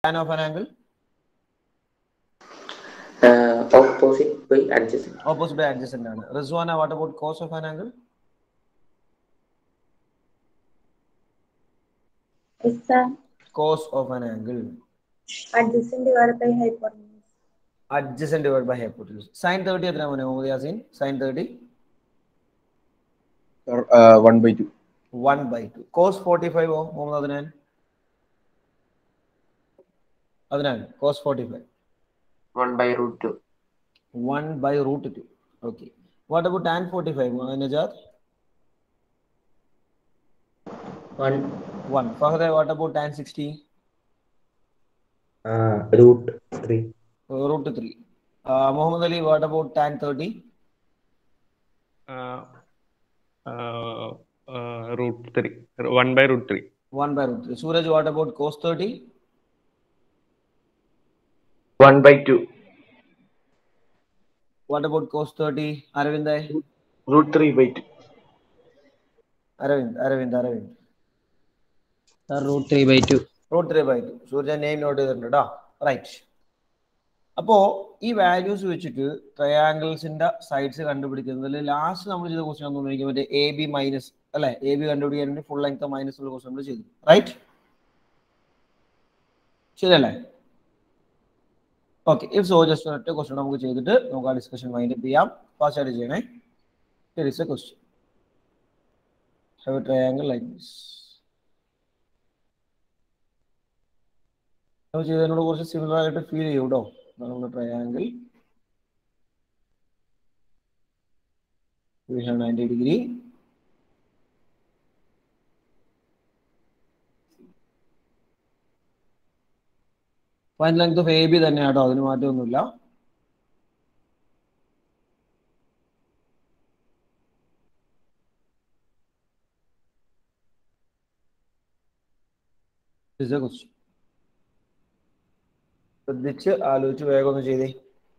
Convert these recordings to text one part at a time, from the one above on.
tan of an angle Uh, opposite by adjacent. opposite by adjacent ആണ് Rizwana what about cos of an angle It's a cos of an angle adjacent divided by hypotenuse. adjacent divided by hypotenuse sin 30 എത്ര മോനെ Muhammad Yaseen sin 30 one by two 1 by 2 cos 45 ഓ Muhammad Adnan Adnan cos 45 One by root two. 1 by root 2 okay what about tan 45 uh, najat One 1 fahad what about tan 60 uh, root three. uh, root 3 uh, muhammad ali what about tan 30 uh, uh, uh, root 3 1 by root 3 1 by root 3 suraj what about cos 30 One by two. what about cos 30 aravind root three by two aravind aravind aravind root three by two root three by two Surya name note ചെയ്തിട്ടുണ്ട് കേട്ടോ right അപ്പോൾ ഈ values വെച്ചിട്ട് ട്രയാങ്കിൾസിന്റെ sides കണ്ടുപിടിക്കുന്നതിൽ last നമ്മൾ ചെയ്ത question എന്ന് എനിക്ക് മറ്റേ എ ബി മൈനസ് അല്ലെ എ ബി കണ്ടുപിടിക്കാൻ വേണ്ടി ഫുൾ ലെങ്ത് മൈനസ് ഉള്ള ക്വസ്റ്റ്യൻ നമ്മൾ ചെയ്തു റൈറ്റ് ശരിയല്ലേ ഓക്കെ ഇഫ് സോ ജസ്റ്റ് ഒറ്റ ക്വസ്റ്റ്യൻ നമുക്ക് ചെയ്തിട്ട് നമുക്ക് ആ ഡിസ്കഷൻ മൈൻഡ് അപ്പ് ചെയ്യാം ഫാസ്റ്റ് ആയിട്ട് ചെയ്യണേ it is a question have a triangle like this നമ്മൾ ചെയ്തതിനോട് കുറച്ച് സിമിലർ ആയിട്ട് ഫീൽ ചെയ്യും കേട്ടോ നമ്മുടെ triangle we have 90 degree fine length of A B തന്നെ കേട്ടോ അതിന് മാറ്റമൊന്നുമില്ല This is a question. ശ്രദ്ധിച്ച് ആലോചിച്ച് വേഗം ഒന്ന് ചെയ്തേ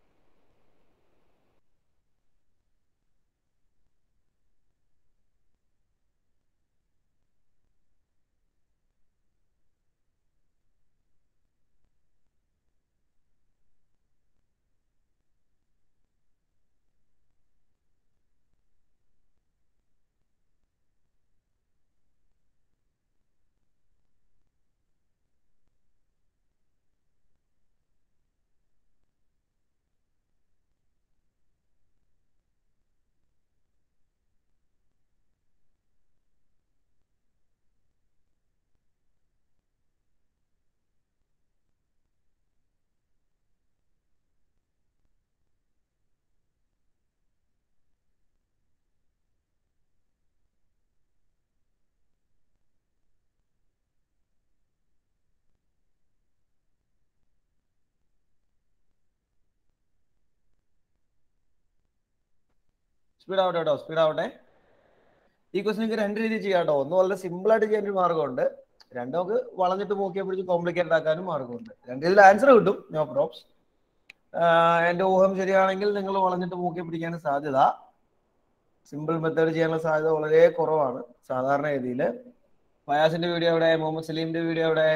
സ്പീഡ് ആവട്ടെ കേട്ടോ സ്പീഡ് ആവട്ടെ ഈ ക്വസ്റ്റൻ നിങ്ങൾക്ക് രണ്ട് രീതിയിൽ ചെയ്യാം കേട്ടോ ഒന്ന് വളരെ സിമ്പിൾ ആയിട്ട് ചെയ്യാൻ ഒരു മാർഗമുണ്ട് രണ്ട് നമുക്ക് വളഞ്ഞിട്ട് നോക്കിയാൽ പിടിച്ച് കോംപ്ലിക്കേറ്റഡ് ആക്കാനും മാർഗമുണ്ട് രണ്ട് ഇതിൽ ആൻസർ കിട്ടും നോ പ്രോബ്സ് എന്റെ ഊഹം ശരിയാണെങ്കിൽ നിങ്ങൾ വളഞ്ഞിട്ട് മൂക്കി പിടിക്കാൻ സാധ്യത സിമ്പിൾ മെത്തേഡ് ചെയ്യാനുള്ള സാധ്യത വളരെ കുറവാണ് സാധാരണ രീതിയിൽ ഫയാസിന്റെ വീഡിയോ എവിടെ മുഹമ്മദ് സലീമിന്റെ വീഡിയോ എവിടെ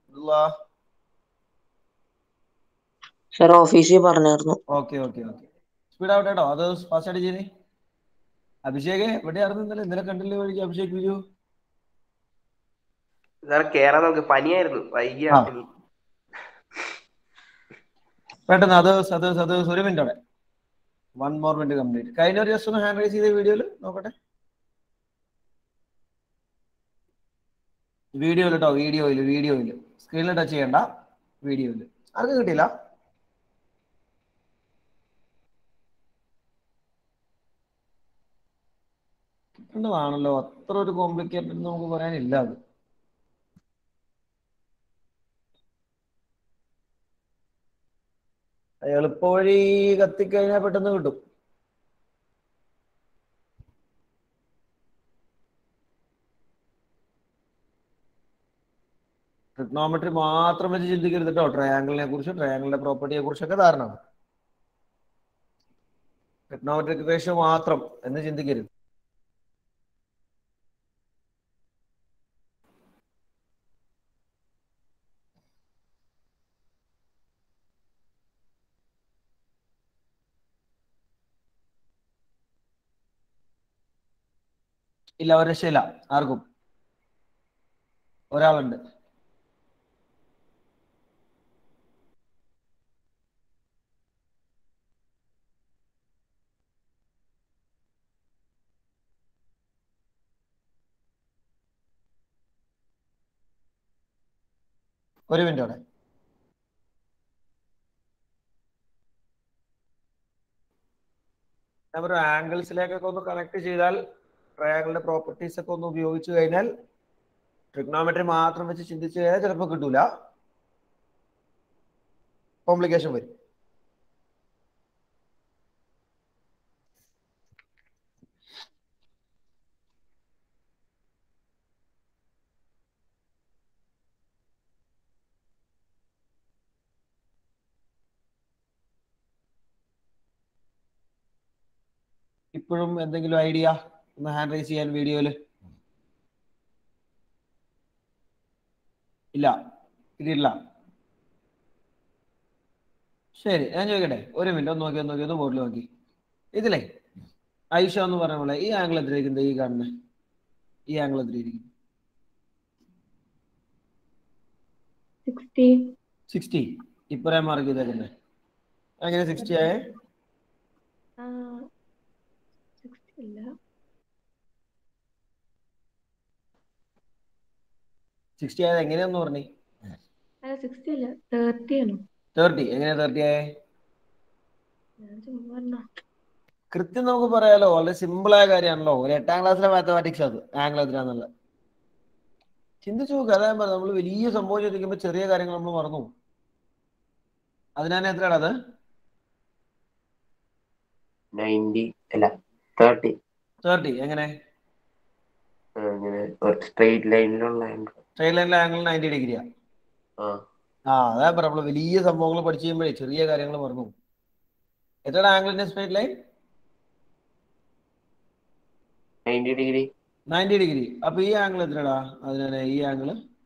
സർ ഓഫീസിൽ പറഞ്ഞായിരുന്നു ഓക്കെ ഓക്കെ ഓക്കെ സ്പീഡ് ആവട്ടെ കേട്ടോ അത് ഫാസ്റ്റ് ആയിട്ട് ചെയ്തേ അഭിഷേക് എവിടെയായിരുന്നു ഇന്നലെ ഇന്നലെ കണ്ടില്ലേ വഴിക്ക് അഭിഷേക് വിജു സാർ കേറാൻ നമുക്ക് പനിയായിരുന്നു വൈകിയ ആ. പെട്ടെന്ന് അത് അത് അത് ഒരു മിനിറ്റ് അവിടെ വൺ മോർ മിനിറ്റ് കംപ്ലീറ്റ് കഴിഞ്ഞ ഒരു ജസ്റ്റ് ഒന്ന് ഹാൻഡ് റൈസ് ചെയ്ത വീഡിയോയിൽ നോക്കട്ടെ വീഡിയോയിൽ കേട്ടോ വീഡിയോയിൽ വീഡിയോയിൽ സ്ക്രീനിൽ ടച്ച് ചെയ്യണ്ട വീഡിയോയിൽ ആർക്കും കിട്ടിയില്ല കിട്ടേണ്ടതാണല്ലോ അത്ര ഒരു കോംപ്ലിക്കേറ്റഡ് നമുക്ക് പറയാനില്ല അത് എളുപ്പവഴി കത്തിക്കഴിഞ്ഞാൽ പെട്ടെന്ന് കിട്ടും ട്രിഗ്നോമെട്രി മാത്രം വെച്ച് ചിന്തിക്കരുത് കേട്ടോ ട്രയാങ്കിളിനെ കുറിച്ച് ട്രയാങ്കിളിന്റെ പ്രോപ്പർട്ടിയെ കുറിച്ചൊക്കെ ധാരണ ട്രിഗ്നോമെട്രിക് റേഷ്യോ മാത്രം എന്ന് ചിന്തിക്കരുത് ഇല്ല ഒരു രക്ഷയില്ല ആർക്കും ഒരാളുണ്ട് ഒരു മിനിറ്റ് അവിടെ ഞാൻ ഒരു ആംഗിൾസിലേക്കൊക്കെ ഒന്ന് കണക്ട് ചെയ്താൽ ട്രയാങ്കിളിന്റെ പ്രോപ്പർട്ടീസ് ഒക്കെ ഒന്ന് ഉപയോഗിച്ചു കഴിഞ്ഞാൽ ട്രിഗ്നോമെട്രി മാത്രം വെച്ച് ചിന്തിച്ചു കഴിഞ്ഞാൽ ചിലപ്പോൾ കിട്ടൂല കോംപ്ലിക്കേഷൻ വരും ഇപ്പോഴും എന്തെങ്കിലും ഐഡിയ ഒന്ന് ഹാൻഡ് റൈസ് ചെയ്യാൻ വീഡിയോയില് ഇല്ല കിട്ടിയിട്ടില്ല ശരി ഞാൻ ചോദിക്കട്ടെ ഒരു മിനിറ്റ് ഒന്ന് നോക്കി ഒന്ന് നോക്കി ഒന്ന് ബോർഡിൽ നോക്കി ഇതിലേ ഐഷ എന്ന് പറഞ്ഞ പോലെ ഈ ആംഗിൾ എത്രയിരിക്കുന്നത് ഈ കാണുന്നത് ഈ ആംഗിൾ എത്രയിരിക്കും സിക്സ്റ്റി സിക്സ്റ്റി ഇപ്പറേ മാർക്ക് ചെയ്തേക്കുന്നത് അങ്ങനെ സിക്സ്റ്റി ആയേ സിക്സ്റ്റി അല്ല സിക്സ്റ്റി ആയത് എങ്ങനെയാന്ന് പറഞ്ഞേ അല്ല സിക്സ്റ്റി അല്ല തേർട്ടി ആണ് തേർട്ടി എങ്ങനെയാ തേർട്ടി ആയേ ഞാൻ ചുമ്മാ പറഞ്ഞ കൃത്യം നമുക്ക് പറയാലോ വളരെ സിമ്പിൾ ആയ കാര്യമാണല്ലോ ഒരു എട്ടാം ക്ലാസ്സിലെ മാത്തമാറ്റിക്സ് അത് ആംഗിൾ എത്രയാന്നുള്ള ചിന്തിച്ചു നോക്കുക അതാ ഞാൻ പറഞ്ഞത് നമ്മൾ വലിയ സംഭവം ചോദിക്കുമ്പോൾ ചെറിയ കാര്യങ്ങൾ നമ്മൾ മറന്നു പോകും. അതിനാണ് എത്രയാണ് അത് നയൻറ്റി അല്ല തേർട്ടി തേർട്ടി എങ്ങനെ അങ്ങനെ ഒരു സ്ട്രെയിറ്റ് ലൈനിലുള്ള ആംഗിൾ സ്ട്രെയിറ്റ് ലൈനിലെ ആംഗിൾ നയൻറ്റി ഡിഗ്രിയാ ആ ആ അതാ പറ നമ്മള് വലിയ സംഭവങ്ങൾ പഠിച്ചു കഴിയുമ്പോഴേ ചെറിയ കാര്യങ്ങൾ മറന്നു പോകും. എത്രയാണ് ആംഗിളിന്റെ straight line ninety degree ninety degree അപ്പൊ ഈ ആംഗിൾ എത്രടാ അതിനാണ് ഈ ആംഗിൾ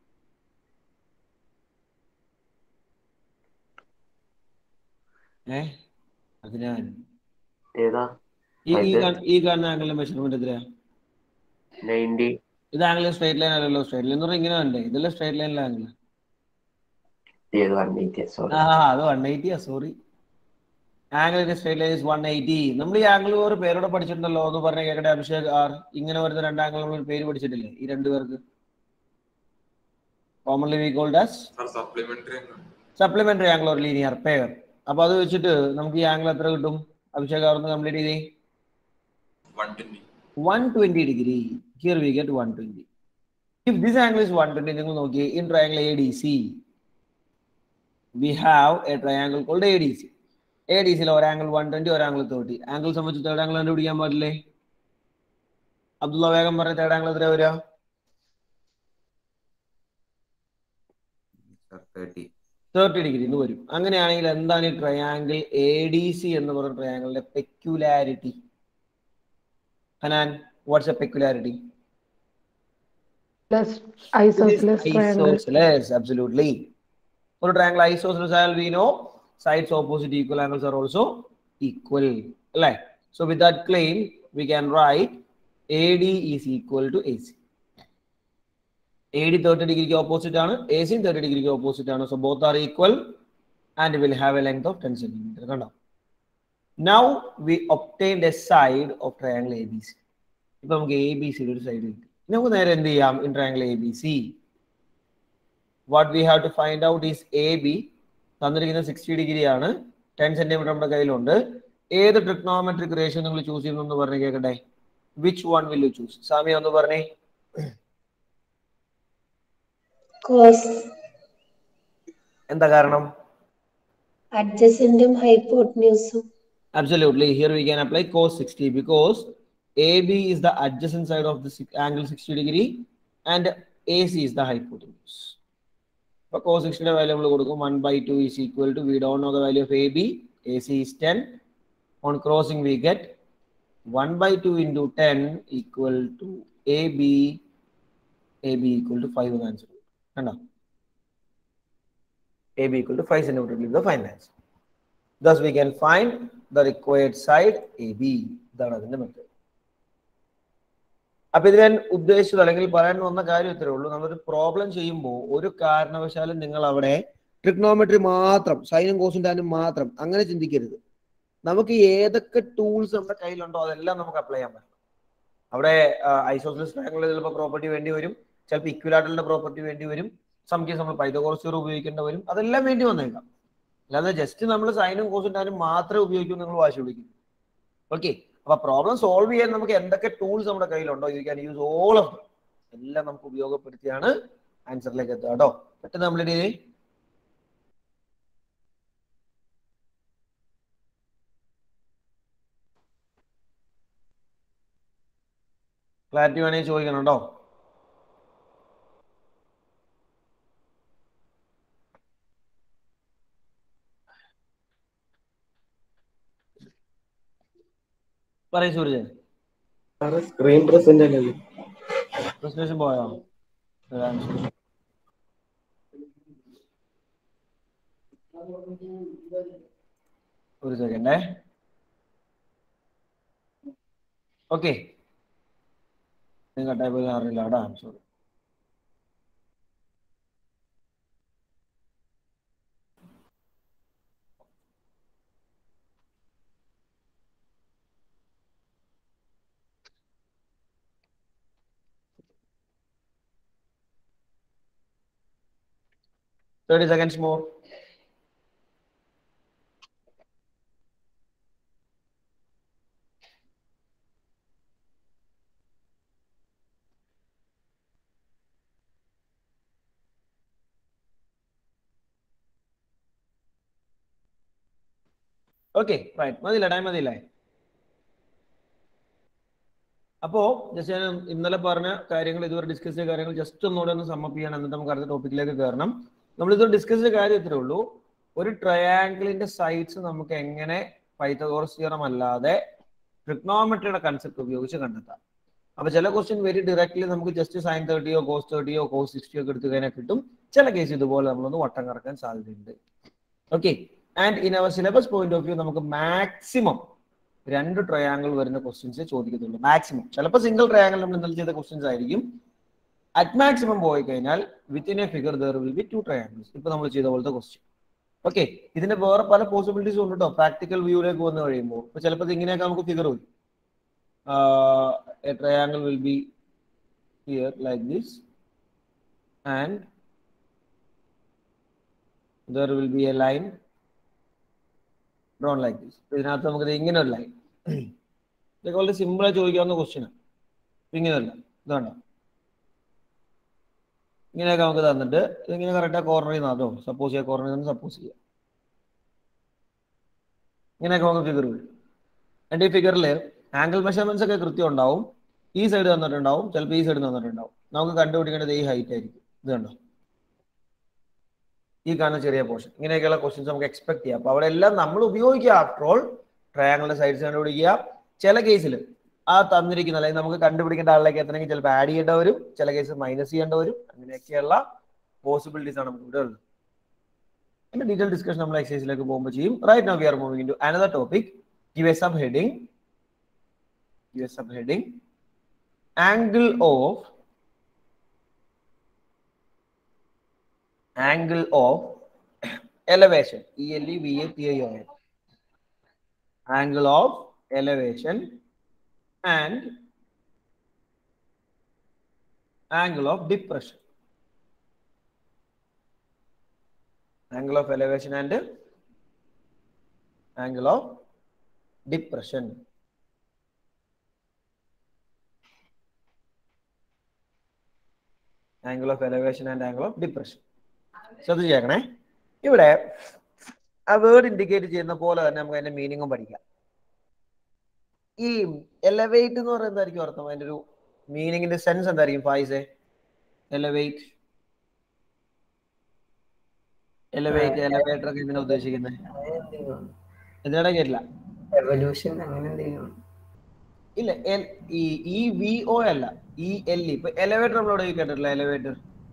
ഏ അതിനാൽ ഏതാ ഈ ഈ ഇത്. കാ- ഈ കാണുന്ന ആംഗിളിന്റെ മെഷർമെന്റ് എത്രയാ നയൻറ്റി ഇത് ആംഗിൾ സ്ട്രേറ്റ് ലൈൻ അല്ലല്ലോ സ്ട്രേറ്റ് ലൈൻ എന്ന് പറഞ്ഞാൽ ഇങ്ങനെ വേണ്ടേ ഇതല്ലേ സ്ട്രേറ്റ് ലൈനിലെ ആംഗിൾ ഏത് വൺ എയ്റ്റി സോറി ആ അത് വൺ എയ്റ്റിയാ sorry angle straight line is one eighty നമ്മൾ ഈ ആംഗിൾ ഒരു പേരോടെ പഠിച്ചിട്ടുണ്ടല്ലോ എന്ന് പറഞ്ഞ കേക്കട്ടെ അഭിഷേക് ആർ ഇങ്ങനെ വരുന്ന രണ്ട് ആംഗിൾ നമ്മൾ ഒരു പേര് പഠിച്ചിട്ടില്ലേ ഈ രണ്ടു പേർക്ക് commonly we called as supplementary angle or linear pair അപ്പൊ അത് വെച്ചിട്ട് നമുക്ക് ഈ ആംഗിൾ എത്ര കിട്ടും അഭിഷേക് ആർ ഒന്ന് കംപ്ലീറ്റ് ചെയ്തേ one twenty degree here we get one twenty if this angle is one twenty നിങ്ങൾ നോക്കി in triangle A D C we have a triangle called A D C A D സിയിൽ ഒരു angle one twenty ഒരു angle thirty angle സംബന്ധിച്ച് third angle കണ്ടുപിടിക്കാൻ പാടില്ലേ അബ്ദുള്ള വേഗം പറഞ്ഞ തേർഡ് ആംഗിൾ എത്ര വരിക തേർട്ടി ഡിഗ്രി എന്ന് വരും അങ്ങനെയാണെങ്കിൽ എന്താണ് ഈ ട്രയാംഗിൾ എ ഡി സി എന്ന് പറയുന്ന ട്രയാംഗിളിന്റെ peculiarity Hanan what's a peculiarity isosceles triangle. Isosceles, absolutely. For a triangle isosceles, we know sides opposite equal angles are also equal. Right. So with that claim, we can write AD is equal to AC. AD 30 degree opposite ആണ് AC 30 degree opposite ആണ്. So both are equal and will have a length of 10 centimeter. കണ്ടോ? Now we obtained a side of triangle ABC. ഇപ്പൊ നമുക്ക് A B സിയുടെ ഒരു side കിട്ടി നമുക്ക് നേരെ എന്ത് ചെയ്യാം in triangle A B C what we have to find out is A B തന്നിരിക്കുന്നത് സിക്സ്റ്റി ഡിഗ്രി ആണ് ടെൻ സെന്റിമീറ്റർ നമ്മുടെ കയ്യിലുണ്ട് ഏത് ട്രിഗ്നോമെട്രിക് റേഷ്യോ നിങ്ങൾ ചൂസ് ചെയ്യുന്നു എന്ന് പറഞ്ഞു കേൾക്കട്ടെ which one will you choose Sami ഒന്ന് പറഞ്ഞേ കോസ് എന്താ കാരണം അഡ്ജസന്റും ഹൈപ്പോട്ട്ന്യൂസും Absolutely. Here we can apply cos 60 because AB is the adjacent side of the si- angle 60 degree and AC is the hypotenuse. For cos 60 value നമ്മൾ കൊടുക്കും 1 by 2 is equal to we don't know the value of AB. AC is 10. On crossing we get 1 by 2 into 10 equal to AB. AB equal to 5 എന്ന് answer. കണ്ടോ? AB equal to 5 centimeter will be the final answer. Thus, we can find the required side AB. ഇതാണ് അതിന്റെ method അപ്പൊ ഇത് ഞാൻ ഉദ്ദേശിച്ചത് അല്ലെങ്കിൽ പറയാൻ വന്ന കാര്യം ഇത്രേ ഉള്ളൂ നമ്മളൊരു പ്രോബ്ലം ചെയ്യുമ്പോൾ ഒരു കാരണവശാലും നിങ്ങൾ അവിടെ ട്രിഗ്നോമെട്രി മാത്രം സൈനും കോസും ടാനും മാത്രം അങ്ങനെ ചിന്തിക്കരുത് നമുക്ക് ഏതൊക്കെ ടൂൾസ് നമ്മുടെ കയ്യിലുണ്ടോ അതെല്ലാം നമുക്ക് അപ്ലൈ ചെയ്യാൻ പറ്റും അവിടെ ഐസോസിലസ് ട്രയാങ്കിളിൽ ചിലപ്പോൾ പ്രോപ്പർട്ടി വേണ്ടി വരും ചിലപ്പോൾ ഇക്വിലാറ്ററിന്റെ പ്രോപ്പർട്ടി വേണ്ടി വരും സം കേസ് നമ്മൾ പൈതകോറസ് ഉപയോഗിക്കേണ്ടി വരും അതെല്ലാം വേണ്ടി വന്നേക്കാം അല്ലാതെ ജസ്റ്റ് നമ്മൾ സൈനും കോസും ടാനും മാത്രമേ ഉപയോഗിക്കൂ നിങ്ങൾ വാശി വിളിക്കും ഓക്കെ അപ്പൊ പ്രോബ്ലം സോൾവ് ചെയ്യാൻ നമുക്ക് എന്തൊക്കെ ടൂൾസ് നമ്മുടെ കയ്യിലുണ്ടോ you can use all of എല്ലാം നമുക്ക് ഉപയോഗപ്പെടുത്തിയാണ് ആൻസറിലേക്ക് എത്തുക കേട്ടോ പെട്ടെന്ന് നമ്മളിത് ക്ലാരിറ്റി വേണമെങ്കിൽ ചോദിക്കണം കേട്ടോ പറയൂ സൂര്ജൻ സാറ് സ്ക്രീൻ പ്രസന്റ് അല്ലല്ലോ പ്രസന്റേഷൻ പോയോ ഒരു സെക്കൻഡേ ഓക്കെ കട്ടായി പോയി അറിയില്ല കേട്ടോ sorry thirty seconds more okay right മതിയില്ല ടൈം മതിയില്ലേ അപ്പോ ജസ്റ്റ് ഞാൻ ഇന്നലെ പറഞ്ഞ കാര്യങ്ങൾ ഇതുവരെ ഡിസ്കസ് ചെയ്ത കാര്യങ്ങൾ ജസ്റ്റ് ഒന്നുകൂടെ ഒന്ന് സമ്മപ്പ് ചെയ്യണം എന്നിട്ട് നമുക്ക് അടുത്ത ടോപ്പിക്കിലേക്ക് കയറണം നമ്മൾ ഇതുവരെ ഡിസ്കസ് ചെയ്ത കാര്യം ഇത്രേ ഉള്ളൂ ഒരു ട്രയാങ്കിളിന്റെ സൈഡ്സ് നമുക്ക് എങ്ങനെ പൈത്തഗോറസ് തിയറം അല്ലാതെ ട്രിഗ്നോമെട്രിയുടെ കൺസെപ്റ്റ് ഉപയോഗിച്ച് കണ്ടെത്താം അപ്പൊ ചില ക്വസ്റ്റ്യൻ വെരി ഡയറക്ട്ലി നമുക്ക് ജസ്റ്റ് സൈൻ തേർട്ടിയോ കോസ് തേർട്ടിയോ കോസ് സിക്സ്റ്റിയോ ഒക്കെ എടുത്തു കഴിഞ്ഞാൽ കിട്ടും ചില കേസ് ഇതുപോലെ നമ്മളൊന്ന് വട്ടം കറക്കാൻ സാധ്യതയുണ്ട് okay and in our syllabus point of view നമുക്ക് മാക്സിമം രണ്ട് ട്രയാങ്കിൾ വരുന്ന ക്വസ്റ്റ്യൻസ് ചോദിക്കത്തുള്ളൂ മാക്സിമം ചിലപ്പോൾ സിംഗിൾ ട്രയാങ്കിൾ നമ്മൾ ഇന്നലെ ചെയ്ത ക്വസ്റ്റ്യൻസ് ആയിരിക്കും അറ്റ് മാക്സിമം പോയി കഴിഞ്ഞാൽ within a figure there will be two triangles ഇപ്പൊ നമ്മൾ ചെയ്ത പോലത്തെ ക്വസ്റ്റ്യൻ ഓക്കെ ഇതിന്റെ വേറെ പല പോസിബിലിറ്റീസ് ഉണ്ട് കേട്ടോ പ്രാക്ടിക്കൽ വ്യൂയിലേക്ക് വന്നു കഴിയുമ്പോൾ ഇപ്പൊ ചിലപ്പോൾ ഇങ്ങനെയൊക്കെ നമുക്ക് ഫിഗർ വരും a triangle will be here like this and there will be a line drawn like this ഇതിനകത്ത് നമുക്ക് ഇങ്ങനെ ഒരു ലൈൻ ഇതൊക്കെ വളരെ സിമ്പിൾ ആയി ചോദിക്കാവുന്ന ക്വസ്റ്റ്യനാണ് ഇങ്ങനെയല്ല ഇതാണ്ടോ ഇങ്ങനെയൊക്കെ നമുക്ക് തന്നിട്ട് ഇതിങ്ങനെ കറക്റ്റ് കോർണറിൽ നിന്നാട്ടോ സപ്പോസ് ചെയ്യാം കോർണറിൽ നിന്ന് സപ്പോസ് ചെയ്യാം ഇങ്ങനെയൊക്കെ നമുക്ക് ഫിഗർ വരും എൻ്റെ ഈ ഫിഗറിൽ ആംഗിൾ മെഷർമെന്റ്സ് ഒക്കെ കൃത്യം ഉണ്ടാവും ഈ സൈഡ് തന്നിട്ടുണ്ടാവും ചിലപ്പോൾ ഈ സൈഡ് തന്നിട്ടുണ്ടാവും നമുക്ക് കണ്ടുപിടിക്കേണ്ടത് ഈ ഹൈറ്റ് ആയിരിക്കും ഇത് കണ്ടോ ഈ കാണുന്ന ചെറിയ പോർഷൻ ഇങ്ങനെയൊക്കെയുള്ള ക്വസ്റ്റ്യൻസ് നമുക്ക് എക്സ്പെക്ട് ചെയ്യാം അപ്പൊ അവിടെ എല്ലാം നമ്മൾ ഉപയോഗിക്കുക ആഫ്റ്റർ ഓൾ ട്രയാങ്കിളിന്റെ സൈഡ്സ് കണ്ടുപിടിക്കുക ചില കേസിൽ ആ തന്നിരിക്കുന്ന അല്ലെങ്കിൽ നമുക്ക് കണ്ടുപിടിക്കേണ്ട ആളിലേക്ക് എത്തണമെങ്കിൽ ചിലപ്പോൾ ആഡ് ചെയ്യേണ്ട വരും ചില കേസ് മൈനസ് ചെയ്യേണ്ട വരും അങ്ങനെയൊക്കെയുള്ള പോസിബിലിറ്റീസ് ആണ് നമുക്ക് ഇവിടെ ഉള്ളത് അതിന്റെ ഡീറ്റെയിൽ ഡിസ്കഷൻ നമ്മൾ എക്സസൈസിലേക്ക് പോകുമ്പോൾ ചെയ്യും right now we are moving to another topic give a sub heading give a sub heading angle of angle of elevation E L E V A T I O N angle of elevation and angle of depression angle of elevation and angle of depression angle of elevation and angle of depression ശ്രദ്ധിച്ചേക്കണേ ഇവിടെ ആ word indicate ചെയ്യുന്ന പോലെ തന്നെ നമുക്ക് അതിന്റെ മീനിങ്ങും പഠിക്കാം ഈ എലവേറ്റ് എന്ന് പറയുന്നത് എന്തായിരിക്കും അർത്ഥം അതിന്റെ ഒരു മീനിങ്ങിന്റെ സെൻസ് എന്തായിരിക്കും ഫായിസെ എലവേറ്റ് എലവേറ്റ് എലവേറ്റർ ഒക്കെ എന്തിനാ ഉദ്ദേശിക്കുന്നത് എന്തിനാ കേട്ടില്ല എവല്യൂഷൻ അങ്ങനെ എന്തെങ്കിലും ഇല്ല എൽ- ഈ ഈ വി ഒ അല്ല ഈ എൽ ഇപ്പൊ എലവേറ്റർ നമ്മളോട് കേട്ടിട്ടില്ല എലവേറ്റർ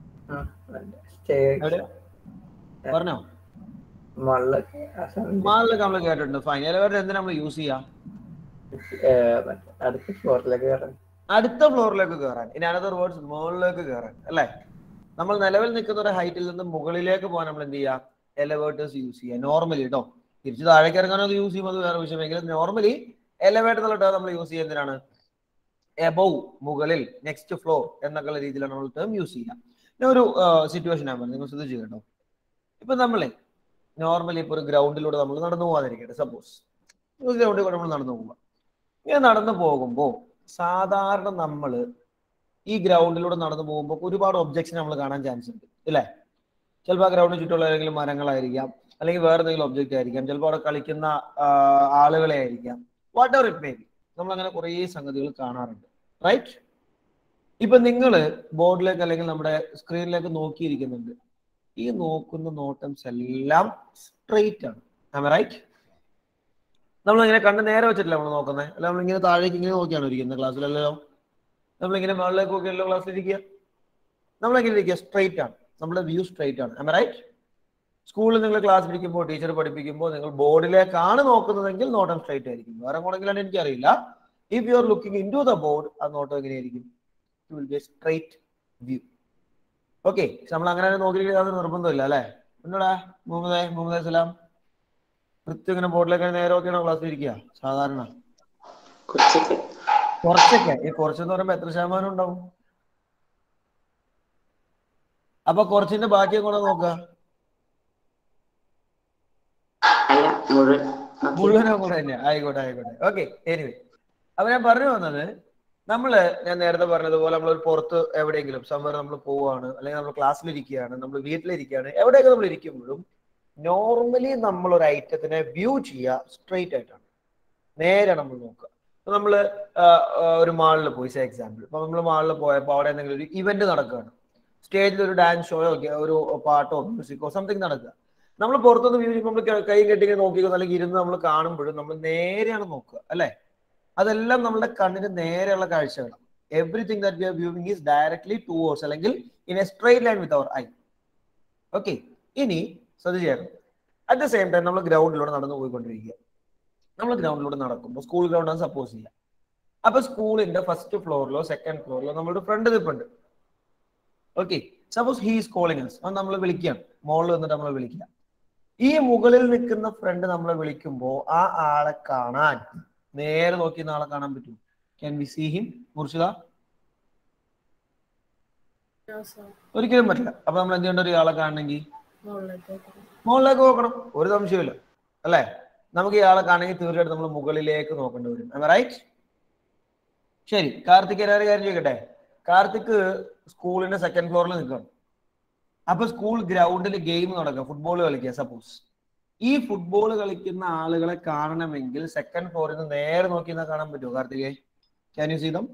എവിടെ പറഞ്ഞോ മള്ള മാളിലൊക്കെ നമ്മൾ കേട്ടിട്ടുണ്ട് ഫൈൻ എലവേറ്റർ എന്തിനാ നമ്മൾ യൂസ് ചെയ്യാം അടുത്ത ഫ്ലോറിലേക്ക് കയറാൻ അടുത്ത ഫ്ലോറിലേക്ക് കയറാൻ ഇനി അനദർ വേർഡ്സ് മുകളിലേക്ക് കയറാൻ അല്ലേ നമ്മൾ നിലവിൽ നിൽക്കുന്ന ഒരു ഹൈറ്റിൽ നിന്ന് മുകളിലേക്ക് പോകാൻ നമ്മൾ എന്ത് ചെയ്യുക എലവേറ്റേഴ്സ് യൂസ് ചെയ്യുക നോർമലി കേട്ടോ തിരിച്ച് താഴേക്ക് ഇറങ്ങാനോ യൂസ് ചെയ്യുമ്പോൾ അത് വേറെ വിഷയമെങ്കിലും നോർമലി എലവേറ്റർ എന്നുള്ള നമ്മൾ യൂസ് ചെയ്യുന്നതിനാണ് എബവ് മുകളിൽ നെക്സ്റ്റ് ഫ്ലോർ എന്നൊക്കെയുള്ള രീതിയിലാണ് നമ്മൾ ടേം യൂസ് ചെയ്യുക ഇനി ഒരു സിറ്റുവേഷൻ ആണ് നിങ്ങൾ ശ്രദ്ധിച്ചു കേട്ടോ ഇപ്പൊ നമ്മളെ നോർമലി ഇപ്പൊ ഒരു ഗ്രൗണ്ടിലൂടെ നമ്മൾ നടന്നു പോകാതിരിക്കട്ടെ സപ്പോസ് ഒരു ഗ്രൗണ്ടിൽ നമ്മൾ നടന്നു പോകുക ഇങ്ങനെ നടന്നു പോകുമ്പോൾ സാധാരണ നമ്മൾ ഈ ഗ്രൗണ്ടിലൂടെ നടന്നു പോകുമ്പോൾ ഒരുപാട് ഒബ്ജക്ട്സ് നമ്മൾ കാണാൻ ചാൻസ് ഉണ്ട് അല്ലേ ചിലപ്പോൾ ആ ഗ്രൗണ്ടിന് ചുറ്റുള്ള ഏതെങ്കിലും മരങ്ങളായിരിക്കാം അല്ലെങ്കിൽ വേറെ എന്തെങ്കിലും ഒബ്ജക്റ്റ് ആയിരിക്കാം ചിലപ്പോൾ അവിടെ കളിക്കുന്ന ആ, ആളുകളെ ആയിരിക്കാം whatever it may be നമ്മൾ അങ്ങനെ കുറേ സംഗതികൾ കാണാറുണ്ട് റൈറ്റ് ഇപ്പൊ നിങ്ങൾ ബോർഡിലേക്ക് അല്ലെങ്കിൽ നമ്മുടെ സ്ക്രീനിലേക്ക് നോക്കിയിരിക്കുന്നുണ്ട് ഈ നോക്കുന്ന നോട്ടംസ് എല്ലാം സ്ട്രെയിറ്റ് ആണ് റൈറ്റ് നമ്മൾ ഇങ്ങനെ കണ്ണ് നേരെ വെച്ചിട്ടില്ല നമ്മൾ നോക്കുന്നത് അല്ല നമ്മൾ ഇങ്ങനെ താഴേക്ക് ഇങ്ങനെ നോക്കിയാണ് ഇരിക്കുന്നത് ക്ലാസ്സിലല്ലോ നമ്മളിങ്ങനെ മുകളിലേക്ക് നോക്കിയല്ലോ ക്ലാസ്സിൽ ഇരിക്കുക നമ്മളെങ്ങനെ ഇരിക്കുക സ്ട്രെയിറ്റ് ആണ് നമ്മുടെ വ്യൂ സ്ട്രെയിറ്റ് ആണ് ആമ റൈറ്റ് സ്കൂളിൽ നിങ്ങൾ ക്ലാസ് ഇരിക്കുമ്പോൾ ടീച്ചർ പഠിപ്പിക്കുമ്പോൾ നിങ്ങൾ ബോർഡിലേക്കാണ് നോക്കുന്നതെങ്കിൽ നോട്ടം സ്ട്രെയിറ്റ് ആയിരിക്കും വേറെ കൊണ്ടെങ്കിലാണ് എനിക്കറിയില്ല if you are looking into the board ആ നോട്ടം എങ്ങനെയായിരിക്കും it will be straight view okay നമ്മൾ അങ്ങനെ നോക്കിയിരിക്കുന്നത് യാതൊരു നിർബന്ധമില്ല അല്ലേ എന്നോടാ മുഹമ്മദ് മുഹമ്മദ് സലാം കൃത്യം ഇങ്ങനെ ബോർഡിലേക്ക് നേരെ നോക്കിയാണോ ക്ലാസ്സിൽ ഇരിക്കുക സാധാരണ കുറച്ചൊക്കെ കുറച്ചൊക്കെ ഈ കുറച്ചെന്ന് പറയുമ്പോ എത്ര ശതമാനം ഉണ്ടാവും അപ്പൊ കുറച്ചിന്റെ ബാക്കി കൂടെ നോക്കുക അല്ല മുഴുവൻ ഓക്കേ. മുഴുവനും കൂടെ തന്നെ ആയിക്കോട്ടെ ആയിക്കോട്ടെ ഓക്കെ എനിവേ അപ്പൊ ഞാൻ പറഞ്ഞു വന്നത് നമ്മള് ഞാൻ നേരത്തെ പറഞ്ഞതുപോലെ നമ്മൾ ഒരു പുറത്ത് എവിടെയെങ്കിലും സംവർ നമ്മൾ പോവുകയാണ് അല്ലെങ്കിൽ നമ്മൾ ക്ലാസ്സിലിരിക്കുകയാണ് നമ്മൾ വീട്ടിലിരിക്കുകയാണ് എവിടെയൊക്കെ നമ്മൾ ഇരിക്കുമ്പോഴും നോർമലി നമ്മൾ ഒരു ഐറ്റത്തിനെ വ്യൂ ചെയ്യുക സ്ട്രെയിറ്റ് ആയിട്ടാണ് നേരെ നമ്മൾ നോക്കുക ഇപ്പൊ നമ്മള് ആ, ആ, ഒരു മാളിൽ പോയി സേ എക്സാമ്പിൾ ഇപ്പൊ നമ്മൾ മാളിൽ പോയപ്പോൾ അവിടെ എന്തെങ്കിലും ഒരു ഇവന്റ് നടക്കുകയാണ് സ്റ്റേജിൽ ഒരു ഡാൻസ് ഷോയോ ഒരു പാട്ടോ മ്യൂസിക്കോ സംതിങ് നടക്കുക നമ്മൾ പുറത്തുനിന്ന് വ്യൂ ചെയ്യുമ്പോൾ നമ്മൾ കൈ കെട്ടിങ്ങനെ നോക്കിക്കുന്നു അല്ലെങ്കിൽ ഇരുന്ന് നമ്മൾ കാണുമ്പോഴും നമ്മൾ നേരെയാണ് നോക്കുക അല്ലെ അതെല്ലാം നമ്മുടെ കണ്ണിന് നേരെയുള്ള കാഴ്ചകളാണ് everything that we are viewing is directly towards അല്ലെങ്കിൽ in a straight line with our eye okay ഇനി ശ്രദ്ധിച്ചേക്കണം അറ്റ് ദ സെയിം ടൈം നമ്മൾ ഗ്രൗണ്ടിലൂടെ നടന്നു പോയിക്കൊണ്ടിരിക്കുക നമ്മൾ ഗ്രൗണ്ടിലൂടെ നടക്കുമ്പോൾ സ്കൂൾ ഗ്രൗണ്ടാണ് സപ്പോസ് ചെയ്യുക അപ്പൊ സ്കൂളിന്റെ ഫസ്റ്റ് ഫ്ലോറിലോ സെക്കൻഡ് ഫ്ലോറിലോ നമ്മുടെ ഫ്രണ്ട് നിൽപ്പുണ്ട് okay suppose he's calling us അത് നമ്മൾ വിളിക്കുകയാണ് മോളിൽ വന്നിട്ട് നമ്മൾ വിളിക്കുക ഈ മുകളിൽ നിൽക്കുന്ന ഫ്രണ്ട് നമ്മളെ വിളിക്കുമ്പോൾ ആ ആളെ കാണാൻ നേരെ നോക്കി ആളെ കാണാൻ പറ്റും can we see him Murshida ഒരിക്കലും പറ്റില്ല അപ്പൊ നമ്മൾ എന്ത് ചെയ്യേണ്ട ഒരു ആളെ കാണണമെങ്കിൽ മുകളിലേക്ക് നോക്കണം ഒരു സംശയമില്ല അല്ലേ നമുക്ക് ഇയാളെ കാണണമെങ്കിൽ തീർച്ചയായിട്ടും നമ്മൾ മുകളിലേക്ക് നോക്കേണ്ടി വരും റൈറ്റ് ശരി കാർത്തിക് ഒരു കാര്യം ചോദിക്കട്ടെ കാർത്തിക് സ്കൂളിന്റെ സെക്കൻഡ് ഫ്ലോറിൽ നിൽക്കണം അപ്പൊ സ്കൂൾ ഗ്രൗണ്ടിൽ ഗെയിം നടക്കുക ഫുട്ബോൾ കളിക്കുക സപ്പോസ് ഈ ഫുട്ബോൾ കളിക്കുന്ന ആളുകളെ കാണണമെങ്കിൽ സെക്കൻഡ് ഫ്ലോറിൽ നിന്ന് നേരെ നോക്കി നിന്നാ കാണാൻ പറ്റുമോ കാർത്തികേ ക്യാൻ യു സീതം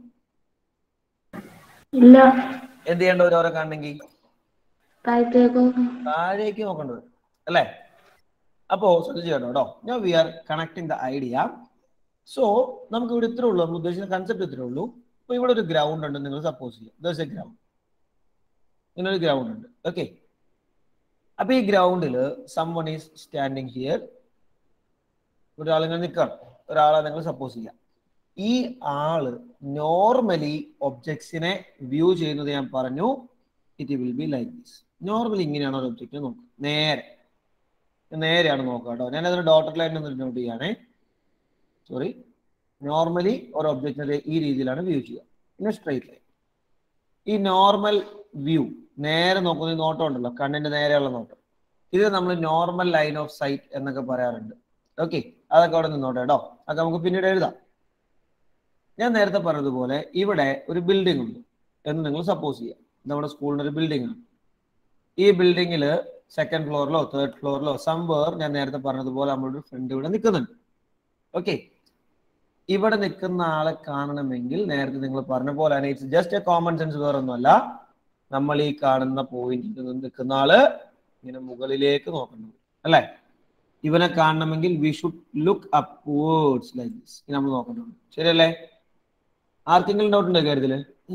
ഇല്ല എന്ത് ചെയ്യേണ്ട വരും അവരെ കാണണമെങ്കിൽ താഴത്തേക്കോ താഴേക്ക് നോക്കേണ്ടി വരും അല്ലേ അപ്പോ ശ്രദ്ധിച്ചു കേട്ടോ കേട്ടോ ഞാൻ we are connecting the idea so നമുക്ക് ഇവിടെ ഇത്രേ ഉള്ളൂ നമ്മൾ ഉദ്ദേശിക്കുന്ന കൺസെപ്റ്റ് ഇത്രേ ഉള്ളൂ ഇപ്പൊ ഇവിടെ ഒരു ഗ്രൗണ്ട് ഉണ്ട് നിങ്ങൾ സപ്പോസ് ചെയ്യാം ദസ് എ ഗ്രൗണ്ട് ഇങ്ങനെ ഒരു ഗ്രൗണ്ട് ഉണ്ട് ഓക്കെ അപ്പൊ ഈ ഗ്രൗണ്ടിൽ someone is standing here ഒരാളിങ്ങനെ നിൽക്കണം ഒരാളെ നിങ്ങൾ സപ്പോസ് ചെയ്യാം ഈ ആള് നോർമലി ഒബ്ജക്ട്സിനെ വ്യൂ ചെയ്യുന്നത് ഞാൻ പറഞ്ഞു it will be like this normally ഇങ്ങനെയാണ് ഒരു ഒബ്ജക്റ്റ് നോക്കുക നേരെ നേരെയാണ് നോക്കുക കേട്ടോ ഞാൻ അതിന് ഡോട്ടർ ലൈൻ ഒന്ന് നോട്ട് ചെയ്യുകയാണേ സോറി നോർമലി ഒരു ഒബ്ജക്റ്റിനെ ഈ രീതിയിലാണ് വ്യൂ ചെയ്യുക പിന്നെ സ്ട്രൈറ്റ് ലൈൻ ഈ നോർമൽ വ്യൂ നേരെ നോക്കുന്ന ഈ നോട്ടം ഉണ്ടല്ലോ കണ്ണിന്റെ നേരെയുള്ള നോട്ടം ഇത് നമ്മൾ നോർമൽ ലൈൻ ഓഫ് സൈറ്റ് എന്നൊക്കെ പറയാറുണ്ട് ഓക്കെ അതൊക്കെ അവിടെ നിന്നോട്ടെ കേട്ടോ അതൊക്കെ നമുക്ക് പിന്നീട് എഴുതാം ഞാൻ നേരത്തെ പറഞ്ഞതുപോലെ ഇവിടെ ഒരു ബിൽഡിംഗ് ഉണ്ട് എന്ന് നിങ്ങൾ സപ്പോസ് ചെയ്യാം ഇത് നമ്മുടെ സ്കൂളിന്റെ ഒരു ബിൽഡിംഗ് ആണ് ഈ ബിൽഡിങ്ങിൽ സെക്കൻഡ് ഫ്ലോറിലോ തേർഡ് ഫ്ലോറിലോ സംവേർ ഞാൻ നേരത്തെ പറഞ്ഞതുപോലെ നമ്മളൊരു ഫ്രണ്ട് ഇവിടെ നിൽക്കുന്നുണ്ട് ഓക്കെ ഇവിടെ നിൽക്കുന്ന ആളെ കാണണമെങ്കിൽ നേരത്തെ നിങ്ങൾ പറഞ്ഞ പോലെ it's just a common sense വേറൊന്നുമല്ല നമ്മൾ ഈ കാണുന്ന പോയിന്റിൽ നിന്ന് നിൽക്കുന്ന ആള് ഇങ്ങനെ മുകളിലേക്ക് നോക്കണം അല്ലെ ഇവനെ കാണണമെങ്കിൽ we should look upwards like this നമ്മൾ നോക്കണം ശരിയല്ലേ ആർക്കെങ്കിലും ഡൗട്ട് ഉണ്ടോ കാര്യത്തില്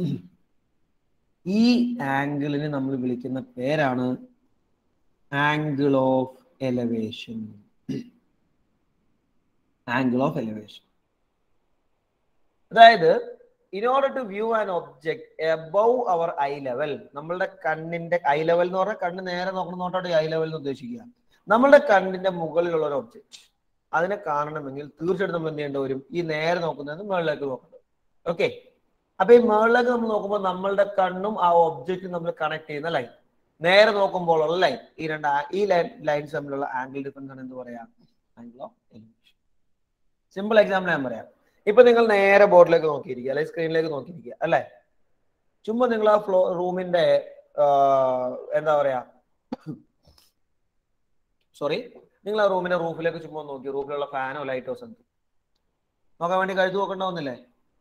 ഈ ആംഗിളിനെ നമ്മൾ വിളിക്കുന്ന പേരാണ് angle of elevation angle of elevation അതായത് in order to view an object above our eye level നമ്മളുടെ കണ്ണിന്റെ ഐ ലെവൽ എന്ന് പറഞ്ഞാൽ കണ്ണ് നേരെ നോക്കണം നോട്ടോട്ട് ഐ ലെവൽ എന്ന് ഉദ്ദേശിക്കുക നമ്മളുടെ കണ്ണിന്റെ മുകളിലുള്ള ഒരു ഒബ്ജക്ട് അതിനെ കാണണമെങ്കിൽ തീർച്ചയായിട്ടും നമ്മൾ എന്ത് ചെയ്യേണ്ടി വരും ഈ നേരെ നോക്കുന്നത് മുകളിലേക്ക് നോക്കണം ഓക്കെ അപ്പൊ ഈ മുകളിലേക്ക് നമ്മൾ നോക്കുമ്പോൾ നമ്മളുടെ കണ്ണും ആ ഒബ്ജക്റ്റും നമ്മൾ കണക്ട് ചെയ്യുന്ന ലൈൻ നേരെ നോക്കുമ്പോഴുള്ള ലൈൻ ഈ രണ്ട് ആ- ഈ ലൈൻ ലൈൻസ് തമ്മിലുള്ള ആംഗിൾ ഡിഫറൻസ് ആണ് എന്ത് പറയാം angle of elevation simple example ഞാൻ പറയാം ഇപ്പൊ നിങ്ങൾ നേരെ ബോർഡിലേക്ക് നോക്കിയിരിക്കുക അല്ലെങ്കിൽ സ്ക്രീനിലേക്ക് നോക്കിയിരിക്കുക അല്ലെ ചുമ്മാ നിങ്ങൾ ആ ഫ്ലോ റൂമിന്റെ എന്താ പറയാ സോറി നിങ്ങൾ ആ റൂമിന്റെ റൂഫിലേക്ക് ചുമ്മാ നോക്കി റൂഫിലുള്ള ഫാനോ ലൈറ്റോ എന്ത് നോക്കാൻ വേണ്ടി കഴുത്തു നോക്കണ്ടാവുന്നില്ലേ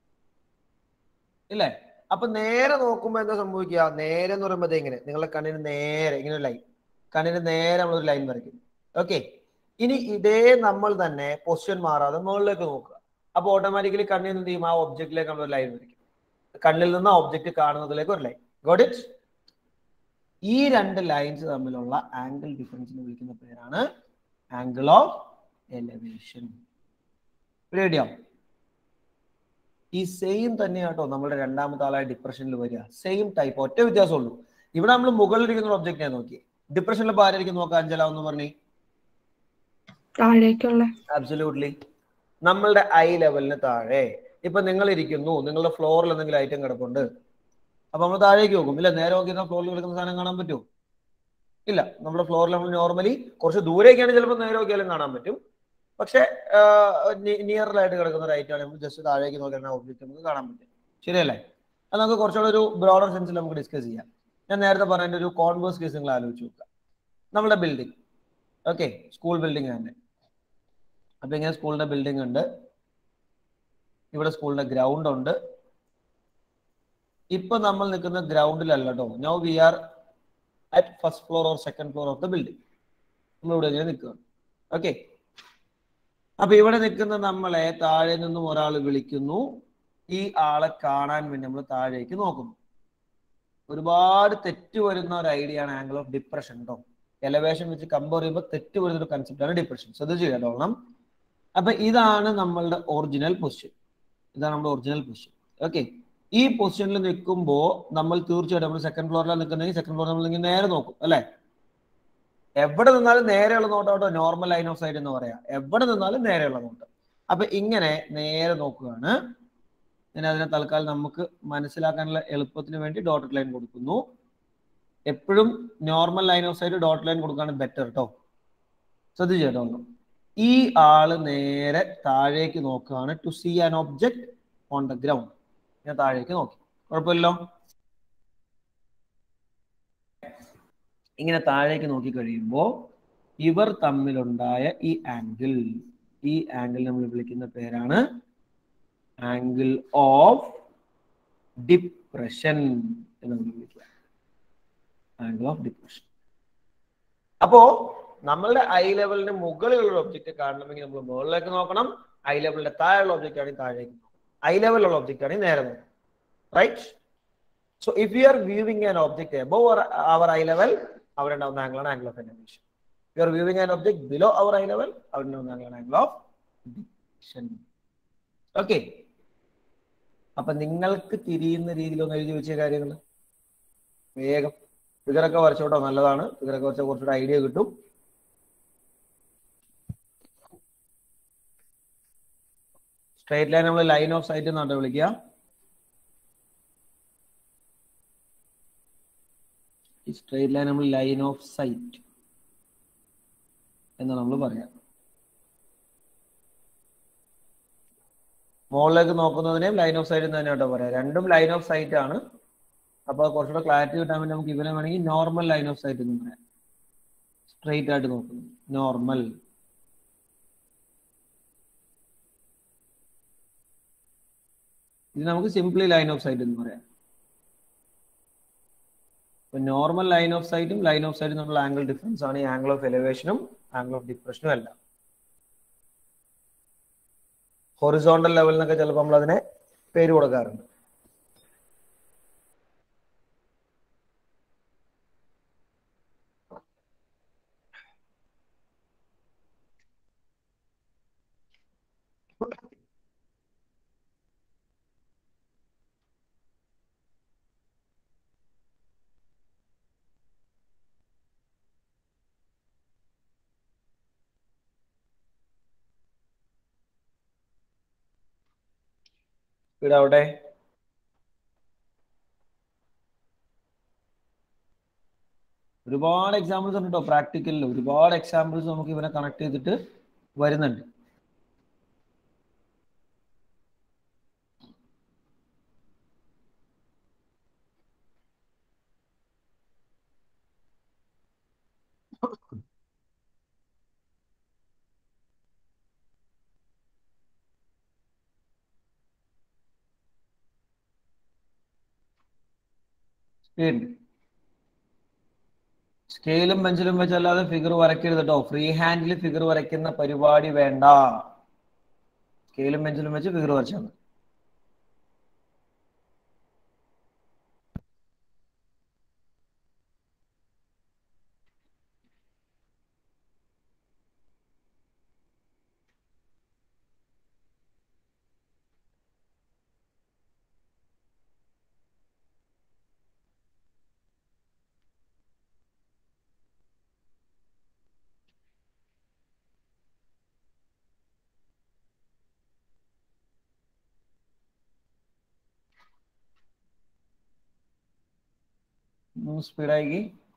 ഇല്ലേ അപ്പൊ നേരെ നോക്കുമ്പോ എന്താ സംഭവിക്കുക നേരെ എന്ന് പറയുമ്പോൾ ദേ ഇങ്ങനെ നിങ്ങളുടെ കണ്ണിന് നേരെ ഇങ്ങനെ ഒരു ലൈൻ കണ്ണിന് നേരെ നമ്മൾ ഒരു ലൈൻ വരയ്ക്കും ഓക്കെ ഇനി ഇതേ നമ്മൾ തന്നെ പൊസിഷൻ മാറാതെ മുകളിലേക്ക് നോക്കുക അപ്പൊ ഓട്ടോമാറ്റിക്കലി കണ്ണിൽ നിന്ന് എന്ത് ചെയ്യും ആ ഒബ്ജക്റ്റിലേക്ക് നമ്മൾ ഒരു ലൈൻ വരയ്ക്കും കണ്ണിൽ നിന്ന് ആ ഒബ്ജക്റ്റ് കാണുന്നതിലേക്ക് ഒരു ലൈൻ ഗോഡ് ഇറ്റ് ഈ രണ്ട് ലൈൻസ് തമ്മിലുള്ള ആംഗിൾ ഡിഫറൻസിനെ വിളിക്കുന്ന പേരാണ് ആംഗിൾ ഓഫ് എലവേഷൻ റേഡിയോ ഈ സെയിം തന്നെയാട്ടോ നമ്മുടെ രണ്ടാമത്തെ ആളായ ഡിപ്രഷനിൽ വരിക സെയിം ടൈപ്പ് ഒറ്റ വ്യത്യാസമുള്ളൂ ഇവിടെ നമ്മൾ മുകളിലിരിക്കുന്ന ഒരു ഒബ്ജക്റ്റിനെ നോക്കി ഡിപ്രഷനിൽ ഇപ്പൊ ആരായിരിക്കും നോക്കാം അഞ്ചല എന്ന് പറഞ്ഞേ താഴേക്കുള്ള അബ്സല്യൂട്ട്ലി നമ്മളുടെ ഐ ലെവലിന് താഴെ ഇപ്പൊ നിങ്ങൾ ഇരിക്കുന്നു നിങ്ങളുടെ ഫ്ലോറിൽ എന്തെങ്കിലും ഐറ്റം കിടപ്പുണ്ട് അപ്പൊ നമ്മൾ താഴേക്ക് നോക്കും ഇല്ല നേരെ നോക്കി ഫ്ലോറിൽ കിടക്കുന്ന സാധനം കാണാൻ പറ്റുമോ ഇല്ല നമ്മുടെ ഫ്ലോറിൽ നമ്മൾ നോർമലി കുറച്ച് ദൂരേക്കാണ് ചിലപ്പോൾ നേരെ നോക്കിയാലും കാണാൻ പറ്റും പക്ഷെ നിയറിലായിട്ട് കിടക്കുന്ന ഒരു ഐറ്റം ആണ് നമ്മൾ ജസ്റ്റ് താഴേക്ക് നോക്കിയാൽ ഒബ്ജക്റ്റ് നമുക്ക് കാണാൻ പറ്റും ശരിയല്ലേ അത് നമുക്ക് കുറച്ചുകൂടെ ഒരു ബ്രോഡർ സെൻസിൽ നമുക്ക് ഡിസ്കസ് ചെയ്യാം ഞാൻ നേരത്തെ പറഞ്ഞ ഒരു കോൺവേഴ്സ് കേസ് നിങ്ങൾ ആലോചിച്ച് നോക്കുക നമ്മുടെ ബിൽഡിംഗ് ഓക്കെ സ്കൂൾ ബിൽഡിംഗ് തന്നെ അപ്പൊ ഇങ്ങനെ സ്കൂളിന്റെ ബിൽഡിംഗ് ഉണ്ട് ഇവിടെ സ്കൂളിന്റെ ഗ്രൗണ്ട് ഉണ്ട് ഇപ്പൊ നമ്മൾ നിൽക്കുന്ന ഗ്രൗണ്ടിലല്ല കേട്ടോ no we are at first floor or second floor of the building നമ്മൾ ഇവിടെ ഇങ്ങനെ നിൽക്കുകയാണ് ഓക്കെ അപ്പൊ ഇവിടെ നിൽക്കുന്ന നമ്മളെ താഴെ നിന്നും ഒരാൾ വിളിക്കുന്നു ഈ ആളെ കാണാൻ വേണ്ടി നമ്മൾ താഴേക്ക് നോക്കുന്നു ഒരുപാട് തെറ്റ് വരുന്ന ഒരു ഐഡിയ ആണ് ആംഗിൾ ഓഫ് ഡിപ്രഷൻ കേട്ടോ എലവേഷൻ വെച്ച് കമ്പയർ ചെയ്യുമ്പോൾ തെറ്റ് വരുന്ന ഒരു കൺസെപ്റ്റ് ആണ് ഡിപ്രഷൻ ശ്രദ്ധിച്ചു കേട്ടോളണം അപ്പൊ ഇതാണ് നമ്മളുടെ ഒറിജിനൽ പൊസിഷൻ ഇതാണ് നമ്മുടെ ഒറിജിനൽ പൊസിഷൻ ഓക്കെ ഈ പൊസിഷനിൽ നിൽക്കുമ്പോൾ നമ്മൾ തീർച്ചയായിട്ടും നമ്മൾ സെക്കൻഡ് ഫ്ലോറിലാണ് നിൽക്കുന്നെങ്കിൽ സെക്കൻഡ് ഫ്ലോർ നമ്മൾ ഇങ്ങനെ നേരെ നോക്കും അല്ലെ എവിടെ നിന്നാലും നേരെയുള്ള നോട്ടോട്ടോ നോർമൽ ലൈൻ ഓഫ് സൈഡ് എന്ന് പറയാം എവിടെ നിന്നാലും നേരെയുള്ള നോട്ട് അപ്പൊ ഇങ്ങനെ നേരെ നോക്കുകയാണ് ഞാൻ അതിനെ തൽക്കാലം നമുക്ക് മനസ്സിലാക്കാനുള്ള എളുപ്പത്തിന് വേണ്ടി ഡോട്ടഡ് ലൈൻ കൊടുക്കുന്നു എപ്പോഴും normal line of side dot line കൊടുക്കുകയാണ് ബെറ്റർ കേട്ടോ ശ്രദ്ധിച്ചു കേട്ടോ ഈ ആള് നേരെ താഴേക്ക് നോക്കുകയാണ് to see an object on the ground ഞാൻ താഴേക്ക് നോക്കി കുഴപ്പമില്ലല്ലോ ഇങ്ങനെ താഴേക്ക് നോക്കി കഴിയുമ്പോൾ ഇവർ തമ്മിലുണ്ടായ ഈ ആംഗിൾ ഈ ആംഗിൾ നമ്മൾ വിളിക്കുന്ന പേരാണ് ആംഗിൾ ഓഫ് ഡിപ്രഷൻ എന്ന് നമ്മൾ വിളിക്കുക ആംഗിൾ ഓഫ് ഡിപ്രഷൻ അപ്പോ നമ്മളുടെ ഐ ലെവലിന് മുകളിലുള്ള ഒബ്ജക്റ്റ് കാണണമെങ്കിൽ നമ്മൾ മുകളിലേക്ക് നോക്കണം ഐ ലെവലിന്റെ താഴെയുള്ള ഒബ്ജക്റ്റ് ആണെങ്കിൽ താഴേക്ക് നോക്കണം ഐ ലെവലുള്ള ഒബ്ജക്റ്റ് ആണെങ്കിൽ നേരെ നോക്കണം right so if you are viewing an object above our eye level അവിടെ ഉണ്ടാവുന്ന ആംഗിളാണ് angle of elevation you are viewing an object below our eye level അവിടെ ഉണ്ടാവുന്ന ആംഗിളാണ് ആംഗിൾ ഓഫ് ഡിപ്രഷൻ ഓക്കെ അപ്പൊ നിങ്ങൾക്ക് തിരിയുന്ന രീതിയിൽ ഒന്ന് എഴുതി വെച്ച കാര്യങ്ങൾ വേഗം ഫിഗറൊക്കെ വരച്ചോട്ടോ നല്ലതാണ് ഫിഗറൊക്കെ വരച്ച കുറച്ചുകൂടെ ഐഡിയ കിട്ടും സ്ട്രേറ്റ് ലൈൻ നമ്മൾ ലൈൻ ഓഫ് സൈറ്റ് എന്നാണ് വിളിക്കുക ഈ സ്ട്രേറ്റ് ലൈൻ നമ്മൾ ലൈൻ ഓഫ് സൈറ്റ് എന്ന് നമ്മൾ പറയാം മുകളിലേക്ക് നോക്കുന്നതിനെയും ലൈൻ ഓഫ് സൈറ്റ് എന്ന് തന്നെ കേട്ടോ പറയാം രണ്ടും ലൈൻ ഓഫ് സൈറ്റ് ആണ് അപ്പൊ കുറച്ചുകൂടെ ക്ലാരിറ്റി കിട്ടാൻ വേണ്ടി നമുക്ക് ഇവനെ വേണമെങ്കിൽ നോർമൽ ലൈൻ ഓഫ് സൈറ്റ് എന്ന് പറയാം സ്ട്രെയിറ്റ് ആയിട്ട് നോക്കുന്നു നോർമൽ ഇത് നമുക്ക് സിംപ്ലി ലൈൻ ഓഫ് സൈറ്റ് എന്ന് പറയാം ഇപ്പൊ നോർമൽ ലൈൻ ഓഫ് സൈറ്റും ലൈൻ ഓഫ് സൈറ്റും തമ്മിലുള്ള ആംഗിൾ ഡിഫറൻസ് ആണ് ഈ ആംഗിൾ ഓഫ് എലിവേഷനും ആംഗിൾ ഓഫ് ഡിപ്രഷനും എല്ലാം ഹൊറിസോണ്ടൽ ലെവൽ എന്നൊക്കെ ചിലപ്പോൾ നമ്മൾ അതിനെ പേര് കൊടുക്കാറുണ്ട് സ്പീഡ് ആവട്ടെ ഒരുപാട് എക്സാമ്പിൾസ് ഉണ്ട് കേട്ടോ പ്രാക്ടിക്കലിൽ ഒരുപാട് എക്സാമ്പിൾസ് നമുക്ക് ഇവനെ കണക്ട് ചെയ്തിട്ട് വരുന്നുണ്ട് സ്പീഡ് സ്കെയിലും പെൻസിലും വെച്ചല്ലാതെ ഫിഗർ വരയ്ക്കരുത് കേട്ടോ ഫ്രീ ഹാൻഡിൽ ഫിഗർ വരയ്ക്കുന്ന പരിപാടി വേണ്ട സ്കെയിലും പെൻസിലും വെച്ച് ഫിഗർ വരച്ചാൽ മതി സ്പീഡായി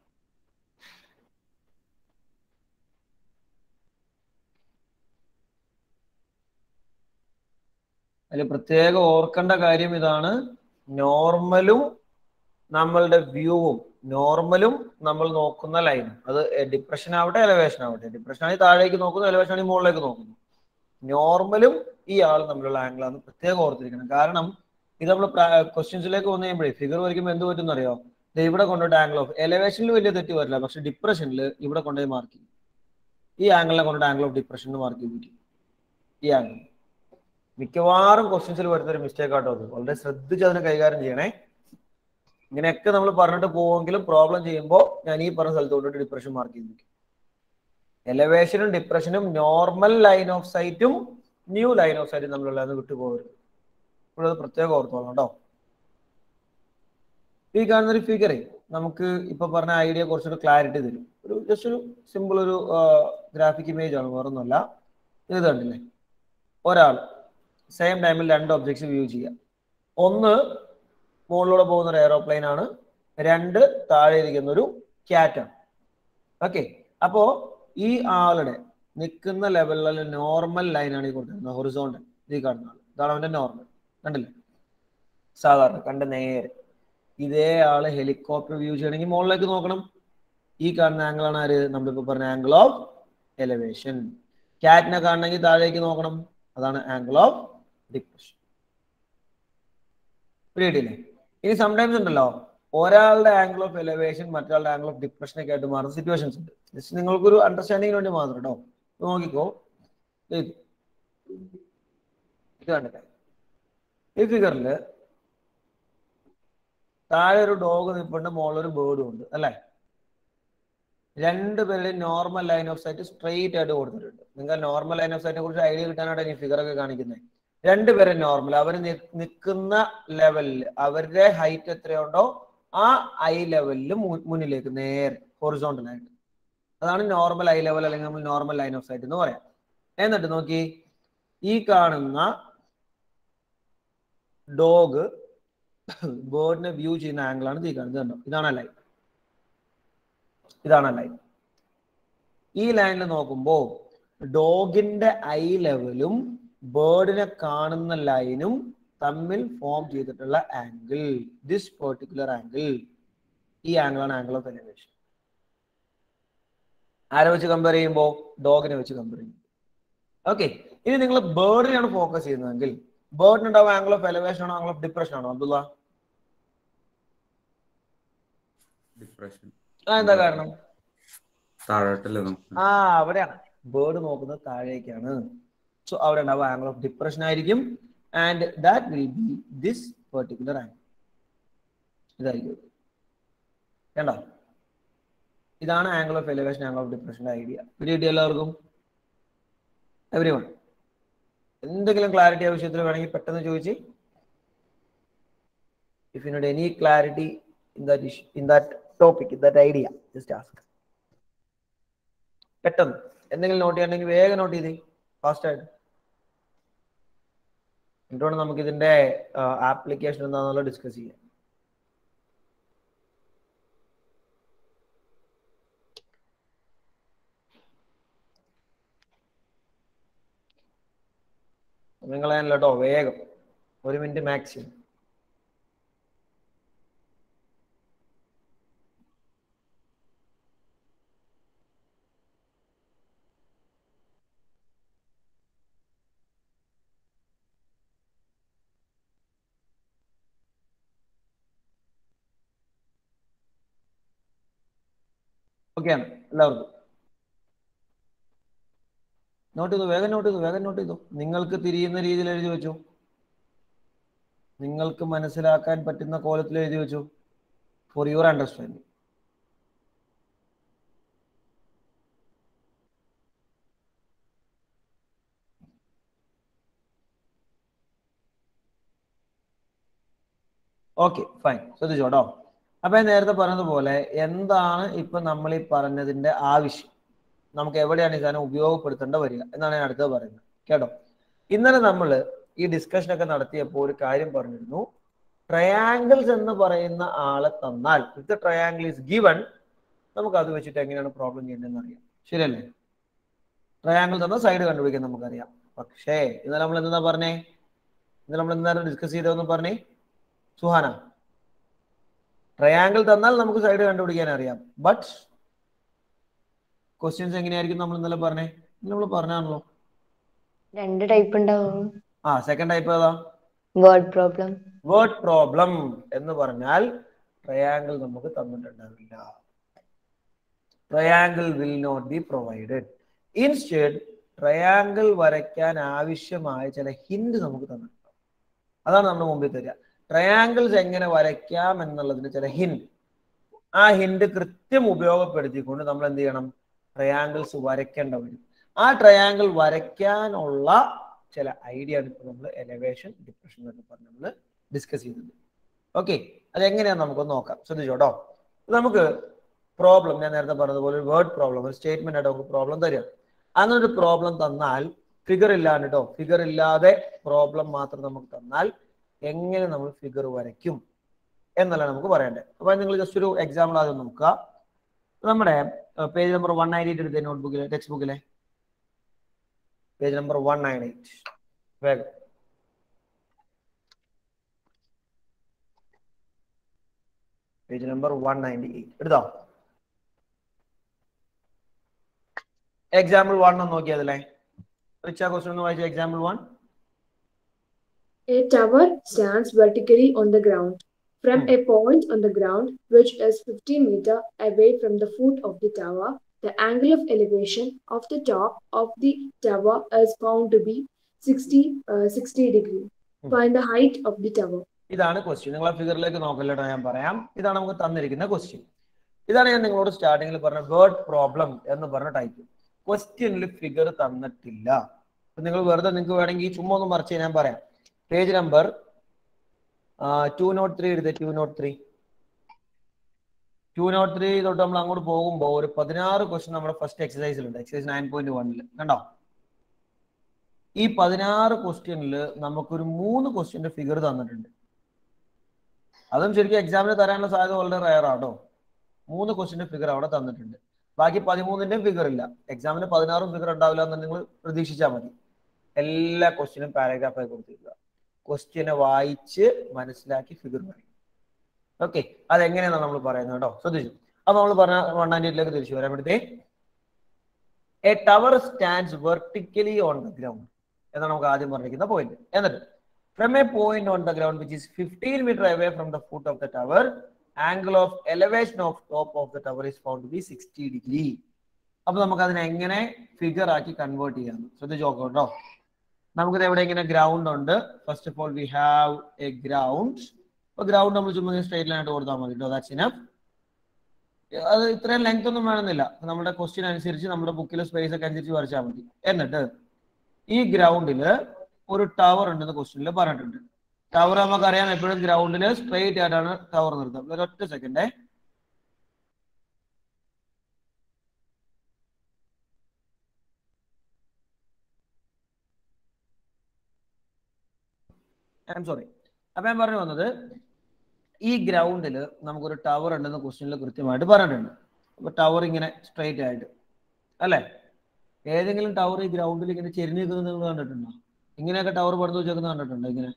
അതിൽ പ്രത്യേകം ഓർക്കേണ്ട കാര്യം ഇതാണ് നോർമലും നമ്മളുടെ വ്യൂവും നോർമലും നമ്മൾ നോക്കുന്ന ലൈനും അത് ഡിപ്രഷൻ ആവട്ടെ എലവേഷൻ ആവട്ടെ ഡിപ്രഷൻ ആണെങ്കിൽ താഴേക്ക് നോക്കുന്നു എലവേഷൻ ആണെങ്കിൽ മുകളിലേക്ക് നോക്കുന്നു നോർമലും ഈ ആൾ തമ്മിലുള്ള ആംഗിൾ ആണ് പ്രത്യേകം ഓർത്തിരിക്കണം കാരണം ഇത് നമ്മൾ ക്വസ്റ്റ്യൻസിലേക്ക് വന്നു കഴിയുമ്പോഴേ ഫിഗർ വരയ്ക്കുമ്പോൾ എന്ത് പറ്റും അറിയോ ദേ ഇവിടെ കൊണ്ടുപോയിട്ട് ആംഗിൾ ഓഫ് എലവേഷനിൽ വലിയ തെറ്റ് വരില്ല പക്ഷെ ഡിപ്രഷനിൽ ഇവിടെ കൊണ്ടുപോയി മാർക്ക് ചെയ്യും ഈ ആംഗിളിനെ കൊണ്ടിട്ട് ആംഗിൾ ഓഫ് ഡിപ്രഷൻ മാർക്ക് ചെയ്ത് പറ്റും ഈ ആംഗിൾ മിക്കവാറും ക്വസ്റ്റ്യൻസിൽ വരുന്ന ഒരു മിസ്റ്റേക്ക് ആട്ടോ അത് വളരെ ശ്രദ്ധിച്ച് അതിനെ കൈകാര്യം ചെയ്യണേ ഇങ്ങനെയൊക്കെ നമ്മൾ പറഞ്ഞിട്ട് പോവെങ്കിലും പ്രോബ്ലം ചെയ്യുമ്പോൾ ഞാൻ ഈ പറഞ്ഞ സ്ഥലത്ത് കൊണ്ടിട്ട് ഡിപ്രഷൻ മാർക്ക് ചെയ്ത് വെക്കും എലവേഷനും ഡിപ്രഷനും നോർമൽ ലൈൻ ഓഫ് സൈറ്റും ന്യൂ ലൈൻ ഓഫ് സൈറ്റും തമ്മിലുള്ള വിട്ടുപോകരുത് ഇവിടെ അത് പ്രത്യേകം ഓർത്തോളാം കേട്ടോ ഈ കാണുന്ന ഒരു ഫിഗറെ നമുക്ക് ഇപ്പൊ പറഞ്ഞ ഐഡിയ കുറച്ചൊരു ക്ലാരിറ്റി തരും ഒരു ജസ്റ്റ് ഒരു സിമ്പിൾ ഒരു ഗ്രാഫിക് ഇമേജ് ആണ് വേറൊന്നുമല്ല ഇത് കണ്ടില്ലേ ഒരാൾ സെയിം ടൈമിൽ രണ്ട് ഒബ്ജക്ട്സ് വ്യൂ ചെയ്യാം ഒന്ന് മുകളിലൂടെ പോകുന്ന ഒരു എയറോപ്ലെയിൻ ആണ് രണ്ട് താഴെ ഇരിക്കുന്ന ഒരു ക്യാറ്റ് ആണ് ഓക്കെ അപ്പോ ഈ ആളുടെ നിൽക്കുന്ന ലെവലിലെ നോർമൽ ലൈനാണ് ഈ കൊടുത്തിരുന്നത് ഹൊറിസോണ്ടൽ ഈ കാണുന്ന ആൾ ഇതാണ് അവന്റെ നോർമൽ കണ്ടില്ലേ സാധാരണ കണ്ട നേരെ ഇതേ ആള് ഹെലികോപ്റ്റർ വ്യൂ ചെയ്യണമെങ്കിൽ മുകളിലേക്ക് നോക്കണം ഈ കാണുന്ന ആംഗിൾ ആണ് ആര് നമ്മളിപ്പോ പറഞ്ഞ ആംഗിൾ ഓഫ് എലവേഷൻ ക്യാറ്റിനെ കാണണമെങ്കിൽ താഴേക്ക് നോക്കണം അതാണ് ആംഗിൾ ഓഫ് ഡിപ്രഷൻ പിടിയിട്ടില്ലേ ഇനി സംടൈംസ് ഉണ്ടല്ലോ ഒരാളുടെ ആംഗിൾ ഓഫ് എലവേഷൻ മറ്റൊരാളുടെ ആംഗിൾ ഓഫ് ഡിപ്രഷൻ ഒക്കെ ആയിട്ട് മാറുന്ന സിറ്റുവേഷൻസ് ഉണ്ട് ജസ്റ്റ് നിങ്ങൾക്കൊരു അണ്ടർസ്റ്റാൻഡിങ്ങിന് വേണ്ടി മാത്രം കേട്ടോ നോക്കിക്കോ ഇത് ഇത് കണ്ടില്ലേ ഈ ഫിഗറിൽ താഴെ ഒരു ഡോഗ് നിൽപ്പുണ്ട് മുകളിൽ ഒരു ബേർഡും ഉണ്ട് അല്ലേ രണ്ടുപേരുടെയും normal line of sight straight ആയിട്ട് കൊടുത്തിട്ടുണ്ട് നിങ്ങൾ നോർമൽ ലൈൻ ഓഫ് സൈറ്റിനെ കുറിച്ച് ഐഡിയ കിട്ടാനായിട്ട് ഈ ഫിഗർ ഒക്കെ കാണിക്കുന്നത് രണ്ടുപേരും നോർമൽ അവർ നിൽക്കുന്ന ലെവലിൽ അവരുടെ ഹൈറ്റ് എത്രയുണ്ടോ ആ ഐ ലെവലിൽ മുന്നിലേക്ക് നേരെ ഹൊറിസോണ്ടൽ ആയിട്ട് അതാണ് നോർമൽ ഐ ലെവൽ അല്ലെങ്കിൽ നമ്മൾ നോർമൽ ലൈൻ ഓഫ് സൈറ്റ് എന്ന് പറയാം എന്നിട്ട് നോക്കി ഈ കാണുന്ന ഡോഗ് ബേർഡിനെ വ്യൂ ചെയ്യുന്ന ആംഗിൾ ആണ് ഈ കാണുന്നത് കണ്ടോ ഇതാണ് ലൈൻ ഇതാണ് ലൈൻ ഈ ലൈനിൽ നോക്കുമ്പോൾ ഡോഗിന്റെ ഐ ലെവലും ബേർഡിനെ കാണുന്ന ലൈനും തമ്മിൽ ഫോം ചെയ്തിട്ടുള്ള ആംഗിൾ ദിസ് പെർട്ടിക്കുലർ ആംഗിൾ ഈ ആംഗിൾ ആണ് ആംഗിൾ ഓഫ് എലിവേഷൻ ആരെ വെച്ച് കമ്പയർ ചെയ്യുമ്പോൾ ഡോഗിനെ വെച്ച് കമ്പയർ ചെയ്യും ഓക്കെ ഇനി നിങ്ങൾ ബേർഡിനെയാണ് ഫോക്കസ് ചെയ്യുന്നതെങ്കിൽ ബേർഡിന് ഉണ്ടാവും ആംഗിൾ ഓഫ് എലിവേഷൻ ആണോ ആംഗിൾ ഓഫ് ഡിപ്രഷൻ ആണോ അബ്ദുള്ള ഡിപ്രഷൻ ആ എന്താ കാരണം താഴോട്ടല്ലേ നമുക്ക് ആ അവിടെയാണ് ബേർഡ് നോക്കുന്നത് താഴേക്കാണ് സോ അവിടെ ഉണ്ടാവും ആംഗിൾ ഓഫ് ഡിപ്രഷൻ ആയിരിക്കും and that will be this particular angle ഇതായിരിക്കും കണ്ടോ ഇതാണ് angle of elevation angle of ഡിപ്രഷന്റെ ഐഡിയ പിടികിട്ടി എല്ലാവർക്കും എവരി വൺ എന്തെങ്കിലും ക്ലാരിറ്റി ആ വിഷയത്തിൽ വേണമെങ്കിൽ പെട്ടെന്ന് ചോദിച്ച് if you not any clarity in that in that topic in that idea just ask പെട്ടെന്ന് എന്തെങ്കിലും നോട്ട് ചെയ്യണമെങ്കിൽ വേഗം നോട്ട് ചെയ്തേ ഫാസ്റ്റ് ആയിട്ട് എന്നിട്ടാണ് നമുക്ക് ഇതിന്റെ ആപ്ലിക്കേഷൻ എന്താണെന്നുള്ള ഡിസ്കസ് ചെയ്യാം നിങ്ങളെ കേട്ടോ വേഗം ഒരു മിനിറ്റ് മാക്സിമം ഓക്കെ ആണ് എല്ലാവർക്കും നോട്ട് ചെയ്തു വേഗം നോട്ട് ചെയ്തു വേഗം നോട്ട് ചെയ്തു നിങ്ങൾക്ക് തിരിയുന്ന രീതിയിൽ എഴുതി വെച്ചു നിങ്ങൾക്ക് മനസ്സിലാക്കാൻ പറ്റുന്ന കോലത്തിൽ എഴുതി വെച്ചു for your understanding okay fine ശ്രദ്ധിച്ചോ കേട്ടോ അപ്പൊ ഞാൻ നേരത്തെ പറഞ്ഞതുപോലെ എന്താണ് ഇപ്പൊ നമ്മൾ ഈ പറഞ്ഞതിന്റെ ആവശ്യം നമുക്ക് എവിടെയാണ് ഈ സാധനം ഉപയോഗപ്പെടുത്തേണ്ട വരിക എന്നാണ് ഞാൻ അടുത്തത് പറയുന്നത് കേട്ടോ ഇന്നലെ നമ്മൾ ഈ ഡിസ്കഷൻ ഒക്കെ നടത്തിയപ്പോൾ ഒരു കാര്യം പറഞ്ഞിരുന്നു ട്രയാങ്കിൾസ് എന്ന് പറയുന്ന ആളെ തന്നാൽ if the triangle is given നമുക്ക് അത് വെച്ചിട്ട് എങ്ങനെയാണ് പ്രോബ്ലം ചെയ്യേണ്ടതെന്ന് അറിയാം ശരിയല്ലേ ട്രയാങ്കിൾ തന്ന സൈഡ് കണ്ടുപിടിക്കാൻ നമുക്കറിയാം പക്ഷേ ഇന്നലെ നമ്മൾ എന്താ പറഞ്ഞേ ഇന്നലെ നമ്മൾ എന്തായിരുന്നു ഡിസ്കസ് ചെയ്തതെന്ന് പറഞ്ഞേ സുഹാന ട്രയാങ്കിൾ തന്നാൽ നമുക്ക് സൈഡ് കണ്ടുപിടിക്കാൻ അറിയാം ബട്ട് ക്വസ്റ്റ്യൻസ് എങ്ങനെയായിരിക്കും നമ്മൾ ഇന്നലെ പറഞ്ഞേ നമ്മൾ പറഞ്ഞാണല്ലോ രണ്ട് ടൈപ്പ് ഉണ്ടാവും ആ സെക്കൻഡ് ടൈപ്പ് ഏതാ വേർഡ് പ്രോബ്ലം വേർഡ് പ്രോബ്ലം എന്ന് പറഞ്ഞാൽ ട്രയാങ്കിൾ നമുക്ക് തന്നിട്ടുണ്ടാവില്ല triangle will not be provided instead triangle വരയ്ക്കാൻ ആവശ്യമായ ചില ഹിന്റ് നമുക്ക് തന്നിട്ടുണ്ട് അതാണ് നമ്മുടെ മുമ്പിൽ തരിക ട്രയാങ്കിൾസ് എങ്ങനെ വരയ്ക്കാം എന്നുള്ളതിന് ചില ഹിന്റ് ആ ഹിന്റ് കൃത്യം ഉപയോഗപ്പെടുത്തിക്കൊണ്ട് നമ്മൾ എന്ത് ചെയ്യണം ട്രയാങ്കിൾസ് വരയ്ക്കേണ്ട വരും ആ ട്രയാങ്കിൾ വരയ്ക്കാനുള്ള ചില ഐഡിയ ആണ് ഇപ്പോൾ നമ്മൾ എലവേഷൻ ഡിപ്രഷൻ എന്നൊക്കെ പറഞ്ഞ് നമ്മൾ ഡിസ്കസ് ചെയ്യുന്നത് ഓക്കെ അതെങ്ങനെയാന്ന് നമുക്കൊന്ന് നോക്കാം ശ്രദ്ധിച്ചോ കേട്ടോ നമുക്ക് പ്രോബ്ലം ഞാൻ നേരത്തെ പറഞ്ഞതുപോലെ ഒരു വേർഡ് പ്രോബ്ലം ഒരു സ്റ്റേറ്റ്മെന്റ് ആയിട്ട് നമുക്ക് പ്രോബ്ലം തരിക അങ്ങനെ ഒരു പ്രോബ്ലം തന്നാൽ ഫിഗർ ഇല്ലാണ്ട് കേട്ടോ ഫിഗർ ഇല്ലാതെ പ്രോബ്ലം മാത്രം നമുക്ക് തന്നാൽ എങ്ങനെ നമ്മൾ ഫിഗർ വരയ്ക്കും എന്നല്ല നമുക്ക് പറയേണ്ടത് അപ്പൊ നിങ്ങൾ ജസ്റ്റ് ഒരു എക്സാമ്പിൾ ആദ്യം നോക്കുക നമ്മുടെ page number one nine eight എടുത്തേ നോട്ട്ബുക്കിലെ ടെക്സ്റ്റ് ബുക്കിലെ page number one nine eight വേഗം page number one ninety eight എടുത്തോ എക്സാമ്പിൾ വൺ ഒന്ന് നോക്കിയതല്ലേ റിച്ച ക്വസ്റ്റൻ ഒന്ന് വായിച്ച example one A tower stands vertically on the ground. From a point on the ground, which is 15 meter away from the foot of the tower, the angle of elevation of the top of the tower is found to be 60, uh, 60 degree. Find the height of the tower. ഇതാണ് question നിങ്ങൾ ആ ഫിഗറിലേക്ക് നോക്കല്ലോ ഞാൻ പറയാം ഇതാണ് നമുക്ക് തന്നിരിക്കുന്ന question ഇതാണ് ഞാൻ നിങ്ങളോട് സ്റ്റാർട്ടിങ്ങിൽ പറഞ്ഞ വേർഡ് പ്രോബ്ലം എന്ന് പറഞ്ഞ ടൈപ്പ് ക്വസ്റ്റ്യനിൽ ഫിഗർ തന്നിട്ടില്ല നിങ്ങൾ വെറുതെ നിങ്ങൾക്ക് വേണമെങ്കിൽ ചുമ്മാ ഒന്ന് മറിച്ച് ഞാൻ പറയാം page number two nought three എടുത്തേ two nought three two nought three തൊട്ട് നമ്മൾ അങ്ങോട്ട് പോകുമ്പോൾ ഒരു പതിനാറ് ക്വസ്റ്റ്യൻ നമ്മുടെ ഫസ്റ്റ് എക്സസൈസിലുണ്ട് എക്സസൈസ് നയൻ പോയിന്റ് വണ്ണിൽ കണ്ടോ ഈ പതിനാറ് ക്വസ്റ്റ്യനിൽ നമുക്കൊരു മൂന്ന് ക്വസ്റ്റ്യന്റെ ഫിഗർ തന്നിട്ടുണ്ട് അതും ശരിക്കും എക്സാമിന് തരാനുള്ള സാധ്യത വളരെ റയർ ആട്ടോ മൂന്ന് ക്വസ്റ്റ്യന്റെ ഫിഗർ അവിടെ തന്നിട്ടുണ്ട് ബാക്കി പതിമൂന്നിന്റെയും ഫിഗർ ഇല്ല എക്സാമിന് പതിനാറും ഫിഗർ ഉണ്ടാവില്ല എന്ന് നിങ്ങൾ പ്രതീക്ഷിച്ചാൽ മതി എല്ലാ ക്വസ്റ്റ്യനും പാരഗ്രാഫായി കൊടുത്തിരിക്കുക ക്വസ്റ്റ്യനെ വായിച്ച് മനസ്സിലാക്കി ഫിഗർ പറയും ഓക്കെ അതെങ്ങനെയാണ് നമ്മൾ പറയുന്നത് കേട്ടോ ശ്രദ്ധിച്ചു അപ്പൊ നമ്മൾ പറഞ്ഞ വൺ നയൻറ്റി എയ്റ്റിലേക്ക് തിരിച്ചു വരാൻ വേണ്ടി a tower stands vertically on the ground എന്നാണ് നമുക്ക് ആദ്യം പറഞ്ഞിരിക്കുന്ന പോയിന്റ് എന്നിട്ട് from a point on the ground which is fifteen metre away from the foot of the tower angle of elevation of top of the tower is found to be sixty degree അപ്പൊ നമുക്ക് അതിനെ എങ്ങനെ figure ആക്കി convert ചെയ്യാം ശ്രദ്ധിച്ച് നോക്കാം കേട്ടോ നമുക്കിത് എവിടെ ഇങ്ങനെ ഗ്രൗണ്ട് ഉണ്ട് first of all we have a ground അപ്പൊ ഗ്രൗണ്ട് നമ്മൾ ചുമ്മാ സ്ട്രേറ്റ് ലൈൻ ആയിട്ട് കൊടുത്താൽ മതി കേട്ടോ ദാറ്റ്സ് ഇനഫ് അത് ഇത്രയും ലെങ്ത് ഒന്നും വേണമെന്നില്ല നമ്മുടെ ക്വസ്റ്റ്യൻ അനുസരിച്ച് നമ്മുടെ ബുക്കിലെ സ്പേസ് ഒക്കെ അനുസരിച്ച് വരച്ചാൽ മതി എന്നിട്ട് ഈ ഗ്രൗണ്ടിൽ ഒരു ടവർ ഉണ്ടെന്ന് ക്വസ്റ്റ്യനിൽ പറഞ്ഞിട്ടുണ്ട് ടവർ നമുക്കറിയാം എപ്പോഴും ഗ്രൗണ്ടിൽ സ്ട്രെയിറ്റ് ആയിട്ടാണ് ടവർ നിർത്തുക ഒരു ഒറ്റ സെക്കൻഡേ ഐ എം സോറി അപ്പൊ ഞാൻ പറഞ്ഞു വന്നത് ഈ ഗ്രൗണ്ടിൽ നമുക്കൊരു ടവർ ഉണ്ടെന്ന് ക്വസ്റ്റ്യനിൽ കൃത്യമായിട്ട് പറഞ്ഞിട്ടുണ്ട് അപ്പൊ ടവർ ഇങ്ങനെ സ്ട്രെയിറ്റ് ആയിട്ട് അല്ലേ ഏതെങ്കിലും ടവർ ഈ ഗ്രൗണ്ടിൽ ഇങ്ങനെ ചെരിഞ്ഞ് നിൽക്കുന്നത് നിങ്ങൾ കണ്ടിട്ടുണ്ടോ ഇങ്ങനെയൊക്കെ ടവർ പണിത് വെച്ചേക്കുന്നത് കണ്ടിട്ടുണ്ടോ ഇങ്ങനെ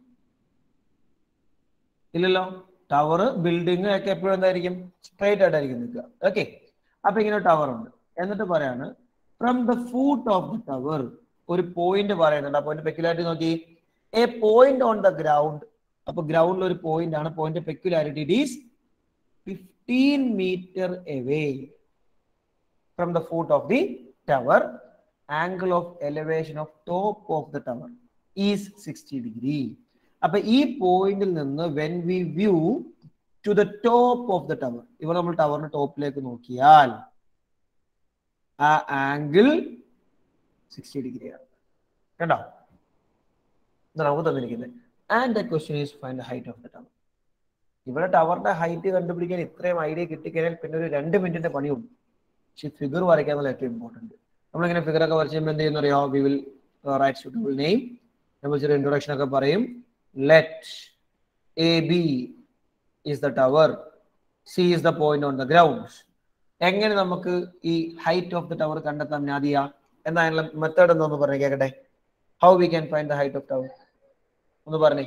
ഇല്ലല്ലോ ടവർ ബിൽഡിംഗ് ഒക്കെ എപ്പോഴും എന്തായിരിക്കും സ്ട്രെയിറ്റ് ആയിട്ടായിരിക്കും നിൽക്കുക ഓക്കെ അപ്പൊ ഇങ്ങനെ ടവർ ഉണ്ട് എന്നിട്ട് പറയാണ് from the foot of the tower ഒരു പോയിന്റ് പറയുന്നുണ്ട് ആ പോയിന്റ് പെക്യുലാരിറ്റി നോക്കി a point on the ground അപ്പൊ ഗ്രൗണ്ടിൽ ഒരു പോയിന്റ് ആണ് point peculiarity it is fifteen metre away from the foot of the tower angle of elevation of top of the tower is sixty degree അപ്പൊ ഈ പോയിന്റിൽ നിന്ന് when we view to the top of the tower ഇവിടെ നമ്മൾ ടവറിന്റെ ടോപ്പിലേക്ക് നോക്കിയാൽ ആ angle sixty ഡിഗ്രിയാണ് കണ്ടോ ഇത് നമുക്ക് തന്നിരിക്കുന്നത് and the question is find height of the tower ഇവിടെ ടവറിന്റെ ഹൈറ്റ് കണ്ടുപിടിക്കാൻ ഇത്രയും ഐഡിയ കിട്ടിക്കഴിഞ്ഞാൽ പിന്നെ ഒരു രണ്ട് മിനിറ്റിന്റെ പണിയുണ്ട് പക്ഷെ ഫിഗർ വരയ്ക്കാന്നുള്ള ഏറ്റവും ഇമ്പോർട്ടന്റ് നമ്മളിങ്ങനെ ഫിഗർ ഒക്കെ വരച്ച് കഴിയുമ്പോൾ എന്ത് ചെയ്യുന്ന അറിയോ we will write suitable name നമ്മൾ ചെറിയ ഇൻട്രൊഡക്ഷൻ ഒക്കെ പറയും let A B is the tower C is the point on the ground എങ്ങനെ നമുക്ക് ഈ ഹൈറ്റ് ഓഫ് ദ ടവർ കണ്ടെത്താം നാദിയ എന്താ അതിനുള്ള മെത്തേഡ് എന്നൊന്ന് പറഞ്ഞു കേക്കട്ടെ how we can find the height of tower ഒന്ന് പറഞ്ഞേ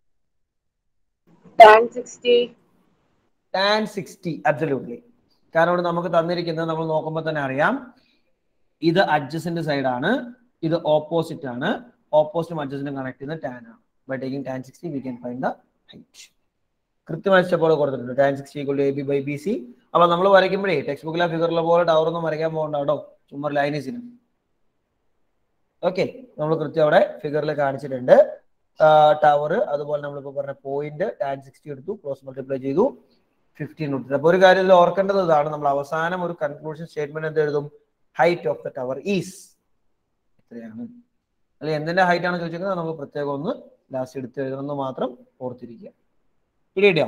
tan 60 ടാൻ സിക്സ്റ്റി അബ്സല്യൂട്ട്ലി കാരണം ഇവിടെ നമുക്ക് തന്നിരിക്കുന്നത് നമ്മൾ നോക്കുമ്പോൾ തന്നെ അറിയാം ഇത് അഡ്ജസന്റ് സൈഡ് ആണ് ഇത് ഓപ്പോസിറ്റ് ആണ് ഓപ്പോസിറ്റും അഡ്ജസന്റും കണക്ട് ചെയ്യുന്ന ടാൻ ആണ് by taking tan sixty we can find the height കൃത്യമായ സ്റ്റെപ്പോടെ കൊടുത്തിട്ടുണ്ട് tan sixty equal to A B by B C അപ്പൊ നമ്മൾ വരയ്ക്കുമ്പോഴേ ടെക്സ്റ്റ് ബുക്കിലെ ഫിഗറിലെ പോലെ ടവർ ഒന്നും വരയ്ക്കാൻ പോകണ്ട കേട്ടോ ചുമ്മാ ലൈനീസിന് ഓക്കെ നമ്മൾ കൃത്യം അവിടെ ഫിഗറിൽ കാണിച്ചിട്ടുണ്ട് ടവർ അതുപോലെ നമ്മളിപ്പോൾ പറഞ്ഞ പോയിന്റ് ടാൻ സിക്സ്റ്റി എടുത്തു ക്രോസ് മൾട്ടിപ്ലൈ ചെയ്തു ഫിഫ്റ്റീൻ കൊടുത്തത് അപ്പൊ ഒരു കാര്യം ഇതിൽ ഓർക്കേണ്ടത് ഇതാണ് നമ്മൾ അവസാനം ഒരു കൺക്ലൂഷൻ സ്റ്റേറ്റ്മെന്റ് എന്ത് എഴുതും height of the tower is എത്രയാണ് അല്ലെങ്കിൽ എന്തിന്റെ ഹൈറ്റ് ആണ് ചോദിച്ചിരിക്കുന്നത് നമുക്ക് പ്രത്യേകം ഒന്ന് ലാസ്റ്റ് എടുത്ത് എഴുതണമെന്ന് മാത്രം ഓർത്തിരിക്കുക പിടിയോ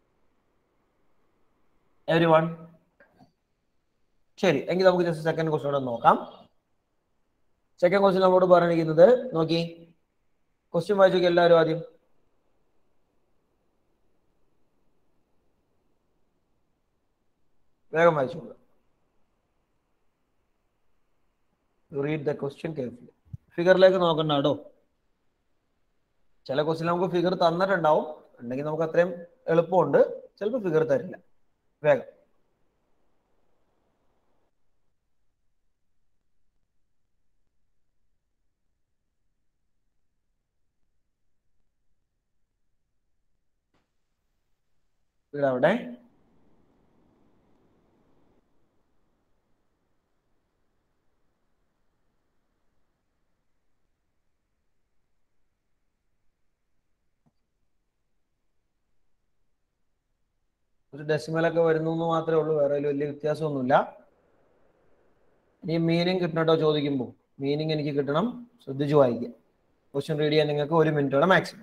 എവരി വൺ ശരി എങ്കിൽ നമുക്ക് ജസ്റ്റ് സെക്കൻഡ് ക്വസ്റ്റ്യൻ കൂടെ നോക്കാം സെക്കൻഡ് ക്വസ്റ്റ്യൻ നമ്മോട് പറഞ്ഞിരിക്കുന്നത് നോക്കി ക്വസ്റ്റ്യൻ വായിച്ചു എല്ലാവരും ആദ്യം വേഗം വായിച്ചോളൂ റീഡ് ദ ക്വസ്റ്റ്യൻ കെയർഫുള്ളി ഫിഗറിലേക്ക് നോക്കണ്ട കേട്ടോ ചില ക്വസ്റ്റ്യൻ നമുക്ക് ഫിഗർ തന്നിട്ടുണ്ടാവും ഉണ്ടെങ്കിൽ നമുക്ക് അത്രയും എളുപ്പമുണ്ട് ചിലപ്പോൾ ഫിഗർ തരില്ല വേഗം ഇവിടെ അവിടെ ഒരു ഡെസിമലൊക്കെ വരുന്നു എന്ന് മാത്രമേ ഉള്ളൂ വേറെ അതിൽ വലിയ വ്യത്യാസമൊന്നുമില്ല ഈ മീനിങ് കിട്ടണം കേട്ടോ ചോദിക്കുമ്പോൾ മീനിങ് എനിക്ക് കിട്ടണം ശ്രദ്ധിച്ചു വായിക്കുക ക്വസ്റ്റ്യൻ റീഡ് ചെയ്യാൻ നിങ്ങൾക്ക് ഒരു മിനിറ്റോടെ maximum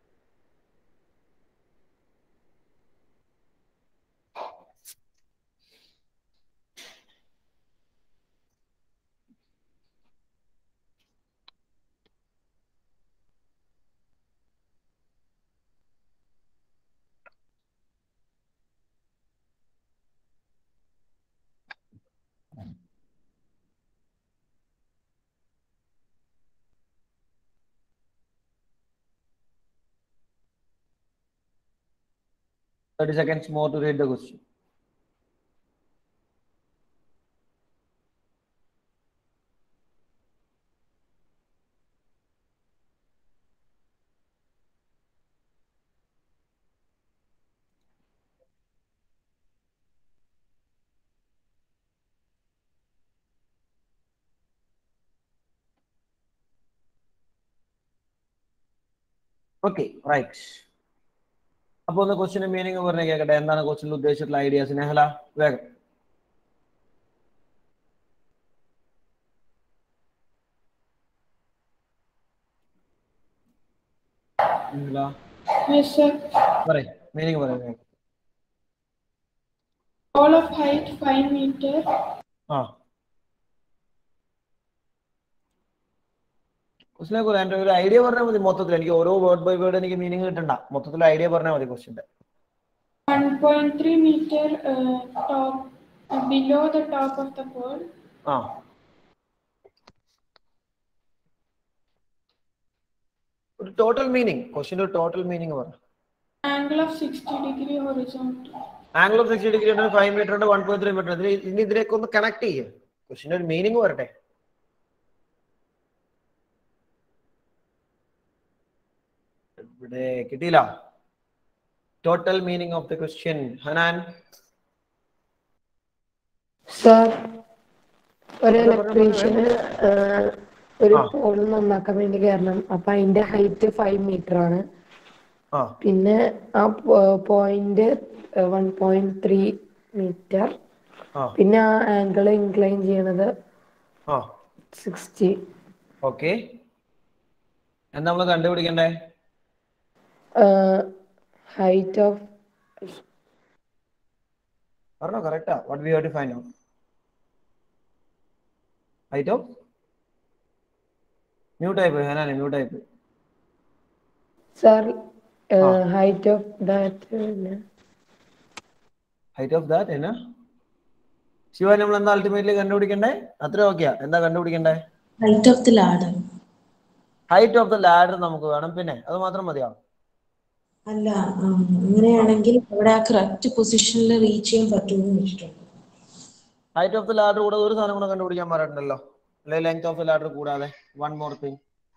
Thirty seconds more to read the question. Okay, right. അപ്പൊ ഒന്ന് ക്വസ്റ്റിന് മീനിങ് പറഞ്ഞ കേക്കട്ടെ എന്താണ് ക്വസ്റ്റിനിൽ ഉദ്ദേശിച്ചിട്ടുള്ള ഐഡിയാസ് നെഹല വേഗം നെഹല Yes, sir. പറയ് മീനിങ് പറയാം All of height 5 meter. ആ ക്വസ്റ്റിനെ കുറിച്ച് എൻ്റെ ഒരു ഐഡിയ പറഞ്ഞാൽ മതി മൊത്തത്തിൽ എനിക്ക് ഓരോ വേർഡ് ബൈ വേർഡ് എനിക്ക് മീനിങ് കിട്ടണ്ട മൊത്തത്തിൽ ഐഡിയ പറഞ്ഞാൽ മതി ക്വസ്റ്റിന്റെ 1.3 meter uh, top uh, below the top of the pole. ആ ഒരു ടോട്ടൽ മീനിങ് ക്വസ്റ്റിന്റെ ഒരു ടോട്ടൽ മീനിങ് പറ Angle of 60 degree horizontal. Angle of sixty degree ഉണ്ട് ഫൈവ് മീറ്റർ ഉണ്ട് വൺ പോയിന്റ് ത്രീ മീറ്റർ ഇനി ഇതിലേക്ക് ഒന്ന് കണക്ട് ചെയ്യുക ക്വസ്റ്റിന്റെ ഒരു മീനിങ് വരട്ടെ ഇവിടെ കിട്ടിയില്ല total meaning of the question Hanan sir ഒരു പറഞ്ഞോ, പറഞ്ഞോ, ഇലക്ട്രീഷ്യന് ഒരു ആ. പോൾ നന്നാക്കാൻ വേണ്ടി കയറണം അപ്പൊ അതിന്റെ ഹൈറ്റ് ഫൈവ് മീറ്റർ ആണ് ആ പിന്നെ ആ point one point three metre ആ പിന്നെ ആ ആംഗിൾ ഇൻക്ലൈൻ ചെയ്യണത് ആ സിക്സ്റ്റി ഓക്കെ എന്താ നമ്മൾ കണ്ടുപിടിക്കണ്ടേ ഹൈറ്റ് ഓഫ് പറഞ്ഞോ കറക്റ്റാ what we have to find out height of mute ആയി പോയി ഹനാനെ മ്യൂട്ട് ആയി പോയി sir height of that height of that എന്നാ ശിവ നമ്മൾ എന്താ അൾട്ടിമേറ്റ്ലി കണ്ടുപിടിക്കണ്ടേ അത്ര ഓക്കെയാ എന്താ കണ്ടുപിടിക്കണ്ടേ height of the ladder height of the ladder നമുക്ക് വേണം പിന്നെ അത് മാത്രം മതിയാവും അല്ല ഉം, അങ്ങനെയാണെങ്കിൽ അവിടെ ആ കറക്റ്റ് പൊസിഷനിൽ റീച്ച് ചെയ്യാൻ പറ്റുമെന്ന് വെച്ചിട്ടുണ്ട് ഹൈറ്റ് ഓഫ് ദ ലാഡർ കൂടാതെ ഒരു സാധനം കൂടെ കണ്ടുപിടിക്കാൻ പറഞ്ഞിട്ടുണ്ടല്ലോ അല്ലെങ്കിൽ ലെങ്ത് ഓഫ് ദ ലാഡർ കൂടാതെ വൺ മോർ തിങ്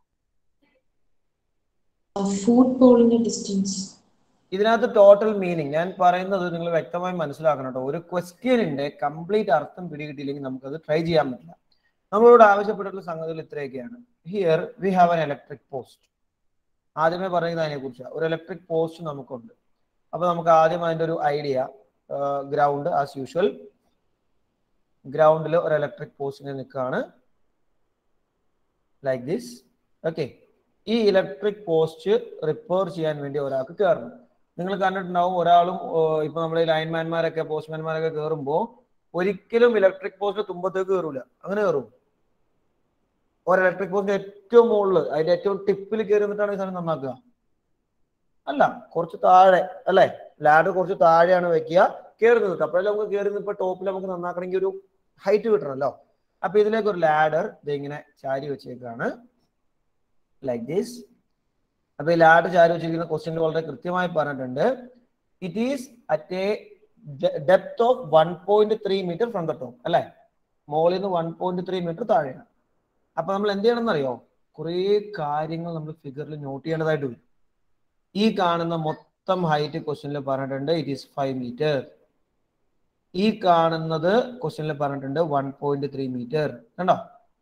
ഫുഡ് പോളിന്റെ ഡിസ്റ്റൻസ് ഇതിനകത്ത് ടോട്ടൽ മീനിങ് ഞാൻ പറയുന്നത് നിങ്ങൾ വ്യക്തമായി മനസ്സിലാക്കണം കേട്ടോ ഒരു ക്വസ്റ്റ്യനിന്റെ കംപ്ലീറ്റ് അർത്ഥം പിടികിട്ടിയില്ലെങ്കിൽ നമുക്കത് ട്രൈ ചെയ്യാൻ പറ്റില്ല നമ്മളോട് ആവശ്യപ്പെട്ടിട്ടുള്ള സംഗതികൾ ഇത്രയൊക്കെയാണ് here we have an electric post ആദ്യമേ പറയുന്നത് അതിനെ കുറിച്ച് ഒരു ഇലക്ട്രിക് പോസ്റ്റ് നമുക്കുണ്ട് അപ്പൊ നമുക്ക് ആദ്യം അതിന്റെ ഒരു ഐഡിയ ഗ്രൗണ്ട് ആസ് യൂഷ്വൽ ഗ്രൗണ്ടിൽ ഒരു ഇലക്ട്രിക് പോസ്റ്റിനെ നിൽക്കുകയാണ് ലൈക്ക് ദിസ് ഓക്കെ ഈ ഇലക്ട്രിക് പോസ്റ്റ് റിപ്പയർ ചെയ്യാൻ വേണ്ടി ഒരാൾക്ക് കയറണം നിങ്ങൾ കണ്ടിട്ടുണ്ടാവും ഒരാളും ഏർ, ഇപ്പൊ നമ്മുടെ ലൈൻമാൻമാരൊക്കെ പോസ്റ്റ്മാൻമാരൊക്കെ കയറുമ്പോൾ ഒരിക്കലും ഇലക്ട്രിക് പോസ്റ്റിന്റെ തുമ്പത്തേക്ക് കയറൂല അങ്ങനെ കയറും ഒരു ഇലക്ട്രിക് പോസ്റ്റിന്റെ ഏറ്റവും മുകളിൽ അതിന്റെ ഏറ്റവും ടിപ്പിൽ കയറി നിന്നിട്ടാണ് ഈ സാധനം നന്നാക്കുക അല്ല കുറച്ച് താഴെ അല്ലെ ലാഡർ കുറച്ച് താഴെയാണ് വെക്കുക കയറി നിൽക്കുക അപ്പോഴല്ലേ നമുക്ക് കയറി ഇപ്പൊ ടോപ്പിൽ നമുക്ക് നന്നാക്കണമെങ്കിൽ ഒരു ഹൈറ്റ് കിട്ടണമല്ലോ അപ്പൊ ഇതിലേക്ക് ഒരു ലാഡർ ഇത് ഇങ്ങനെ ചാരി വെച്ചേക്കാണ് ലൈക്ക് ദിസ് അപ്പൊ ഈ ലാഡർ ചാരി വെച്ചിരിക്കുന്ന ക്വസ്റ്റ്യനിൽ വളരെ കൃത്യമായി പറഞ്ഞിട്ടുണ്ട് it is at a depth of one point three metre from the top അല്ലെ മോളിൽ നിന്ന് വൺ പോയിന്റ് ത്രീ മീറ്റർ താഴെയാണ് അപ്പൊ നമ്മൾ എന്ത് ചെയ്യണം എന്നറിയോ കുറേ കാര്യങ്ങൾ നമ്മൾ ഫിഗറിൽ നോട്ട് ചെയ്യേണ്ടതായിട്ട് വരും ഈ കാണുന്ന മൊത്തം ഹൈറ്റ് ക്വസ്റ്റ്യനിൽ പറഞ്ഞിട്ടുണ്ട് ഇറ്റ് ഈസ് ഫൈവ് മീറ്റർ ഈ കാണുന്നത് ക്വസ്റ്റ്യനിൽ പറഞ്ഞിട്ടുണ്ട് വൺ പോയിന്റ് ത്രീ മീറ്റർ കണ്ടോ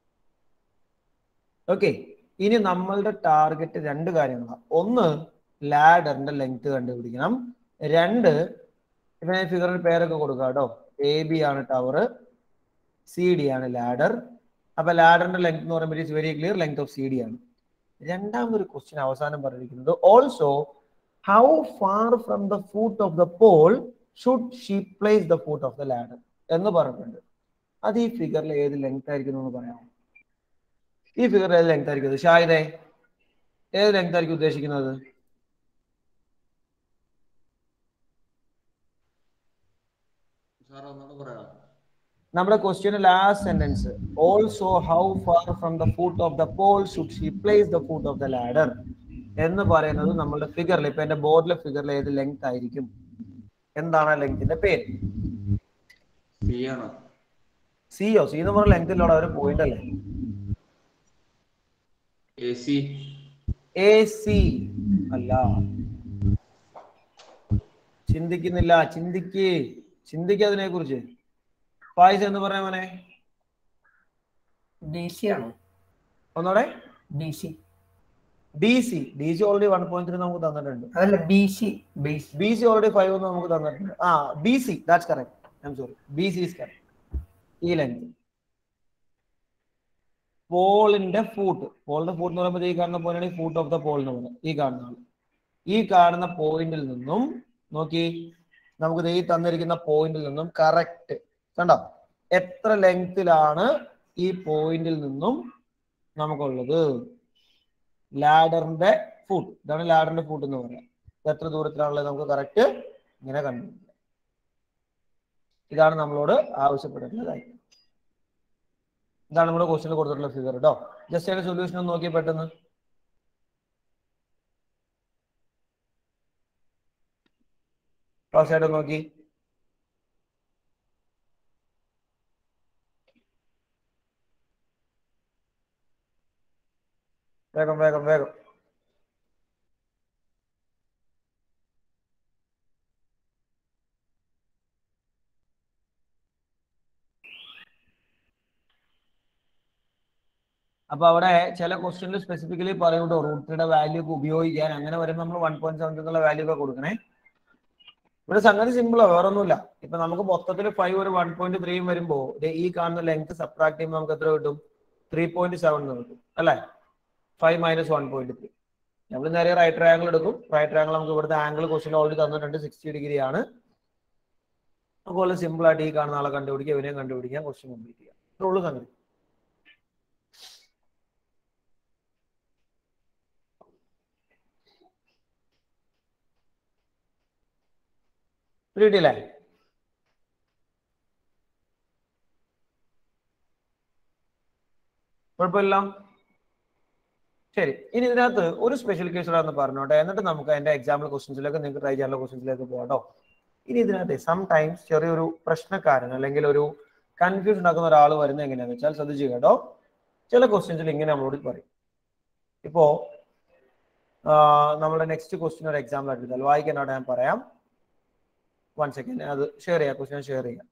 ഓക്കെ ഇനി നമ്മളുടെ ടാർഗറ്റ് രണ്ട് കാര്യങ്ങളാണ് ഒന്ന് ലാഡറിന്റെ ലെങ്ത് കണ്ടുപിടിക്കണം രണ്ട് ഇപ്പൊ ഞാൻ ഫിഗറിൽ പേരൊക്കെ കൊടുക്കാം കേട്ടോ എ ബി ആണ് ടവർ സി ഡി ആണ് ലാഡർ അപ്പൊ ലാഡറിന്റെ ലെങ്ത് എന്ന് പറയുമ്പോൾ it's very clear length of C D ആണ് രണ്ടാമതൊരു ക്വസ്റ്റ്യൻ അവസാനം പറഞ്ഞിരിക്കുന്നത് also how far from the foot of the pole should she place the foot of the ladder എന്ന് പറഞ്ഞിട്ടുണ്ട് അത് ഈ ഫിഗറിൽ ഏത് ലെങ്ത് ആയിരിക്കും എന്ന് പറയാമോ ഈ ഫിഗറിൽ ഏത് ലെങ്ത് ആയിരിക്കും ഷാഹിദേ ഏത് ലെങ്ത് ആയിരിക്കും ഉദ്ദേശിക്കുന്നത് സാർ ഒന്നുകൂടെ പറയാം നമ്മുടെ question last sentence also how far from the foot of the pole should she place the foot of the ladder എന്ന് പറയുന്നത് നമ്മുടെ ഫിഗറിൽ ഇപ്പൊ എന്റെ ബോർഡിലെ ഫിഗറിൽ ഏത് ലെങ്ത് ആയിരിക്കും എന്താണ് ആ ലെങ്തിന്റെ പേര് സി ആണോ സിയോ സി എന്ന് പറഞ്ഞ ലെങ്ത് ഇല്ലോടെ ഒരു പോയിന്റ് അല്ലേ എ സി എ സി അല്ല ചിന്തിക്കുന്നില്ല ചിന്തിക്ക് ചിന്തിക്കുക അതിനെ കുറിച്ച് പായസം എന്ന് പറയാ മോനെ ഡി സി ആണോ ഒന്നോടെ D C D C D C already one point three നമുക്ക് തന്നിട്ടുണ്ട് അതല്ല B C base B C already five എന്ന് നമുക്ക് തന്നിട്ടുണ്ട് ആ B C that's correct I'm sorry B C is correct ഈ ലെങ്ത് പോളിന്റെ ഫൂട്ട് പോളിന്റെ ഫൂട്ട് എന്ന് പറയുമ്പോൾ ഈ കാണുന്ന പോയിന്റാണ് ഫൂട്ട് ഓഫ് ദ പോൾ എന്ന് പറയുന്നത് ഈ കാണുന്ന ആള് ഈ കാണുന്ന പോയിന്റിൽ നിന്നും നോക്കി നമുക്ക് ദേ ഈ തന്നിരിക്കുന്ന പോയിന്റിൽ നിന്നും കറക്റ്റ് കണ്ടോ എത്ര ലെങ്തിലാണ് ഈ പോയിന്റിൽ നിന്നും നമുക്കുള്ളത് ലാഡറിന്റെ ഫുട്ട് ഇതാണ് ലാഡറിന്റെ ഫുട്ട് എന്ന് പറയാം ഇത് എത്ര ദൂരത്തിലാണുള്ളത് നമുക്ക് കറക്റ്റ് ഇങ്ങനെ കണ്ടുപിടിക്കാം ഇതാണ് നമ്മളോട് ആവശ്യപ്പെട്ടിട്ടുള്ള കാര്യം ഇതാണ് നമ്മുടെ ക്വസ്റ്റിന് കൊടുത്തിട്ടുള്ള ഫിഗർ കേട്ടോ ജസ്റ്റ് അതിന്റെ സൊല്യൂഷൻ ഒന്ന് നോക്കിയേ പെട്ടെന്ന് ക്ലാസ് ആയിട്ട് നോക്കി വേഗം വേഗം വേഗം അപ്പൊ അവിടെ ചില ക്വസ്റ്റ്യനിൽ സ്പെസിഫിക്കലി പറയുന്നുണ്ടോ റൂട്ടിയുടെ വാല്യൂ ഒക്കെ ഉപയോഗിക്കാൻ അങ്ങനെ വരുമ്പോൾ നമ്മൾ വൺ പോയിന്റ് സെവൻ എന്നുള്ള വാല്യൂ ഒക്കെ കൊടുക്കണേ ഇവിടെ സംഗതി സിമ്പിളാ വേറെ ഒന്നുമില്ല ഇപ്പൊ നമുക്ക് മൊത്തത്തിൽ ഫൈവ് ഒരു വൺ പോയിന്റ് ത്രീയും വരുമ്പോ ദേ ഈ കാണുന്ന ലെങ്ത് സബ്ട്രാക്ട് ചെയ്യുമ്പോൾ നമുക്ക് എത്ര കിട്ടും ത്രീ പോയിന്റ് സെവൻ എന്ന് കിട്ടും അല്ലേ five minus one point three നമ്മൾ നേരെ റൈറ്റ് ട്രയാങ്കിൾ എടുക്കും റൈറ്റ് ട്രയാങ്കിൾ നമുക്ക് ഇവിടുത്തെ ആംഗിൾ ക്വസ്റ്റ്യൻ ഓൾറെഡി തന്നിട്ടുണ്ട് സിക്സ്റ്റി ഡിഗ്രി ആണ് അതുപോലെ സിമ്പിൾ ആയിട്ട് ഈ കാണുന്ന ആളെ കണ്ടുപിടിക്കുക ഇവനെയും കണ്ടുപിടിക്കുക ക്വസ്റ്റ്യൻ കംപ്ലീറ്റ് ചെയ്യാം ഇത്രേ ഉള്ളൂ സംഗതി കിട്ടിയില്ലേ കുഴപ്പമില്ല ശരി ഇനി ഇതിനകത്ത് ഒരു സ്പെഷ്യൽ കേസ് എന്ന് പറഞ്ഞോട്ടെ എന്നിട്ട് നമുക്ക് അതിന്റെ എക്സാമ്പിൾ ക്വസ്റ്റ്യൻസിലേക്ക് നിങ്ങൾക്ക് ട്രൈ ചെയ്യാനുള്ള ക്വസ്റ്റ്യൻസിലേക്ക് പോകാട്ടോ ഇനി ഇതിനകത്ത് സം ടൈംസ് ചെറിയൊരു പ്രശ്നക്കാരൻ അല്ലെങ്കിൽ ഒരു കൺഫ്യൂഷൻ ഉണ്ടാക്കുന്ന ഒരാൾ വരുന്നത് എങ്ങനെയാണെന്ന് വെച്ചാൽ ശ്രദ്ധിച്ചു കേട്ടോ ചില ക്വസ്റ്റ്യൻസിൽ ഇങ്ങനെ നമ്മളോട് പറയും ഇപ്പോ ആ, നമ്മുടെ നെക്സ്റ്റ് ക്വസ്റ്റ്യൻ ഒരു എക്സാമ്പിൾ എടുത്താൽ വായിക്കാനായിട്ട് ഞാൻ പറയാം വൺ സെക്കൻഡ് അത് ഷെയർ ചെയ്യാം ക്വസ്റ്റ്യൻ ഷെയർ ചെയ്യാം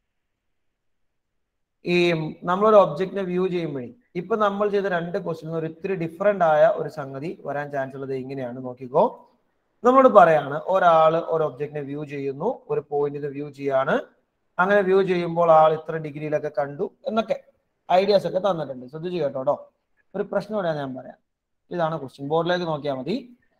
ഈ നമ്മളൊരു ഒബ്ജക്റ്റിനെ വ്യൂ ചെയ്യുമ്പോഴേ ഇപ്പൊ നമ്മൾ ചെയ്ത രണ്ട് ക്വസ്റ്റ്യൻ ഒരു ഇത്തിരി ഡിഫറെന്റ് ആയ ഒരു സംഗതി വരാൻ ചാൻസ് ഉള്ളത് ഇങ്ങനെയാണ് നോക്കിക്കോ നമ്മളോട് പറയാണ് ഒരാള് ഒരു ഒബ്ജക്റ്റിനെ വ്യൂ ചെയ്യുന്നു ഒരു പോയിന്റിന് വ്യൂ ചെയ്യാണ് അങ്ങനെ വ്യൂ ചെയ്യുമ്പോൾ ആൾ ഇത്ര ഡിഗ്രിയിലൊക്കെ കണ്ടു എന്നൊക്കെ ഐഡിയാസ് ഒക്കെ തന്നിട്ടുണ്ട് ശ്രദ്ധിച്ചു കേട്ടോട്ടോ ഒരു പ്രശ്നം ഇവിടെ ഞാൻ പറയാം ഇതാണ് ക്വസ്റ്റ്യൻ ബോർഡിലേക്ക് നോക്കിയാൽ മതി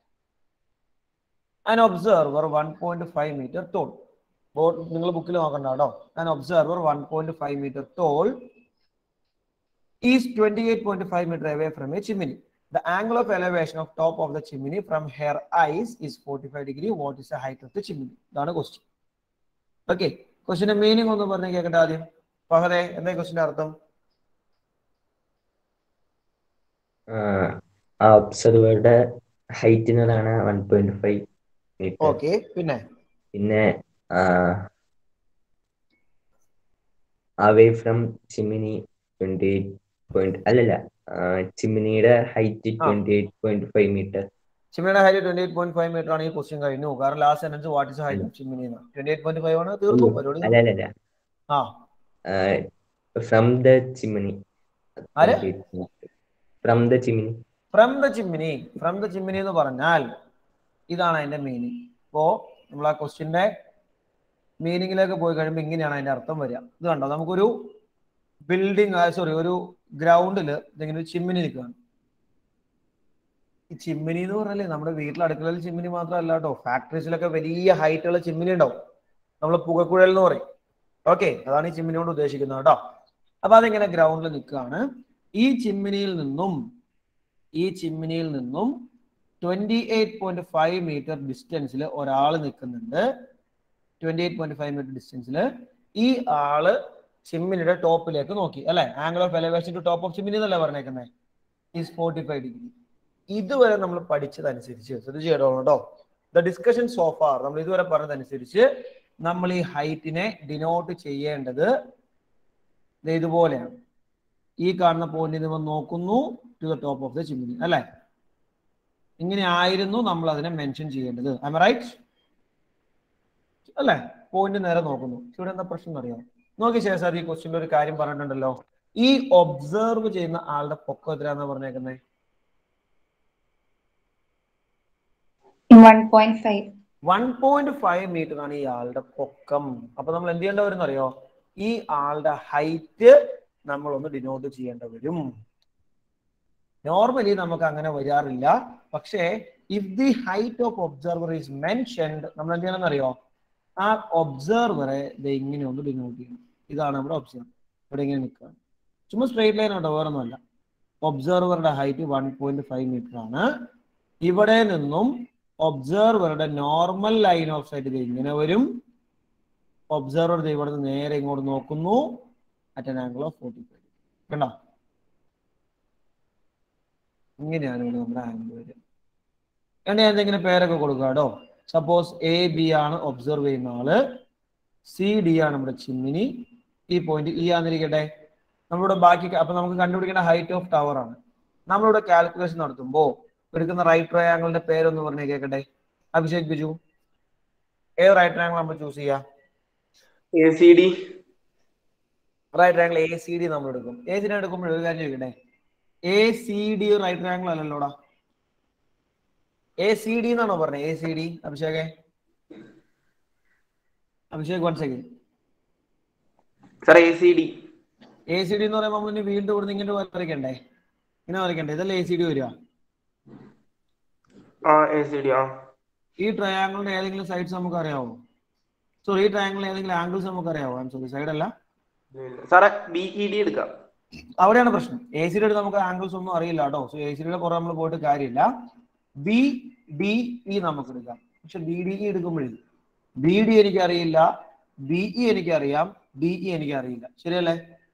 an observer 1.5 meter tall board നിങ്ങൾ ബുക്കിൽ നോക്കണ്ട കേട്ടോ an observer 1.5 meter tall is 28.5 meter away from a chimney the angle of elevation of top of the chimney from her eyes is 45 degree what is the height of the chimney ഇതാണ് question okay ക്വസ്റ്റിന്റെ meaning ഒന്ന് പറഞ്ഞു കേൾക്കട്ടെ ആദ്യം ഫഹദെ എന്താ ക്വസ്റ്റിന്റെ അർത്ഥം ആ ഒബ്സർവറുടെ ഹൈറ്റ് എന്നതാണ് one point five metre okay പിന്നെ പിന്നെ away from chimney twenty eight point അല്ലല്ല ചിമിനിയുടെ height twenty eight point five metre ചിമ്മിയുടെ height twenty eight point five metre ആണ് ഈ ക്വസ്റ്റ്യൻ കഴിഞ്ഞു കാരണം last sentence what is height of chimney twenty eight point five ആണ് തീർന്നു പരിപാടി അല്ല അല്ല അല്ല ആ ഫ്രം ദ ചിമിനി ആര്? From the chimney from the chimney from the chimney എന്ന് പറഞ്ഞാൽ ഇതാണ് അതിന്റെ മീനിങ് ഇപ്പോ നമ്മൾ ആ ക്വസ്റ്റ്യന്റെ മീനിങ്ങിലേക്ക് പോയി കഴിയുമ്പോൾ ഇങ്ങനെയാണ് അതിന്റെ അർത്ഥം വരിക ഇത് കണ്ടോ നമുക്കൊരു ബിൽഡിംഗ് സോറി ഒരു ഗ്രൗണ്ടിൽ ഇങ്ങനെ ഒരു ചിമ്മിനി നിൽക്കുകയാണ് ഈ ചിമ്മിനി എന്ന് പറഞ്ഞാലേ നമ്മുടെ വീട്ടിലെ അടുക്കളയിൽ ചിമ്മിനി മാത്രമല്ല കേട്ടോ ഫാക്ടറീസിലൊക്കെ വലിയ ഹൈറ്റുള്ള ചിമ്മിനി ഉണ്ടാവും നമ്മൾ പുകക്കുഴൽ എന്ന് പറയും ഓക്കെ അതാണ് ഈ ചിമ്മിനി കൊണ്ട് ഉദ്ദേശിക്കുന്നത് കേട്ടോ അപ്പൊ അതിങ്ങനെ ഗ്രൗണ്ടിൽ നിൽക്കുകയാണ് ഈ ചിമ്മിനിയിൽ നിന്നും ഈ ചിമ്മിനിയിൽ നിന്നും twenty eight point five metre ഡിസ്റ്റൻസിൽ ഒരാൾ നിൽക്കുന്നുണ്ട് twenty eight point five metre ഡിസ്റ്റൻസിൽ ഈ ആള് ചിമ്മിനിയുടെ ടോപ്പിലേക്ക് നോക്കി അല്ലെ angle of elevation to top of chimney എന്നല്ലേ പറഞ്ഞേക്കുന്നത് ഈസ് ഫോർട്ടി ഫൈവ് ഡിഗ്രി ഇതുവരെ നമ്മൾ പഠിച്ചതനുസരിച്ച് ശ്രദ്ധിച്ചു കേട്ടോ കേട്ടോ ദ ഡിസ്കഷൻ സോഫാർ നമ്മൾ ഇതുവരെ പറഞ്ഞതനുസരിച്ച് നമ്മൾ ഈ ഹൈറ്റിനെ ഡിനോട്ട് ചെയ്യേണ്ടത് ദേ ഇതുപോലെയാണ് ഈ കാണുന്ന പോയിന്റിൽ നിന്ന് നോക്കുന്നു to the top of the chimney അല്ലെ ഇങ്ങനെ ആയിരുന്നു നമ്മൾ അതിനെ മെൻഷൻ ചെയ്യേണ്ടത് ഐ റൈറ്റ് അല്ലെ പോയിന്റ് നേരെ നോക്കുന്നു ഇവിടെ എന്താ പ്രശ്നം അറിയാം നോക്കി ശേഷം സാർ ഈ ക്വസ്റ്റ്യനിൽ ഒരു കാര്യം പറഞ്ഞിട്ടുണ്ടല്ലോ ഈ ഒബ്സർവ് ചെയ്യുന്ന ആളുടെ പൊക്കം എത്രയാന്ന് പറഞ്ഞേക്കുന്നത് one point five one point five metre ആണ് ഈ ആളുടെ പൊക്കം അപ്പൊ നമ്മൾ എന്ത് ചെയ്യേണ്ട വരും അറിയോ ഈ ആളുടെ ഹൈറ്റ് നമ്മൾ ഒന്ന് ഡിനോട്ട് ചെയ്യേണ്ട വരും നോർമലി നമുക്ക് അങ്ങനെ വരാറില്ല പക്ഷേ if the height of observer is mentioned നമ്മൾ എന്ത് ചെയ്യണമെന്ന് അറിയോ ആ ഒബ്സർവറെ ഇത് ഇങ്ങനെ ഒന്ന് ഡിനോട്ട് ചെയ്യണം ഇതാണ് നമ്മുടെ ഒബ്സർവർ ഇവിടെ ഇങ്ങനെ നിൽക്കുകയാണ് ചുമ്മാ സ്ട്രെയിറ്റ് ലൈൻ ഉണ്ടോ വേറെ ഒന്നുമല്ല ഒബ്സർവറുടെ height one point five metre ആണ് ഇവിടെ നിന്നും ഒബ്സർവറുടെ നോർമൽ ലൈൻ ഓഫ് സൈറ്റ് ഇത് ഇങ്ങനെ വരും ഒബ്സർവർ ഇവിടെ നിന്ന് നേരെ ഇങ്ങോട്ട് നോക്കുന്നു at an angle of forty five കണ്ടോ ഇങ്ങനെയാണ് ഇവിടെ നമ്മുടെ ആംഗിൾ വരിക എന്നിട്ട് ഞാൻ എന്തെങ്കിലും പേരൊക്കെ കൊടുക്കുക കേട്ടോ സപ്പോസ് എ ബി ആണ് ഒബ്സർവ് ചെയ്യുന്ന ആള് സി ഡി ആണ് നമ്മുടെ ചിമ്മിനി ഈ പോയിന്റ് ഇ ആന്നിരിക്കട്ടെ നമ്മളിവിടെ ബാക്കി അപ്പൊ നമുക്ക് കണ്ടുപിടിക്കേണ്ട ഹൈറ്റ് ഓഫ് ടവർ ആണ് നമ്മളിവിടെ കാൽക്കുലേഷൻ നടത്തുമ്പോൾ എടുക്കുന്ന റൈറ്റ് ട്രയാങ്കിളിന്റെ പേരൊന്ന് പറഞ്ഞേ കേൾക്കട്ടെ അഭിഷേക് ബിജു ഏത് റൈറ്റ് ട്രയാങ്കിൾ നമ്മൾ ചൂസ് ചെയ്യാം A C D right triangle A C D നമ്മൾ എടുക്കും എ സി ഡി എടുക്കുമ്പോൾ ഒരു കാര്യം ചോദിക്കട്ടെ A C D right triangle അല്ലല്ലോടാ എ സി ഡി എന്നാണോ പറഞ്ഞത് എ സി ഡി അഭിഷേകെ Abhishek one second sir A C D A C D എന്ന് പറയുമ്പോൾ നമ്മൾ ഇനി വീണ്ടും ഇവിടുന്ന് ഇങ്ങനെ വരയ്ക്കണ്ടേ ഇങ്ങനെ വരയ്ക്കണ്ടേ ഇതല്ലേ എ സി ഡി വരിക ആ എ സി ഡി ആ ഈ ട്രയാങ്കിളിന്റെ ഏതെങ്കിലും സൈഡ്സ് നമുക്ക് അറിയാവോ സോറി ഈ ട്രയാങ്കിളിൽ ഏതെങ്കിലും ആംഗിൾസ് നമുക്ക് അറിയാവോ സോറി സൈഡ് അല്ല സാറേ ബി ഇ ഡി എടുക്കാം അവിടെയാണ് പ്രശ്നം എ സി ഡിയുടെ നമുക്ക് ആംഗിൾസ് ഒന്നും അറിയില്ല കേട്ടോ സോ എ സി ഡിയുടെ കുറെ നമ്മൾ പോയിട്ട് കാര്യമില്ല ബി ഡി ഇ നമുക്ക് എടുക്കാം പക്ഷെ ബി ഡി ഇ എടുക്കുമ്പോഴേ ബി ഡി എനിക്ക് അറിയില്ല ബി ഇ എനിക്ക് അറിയാം ഡി ഇ എനിക്ക് അറിയില്ല ശരിയല്ലേ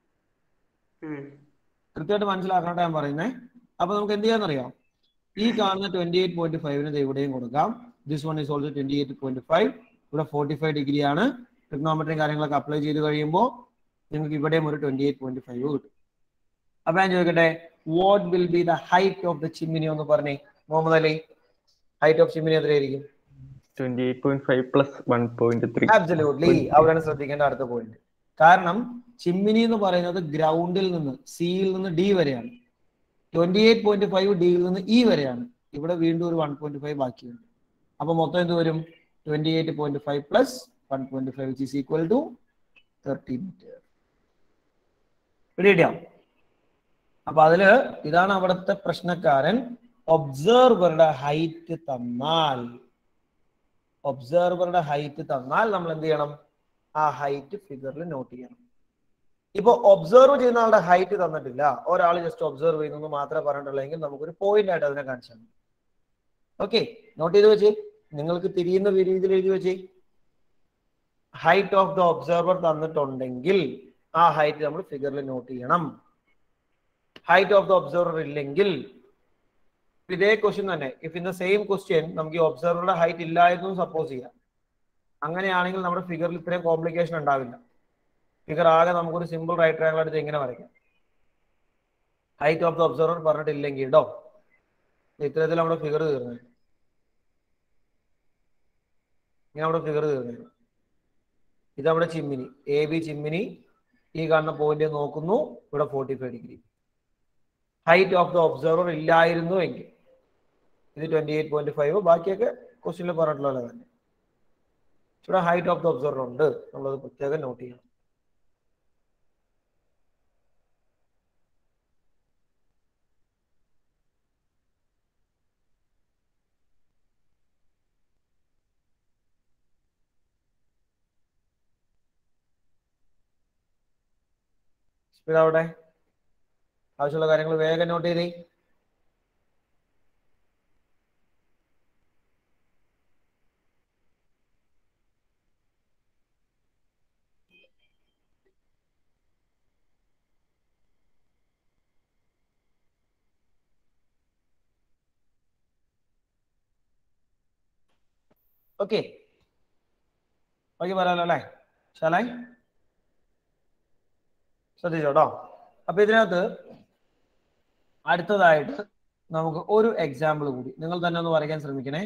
കൃത്യമായിട്ട് മനസ്സിലാക്കണോട്ടെ ഞാൻ പറയുന്നത് അപ്പൊ നമുക്ക് എന്ത് ചെയ്യാന്നറിയാം ഈ കാണുന്ന ട്വന്റി എയ്റ്റ് പോയിന്റ് ഫൈവിന് ഇവിടെയും കൊടുക്കാം this one is also twenty eight point five ഇവിടെ ഫോർട്ടി ഫൈവ് ഡിഗ്രി ആണ് ട്രിഗ്നോമെട്രി കാര്യങ്ങളൊക്കെ അപ്ലൈ ചെയ്ത് കഴിയുമ്പോൾ നിങ്ങൾക്ക് ഇവിടെയും ഒരു ട്വന്റി എയ്റ്റ് പോയിന്റ് ഫൈവ് കിട്ടും അപ്പൊ ഞാൻ ചോദിക്കട്ടെ what will be the height of the chimney എന്ന് പറഞ്ഞേ Muhammad Ali height of chimney എത്രയായിരിക്കും twenty eight point five plus one point three absolutely അവിടെയാണ് ശ്രദ്ധിക്കേണ്ട അടുത്ത പോയിന്റ് കാരണം ചിമ്മിനി എന്ന് പറയുന്നത് ഗ്രൗണ്ടിൽ നിന്ന് സിയിൽ നിന്ന് ഡി വരെയാണ് ട്വന്റി എയ്റ്റ് പോയിന്റ് ഫൈവ് ഡിയിൽ നിന്ന് ഇ വരെയാണ് ഇവിടെ വീണ്ടും ഒരു വൺ പോയിന്റ് ഫൈവ് ബാക്കിയുണ്ട് അപ്പൊ മൊത്തം എന്ത് വരും twenty eight point five plus one point five which is equal to thirty meter പിടിയിട്ടാം അപ്പൊ അതില് ഇതാണ് അവിടുത്തെ പ്രശ്നക്കാരൻ ഒബ്സർവറുടെ ഹൈറ്റ് തന്നാൽ ഒബ്സർവറുടെ ഹൈറ്റ് തന്നാൽ നമ്മൾ എന്ത് ചെയ്യണം ആ ഹൈറ്റ് ഫിഗറിൽ നോട്ട് ചെയ്യണം ഇപ്പൊ ഒബ്സർവ് ചെയ്യുന്ന ആളുടെ ഹൈറ്റ് തന്നിട്ടില്ല ഒരാൾ ജസ്റ്റ് ഒബ്സർവ് ചെയ്യുന്നു മാത്രമേ പറഞ്ഞിട്ടുള്ളെങ്കിൽ നമുക്കൊരു പോയിന്റ് ആയിട്ട് അതിനെ കാണിച്ചാൽ മതി ഓക്കെ നോട്ട് ചെയ്ത് വെച്ച് നിങ്ങൾക്ക് തിരിയുന്ന രീതിയിൽ എഴുതി വെച്ച് ഹൈറ്റ് ഓഫ് ദ ഒബ്സർവർ തന്നിട്ടുണ്ടെങ്കിൽ ആ ഹൈറ്റ് നമ്മൾ ഫിഗറിൽ നോട്ട് ചെയ്യണം ഹൈറ്റ് ഓഫ് ദ ഒബ്സർവർ ഇല്ലെങ്കിൽ ഇതേ ക്വസ്റ്റ്യൻ തന്നെ if in the same question നമുക്ക് ഈ ഒബ്സർവറുടെ ഹൈറ്റ് ഇല്ലായിരുന്നു സപ്പോസ് ചെയ്യാം അങ്ങനെയാണെങ്കിൽ നമ്മുടെ ഫിഗറിൽ ഇത്രയും കോംപ്ലിക്കേഷൻ ഉണ്ടാവില്ല ഫിഗർ ആകെ നമുക്കൊരു സിമ്പിൾ റൈറ്റ് ട്രയാങ്കിൾ എടുത്ത് ഇങ്ങനെ വരയ്ക്കാം ഹൈറ്റ് ഓഫ് ദ ഒബ്സർവർ പറഞ്ഞിട്ടില്ലെങ്കിൽ കേട്ടോ ഇത്തരത്തിൽ നമ്മുടെ ഫിഗർ തീർന്നു ഇങ്ങനെ നമ്മുടെ ഫിഗർ തീർന്നു ഇത് നമ്മുടെ ചിമ്മിനി എ ബി ചിമ്മിനി ഈ കാണുന്ന പോയിന്റ് നോക്കുന്നു ഇവിടെ forty five degree height of the observer ഇല്ലായിരുന്നു എങ്കിൽ ഇത് ട്വന്റി എയ്റ്റ് പോയിന്റ് ഫൈവ് ബാക്കിയൊക്കെ ക്വസ്റ്റ്യനിൽ പറഞ്ഞിട്ടുള്ള തന്നെ ഇവിടെ ഹൈറ്റ് ഓഫ് ദ ഒബ്സർവർ ഉണ്ട് നമ്മളത് പ്രത്യേകം നോട്ട് ചെയ്യണം സ്പീഡ് ആവട്ടെ ആവശ്യമുള്ള കാര്യങ്ങൾ വേഗം നോട്ട് ചെയ്തേ ഓക്കെ ഓക്കെ പറയാലോ അല്ലേ ശാലായി ശ്രദ്ധിച്ചോട്ടോ അപ്പൊ ഇതിനകത്ത് അടുത്തതായിട്ട് നമുക്ക് ഒരു എക്സാമ്പിൾ കൂടി നിങ്ങൾ തന്നെ ഒന്ന് വരയ്ക്കാൻ ശ്രമിക്കണേ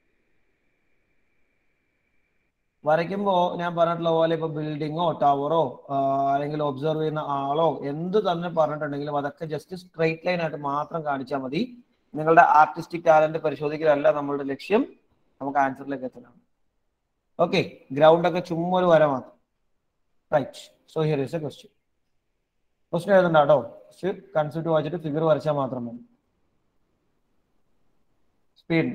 വരയ്ക്കുമ്പോൾ ഞാൻ പറഞ്ഞിട്ടുള്ള പോലെ ഇപ്പൊ ബിൽഡിങ്ങോ ടവറോ അല്ലെങ്കിൽ ഒബ്സർവ് ചെയ്യുന്ന ആളോ എന്ത് തന്നെ പറഞ്ഞിട്ടുണ്ടെങ്കിലും അതൊക്കെ ജസ്റ്റ് സ്ട്രെയിറ്റ് ലൈൻ ആയിട്ട് മാത്രം കാണിച്ചാൽ മതി നിങ്ങളുടെ ആർട്ടിസ്റ്റിക് ടാലന്റ് പരിശോധിക്കലല്ല നമ്മളുടെ ലക്ഷ്യം നമുക്ക് ആൻസറിലേക്ക് എത്തലാണ് ഓക്കെ ഗ്രൗണ്ട് ഒക്കെ ചുമ്മാ ഒരു വര മാത്രം right so here is a question question എഴുതണ്ട കേട്ടോ ജസ്റ്റ് കൺസെപ്റ്റ് വായിച്ചിട്ട് ഫിഗർ വരച്ചാൽ മാത്രം മതി speed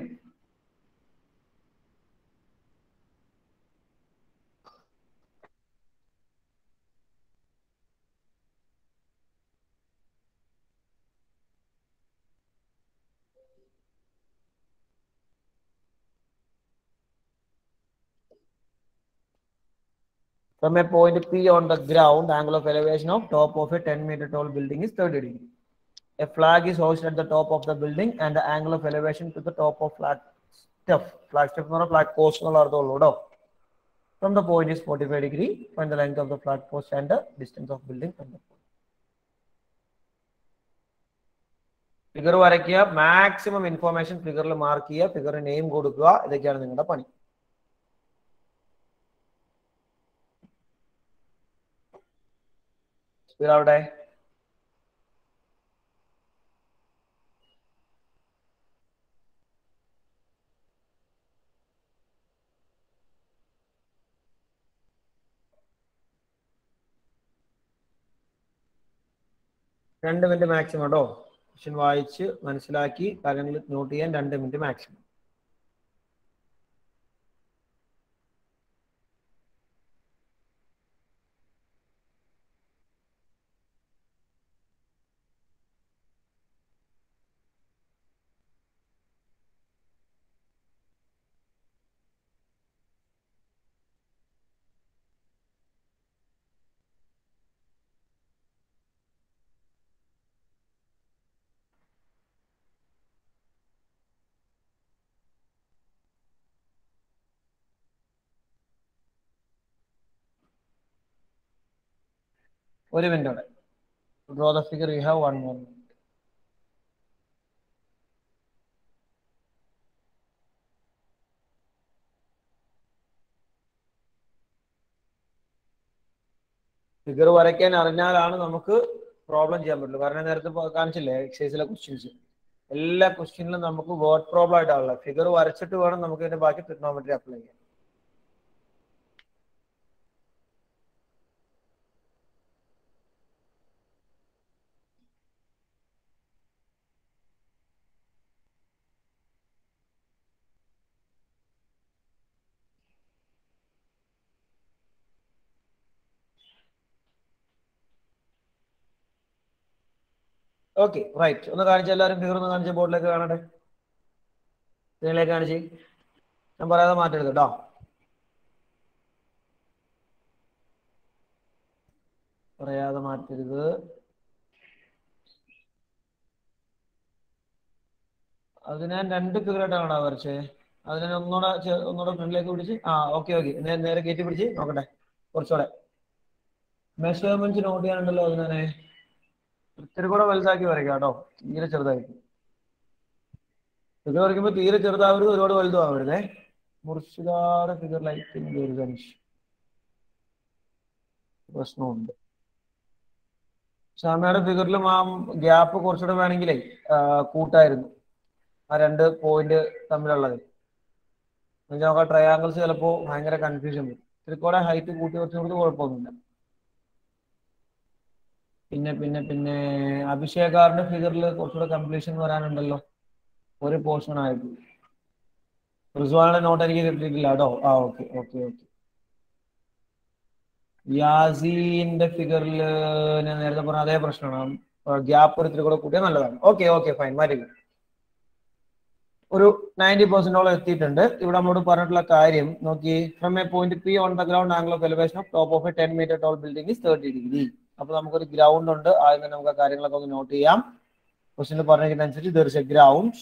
From a point P on the ground, angle of elevation of top of a 10 meter tall building is 30 degree. A flag is hoisted at the top of the building and the angle of elevation to the top of flag stuff. Flag stuff എന്ന് പറഞ്ഞാൽ flag post എന്നുള്ള അർത്ഥമുള്ളൂ കേട്ടോ. From the point is 45 degree. Find the length of the flag post and the distance of building from the point. Figure വരയ്ക്കുക maximum information ഫിഗറിൽ mark ചെയ്യുക figure name കൊടുക്കുക ഇതൊക്കെയാണ് നിങ്ങളുടെ പണി സ്പീഡ് അവിടെ രണ്ട് മിനിറ്റ് മാക്സിമം കേട്ടോ ക്വസ്റ്റ്യൻ വായിച്ച് മനസ്സിലാക്കി കാര്യങ്ങൾ നോട്ട് ചെയ്യാൻ രണ്ട് മിനിറ്റ് മാക്സിമം ഒരു മിനിറ്റ് അവിടെ draw the figure you have one more figure വരയ്ക്കാൻ അറിഞ്ഞാലാണ് നമുക്ക് പ്രോബ്ലം ചെയ്യാൻ പറ്റുള്ളൂ കാരണം നേരത്തെ ഇപ്പൊ കാണിച്ചില്ലേ എക്സസൈസിലെ ക്വസ്റ്റ്യൻസ് എല്ലാ ക്വസ്റ്റ്യനിലും നമുക്ക് വേർഡ് പ്രോബ്ലം ആയിട്ടാണല്ലോ ഫിഗർ വരച്ചിട്ട് വേണം നമുക്ക് ഇതിന്റെ ബാക്കി ട്രിഗ്നോമെട്രി അപ്ലൈ ചെയ്യാൻ ഓക്കെ റൈറ്റ് ഒന്ന് കാണിച്ച എല്ലാവരും ഫിഗർ ഒന്ന് കാണിച്ച ബോർഡിലേക്ക് കാണട്ടെ ഇതിലേക്ക് കാണിച്ച് ഞാൻ പറയാതെ മാറ്റരുത് കേട്ടോ പറയാതെ മാറ്റരുത് അത് ഞാൻ രണ്ട് ഫിഗറായിട്ടാണ് വരച്ചേ അത് ഞാൻ ഒന്നുകൂടെ ചെ- ഒന്നുകൂടെ ഫ്രണ്ടിലേക്ക് പിടിച്ച് ആ ഓക്കെ ഓക്കെ നേരെ കയറ്റി പിടിച്ച് നോക്കട്ടെ കുറച്ചുകൂടെ മെഷർമെന്റ്സ് നോട്ട് ചെയ്യാനുണ്ടല്ലോ അതിനെ ഇത്തിരി കൂടെ വലുതാക്കി വരയ്ക്കാം കേട്ടോ തീരെ ചെറുതായിട്ട് ഫിഗർ വരയ്ക്കുമ്പോൾ തീരെ ചെറുതാവരുത് ഒരുപാട് വലുതും ആവരുതേ മുർഷിദാടെ ഫിഗർ ലൈറ്റിന്റെ ഒരു കണിഷ് പ്രശ്നമുണ്ട് ഷാമയുടെ ഫിഗറിലും ആ ഗ്യാപ്പ് കുറച്ചുകൂടെ വേണമെങ്കിലേ ആ, കൂട്ടായിരുന്നു ആ രണ്ട് പോയിന്റ് തമ്മിലുള്ളത് എന്നുവെച്ചാൽ നമുക്ക് ട്രയാങ്കിൾസ് ചിലപ്പോൾ ഭയങ്കര കൺഫ്യൂഷൻ വരും ഇത്തിരി കൂടെ ഹൈറ്റ് കൂട്ടി കുറച്ചും കൂടി കുഴപ്പമൊന്നുമില്ല പിന്നെ പിന്നെ പിന്നെ അഭിഷേകാറിന്റെ ഫിഗറിൽ കുറച്ചുകൂടെ കംപ്ലീഷൻ വരാനുണ്ടല്ലോ ഒരു പോർഷൻ ആയിട്ട് റിസ്വാനുടെ നോട്ട് എനിക്ക് കിട്ടിയിട്ടില്ല കേട്ടോ ആ ഓക്കെ ഓക്കെ ഓക്കെ യാസീന്റെ ഫിഗറിൽ ഞാൻ നേരത്തെ പറഞ്ഞ അതേ പ്രശ്നമാണ് ഗ്യാപ്പ് ഒരു ഇത്തിരി കൂടെ കൂട്ടിയാൽ നല്ലതാണ് ഓക്കെ ഓക്കെ ഫൈൻ മാറ്റി ഒരു നയൻറ്റി പെർസെന്റോളം എത്തിയിട്ടുണ്ട് ഇവിടെ നമ്മളോട് പറഞ്ഞിട്ടുള്ള കാര്യം നോക്കി from a point P on the ground angle of elevation of top of a ten meter tall building is thirty degree അപ്പൊ നമുക്കൊരു ഗ്രൗണ്ട് ഉണ്ട് ആദ്യം തന്നെ നമുക്ക് ആ കാര്യങ്ങളൊക്കെ ഒന്ന് നോട്ട് ചെയ്യാം ക്വസ്റ്റിന് പറഞ്ഞിരിക്കുന്ന അനുസരിച്ച് there is a ground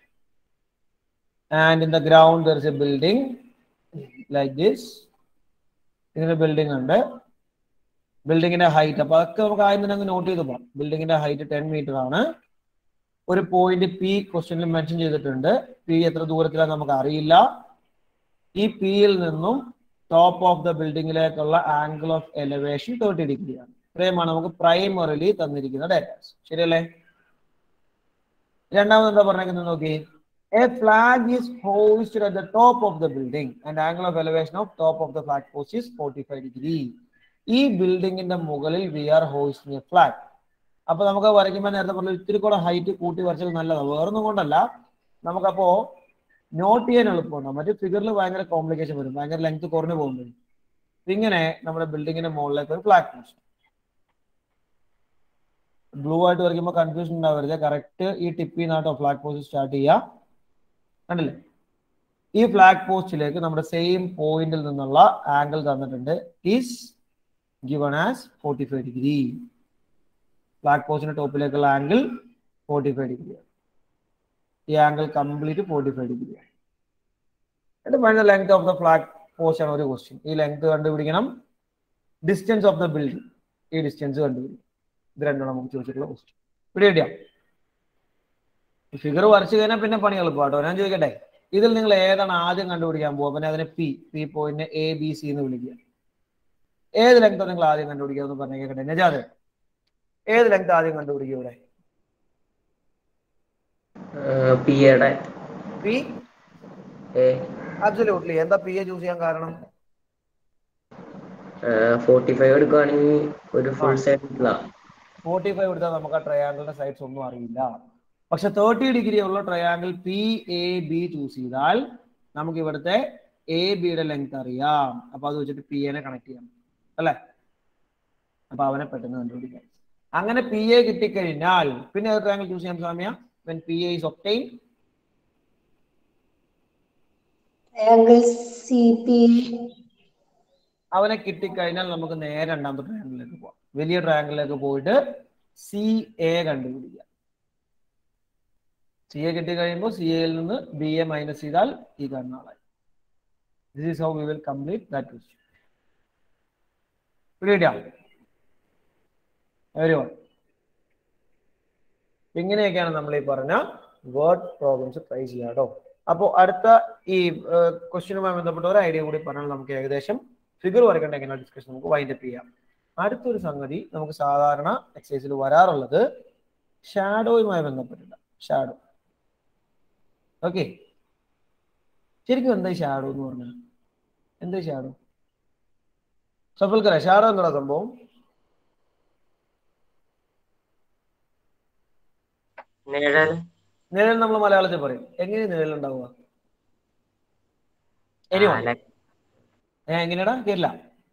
and in the ground there is a building like this ഇതിന് ബിൽഡിംഗ് ഉണ്ട് ബിൽഡിങ്ങിന്റെ ഹൈറ്റ് അപ്പൊ അതൊക്കെ നമുക്ക് ആദ്യം തന്നെ അങ്ങ് നോട്ട് ചെയ്ത് പോകാം ബിൽഡിങ്ങിന്റെ ഹൈറ്റ് ടെൻ മീറ്റർ ആണ് ഒരു പോയിന്റ് പി ക്വസ്റ്റ്യനിൽ മെൻഷൻ ചെയ്തിട്ടുണ്ട് പി എത്ര ദൂരത്തിലാന്ന് നമുക്ക് അറിയില്ല ഈ പിയിൽ നിന്നും ടോപ്പ് ഓഫ് ദ ബിൽഡിങ്ങിലേക്കുള്ള angle of elevation thirty degree ആണ് ഇത്രയുമാണ് നമുക്ക് പ്രൈമറിലി തന്നിരിക്കുന്ന ഡേറ്റാസ് ശരിയല്ലേ രണ്ടാമത് എന്താ പറഞ്ഞേക്കുന്നത് നോക്കി a flag is hosted at the top of the building and angle of elevation of top of the flag post is forty five degree ഈ ബിൽഡിങ്ങിന്റെ മുകളിൽ we are hosting a flag അപ്പൊ നമുക്ക് വരയ്ക്കുമ്പോൾ നേരത്തെ പറഞ്ഞ ഇത്തിരി കൂടെ ഹൈറ്റ് കൂട്ടി വരച്ചത് നല്ലതാണ് വേറൊന്നും കൊണ്ടല്ല നമുക്കപ്പോ നോട്ട് ചെയ്യാൻ എളുപ്പമുണ്ട് മറ്റു ഫിഗറിൽ ഭയങ്കര കോംപ്ലിക്കേഷൻ വരും ഭയങ്കര ലെങ്ത് കുറഞ്ഞു പോകുമ്പോൾ ഇങ്ങനെ നമ്മുടെ ബിൽഡിങ്ങിന്റെ മുകളിലേക്ക് ഒരു ഫ്ലാഗ് പോസ്റ്റ് ബ്ലൂ ആയിട്ട് വരയ്ക്കുമ്പോൾ കൺഫ്യൂഷൻ ഉണ്ടാവരുത് കറക്റ്റ് ഈ ടിപ്പിൽ നിന്നാട്ടോ ഫ്ലാഗ് പോസ്റ്റ് സ്റ്റാർട്ട് ചെയ്യുക കണ്ടില്ലേ ഈ ഫ്ലാഗ് പോസ്റ്റിലേക്ക് നമ്മുടെ സെയിം പോയിന്റിൽ നിന്നുള്ള ആംഗിൾ തന്നിട്ടുണ്ട് is given as forty five degree flag പോസ്റ്റിന്റെ ടോപ്പിലേക്കുള്ള ആംഗിൾ ഫോർട്ടി ഫൈവ് ഡിഗ്രി ഈ angle complete forty five degree എന്നിട്ട് final length of the flag post ആണ് ഒരു ക്വസ്റ്റ്യൻ ഈ ലെങ്ത് കണ്ടുപിടിക്കണം ഡിസ്റ്റൻസ് ഓഫ് ദ ബിൽഡിംഗ് ഈ ഡിസ്റ്റൻസ് കണ്ടുപിടിക്കണം ഇത് രണ്ടും നമുക്ക് ചോദിച്ചിട്ടുള്ള ക്വസ്റ്റ്യൻ ഇവിടെ ഇടിയാം ഫിഗർ വരച്ചു കഴിഞ്ഞാൽ പിന്നെ പണി എളുപ്പമാട്ടോ ഞാൻ ചോദിക്കട്ടെ ഇതിൽ നിങ്ങൾ ഏതാണ് ആദ്യം കണ്ടുപിടിക്കാൻ പോകുക പിന്നെ അതിനെ P P point A B C എന്ന് വിളിക്കുക ഏത് ലെങ്ത് നിങ്ങൾ ആദ്യം കണ്ടുപിടിക്കുക എന്ന് പറഞ്ഞു കേട്ടെ നജാദ് ഏത് ലെങ്ത് ആദ്യം കണ്ടുപിടിക്കുക ഇവിടെ പി എയുടെ പി എ അബ്സല്യൂട്ട്ലി എന്താ പി എ ചൂസ് ചെയ്യാൻ കാരണം ഫോർട്ടി ഫൈവ് എടുക്കുകയാണെങ്കിൽ ഒരു ഫുൾ സൈഡ് ഫോർട്ടി ഫൈവ് എടുത്താൽ നമുക്ക് ആ ട്രയാങ്കിളിന്റെ സൈഡ്സ് ഒന്നും അറിയില്ല പക്ഷെ തേർട്ടി ഡിഗ്രി ഉള്ള triangle P A B choose ചെയ്താൽ നമുക്ക് ഇവിടുത്തെ എ ബിയുടെ ലെങ്ത് അറിയാം അപ്പൊ അത് വെച്ചിട്ട് പി എനെ കണക്ട് ചെയ്യാം അല്ലെ അപ്പൊ അവനെ പെട്ടെന്ന് കണ്ടുപിടിക്കാം അങ്ങനെ പി എ കിട്ടിക്കഴിഞ്ഞാൽ പിന്നെ ഏത് ട്രയാങ്കിൾ ചൂസ് ചെയ്യാം സാമ്യ when P A is obtain Triangle CPA. അവനെ കിട്ടിക്കഴിഞ്ഞാൽ നമുക്ക് നേരെ രണ്ടാമത്തെ ട്രയാങ്കിളിലേക്ക് പോവാം വലിയ ട്രയാങ്കിളിലേക്ക് പോയിട്ട് സി എ കണ്ടുപിടിക്കാം സി എ കിട്ടിക്കഴിയുമ്പോൾ സി എയിൽ നിന്ന് ബി എ മൈനസ് ചെയ്താൽ ഈ കാണുന്ന ആളായി this is how we will complete that question പിടികിട്ടിയാ വെരി വൺ ഇങ്ങനെയൊക്കെയാണ് നമ്മൾ ഈ പറഞ്ഞ വേർഡ് പ്രോബ്ലംസ് ട്രൈ ചെയ്യാം കേട്ടോ അപ്പോൾ അടുത്ത ഈ ക്വസ്റ്റ്യനുമായി ബന്ധപ്പെട്ട ഒരു ഐഡിയ കൂടി പറഞ്ഞാൽ നമുക്ക് ഏകദേശം ഫിഗർ വരയ്ക്കേണ്ട എങ്ങനെ ഡിസ്കഷൻ നമുക്ക് വൈൻഡപ്പ് ചെയ്യാം അടുത്തൊരു സംഗതി നമുക്ക് സാധാരണ എക്സസൈസിൽ വരാറുള്ളത് ഷാഡോയുമായി ബന്ധപ്പെട്ടില്ല ഷാഡോ ഓക്കെ ശരിക്കും എന്താ ഈ ഷാഡോ എന്ന് പറഞ്ഞാൽ എന്താ ഷാഡോ സഫൽക്കര ഷാഡോ എന്താ സംഭവം നിഴൽ നിഴൽ നമ്മൾ മലയാളത്തിൽ പറയും എങ്ങനെ നിഴൽ ഉണ്ടാവുക എനിവൺ ഏ എങ്ങനെയാടാ കേട്ടില്ല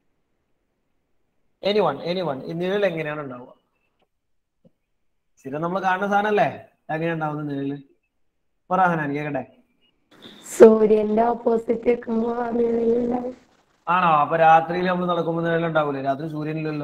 എനിവൺ എനിവൺ ഈ നിഴൽ എങ്ങനെയാണ് ഉണ്ടാവുക സ്ഥിരം നമ്മൾ കാണുന്ന സാധനല്ലേ എങ്ങനെയാ ഉണ്ടാവുന്ന നിഴല് പറ ഹനാൻ കേക്കട്ടെ സൂര്യന്റെ ഓപ്പോസിറ്റ് വെക്കുമ്പോ ആ നിഴലുണ്ടാവും ആണോ അപ്പൊ രാത്രിയിൽ നമ്മൾ നടക്കുമ്പോൾ നിഴൽ ഉണ്ടാവൂലേ രാത്രി സൂര്യനില്ലല്ലോ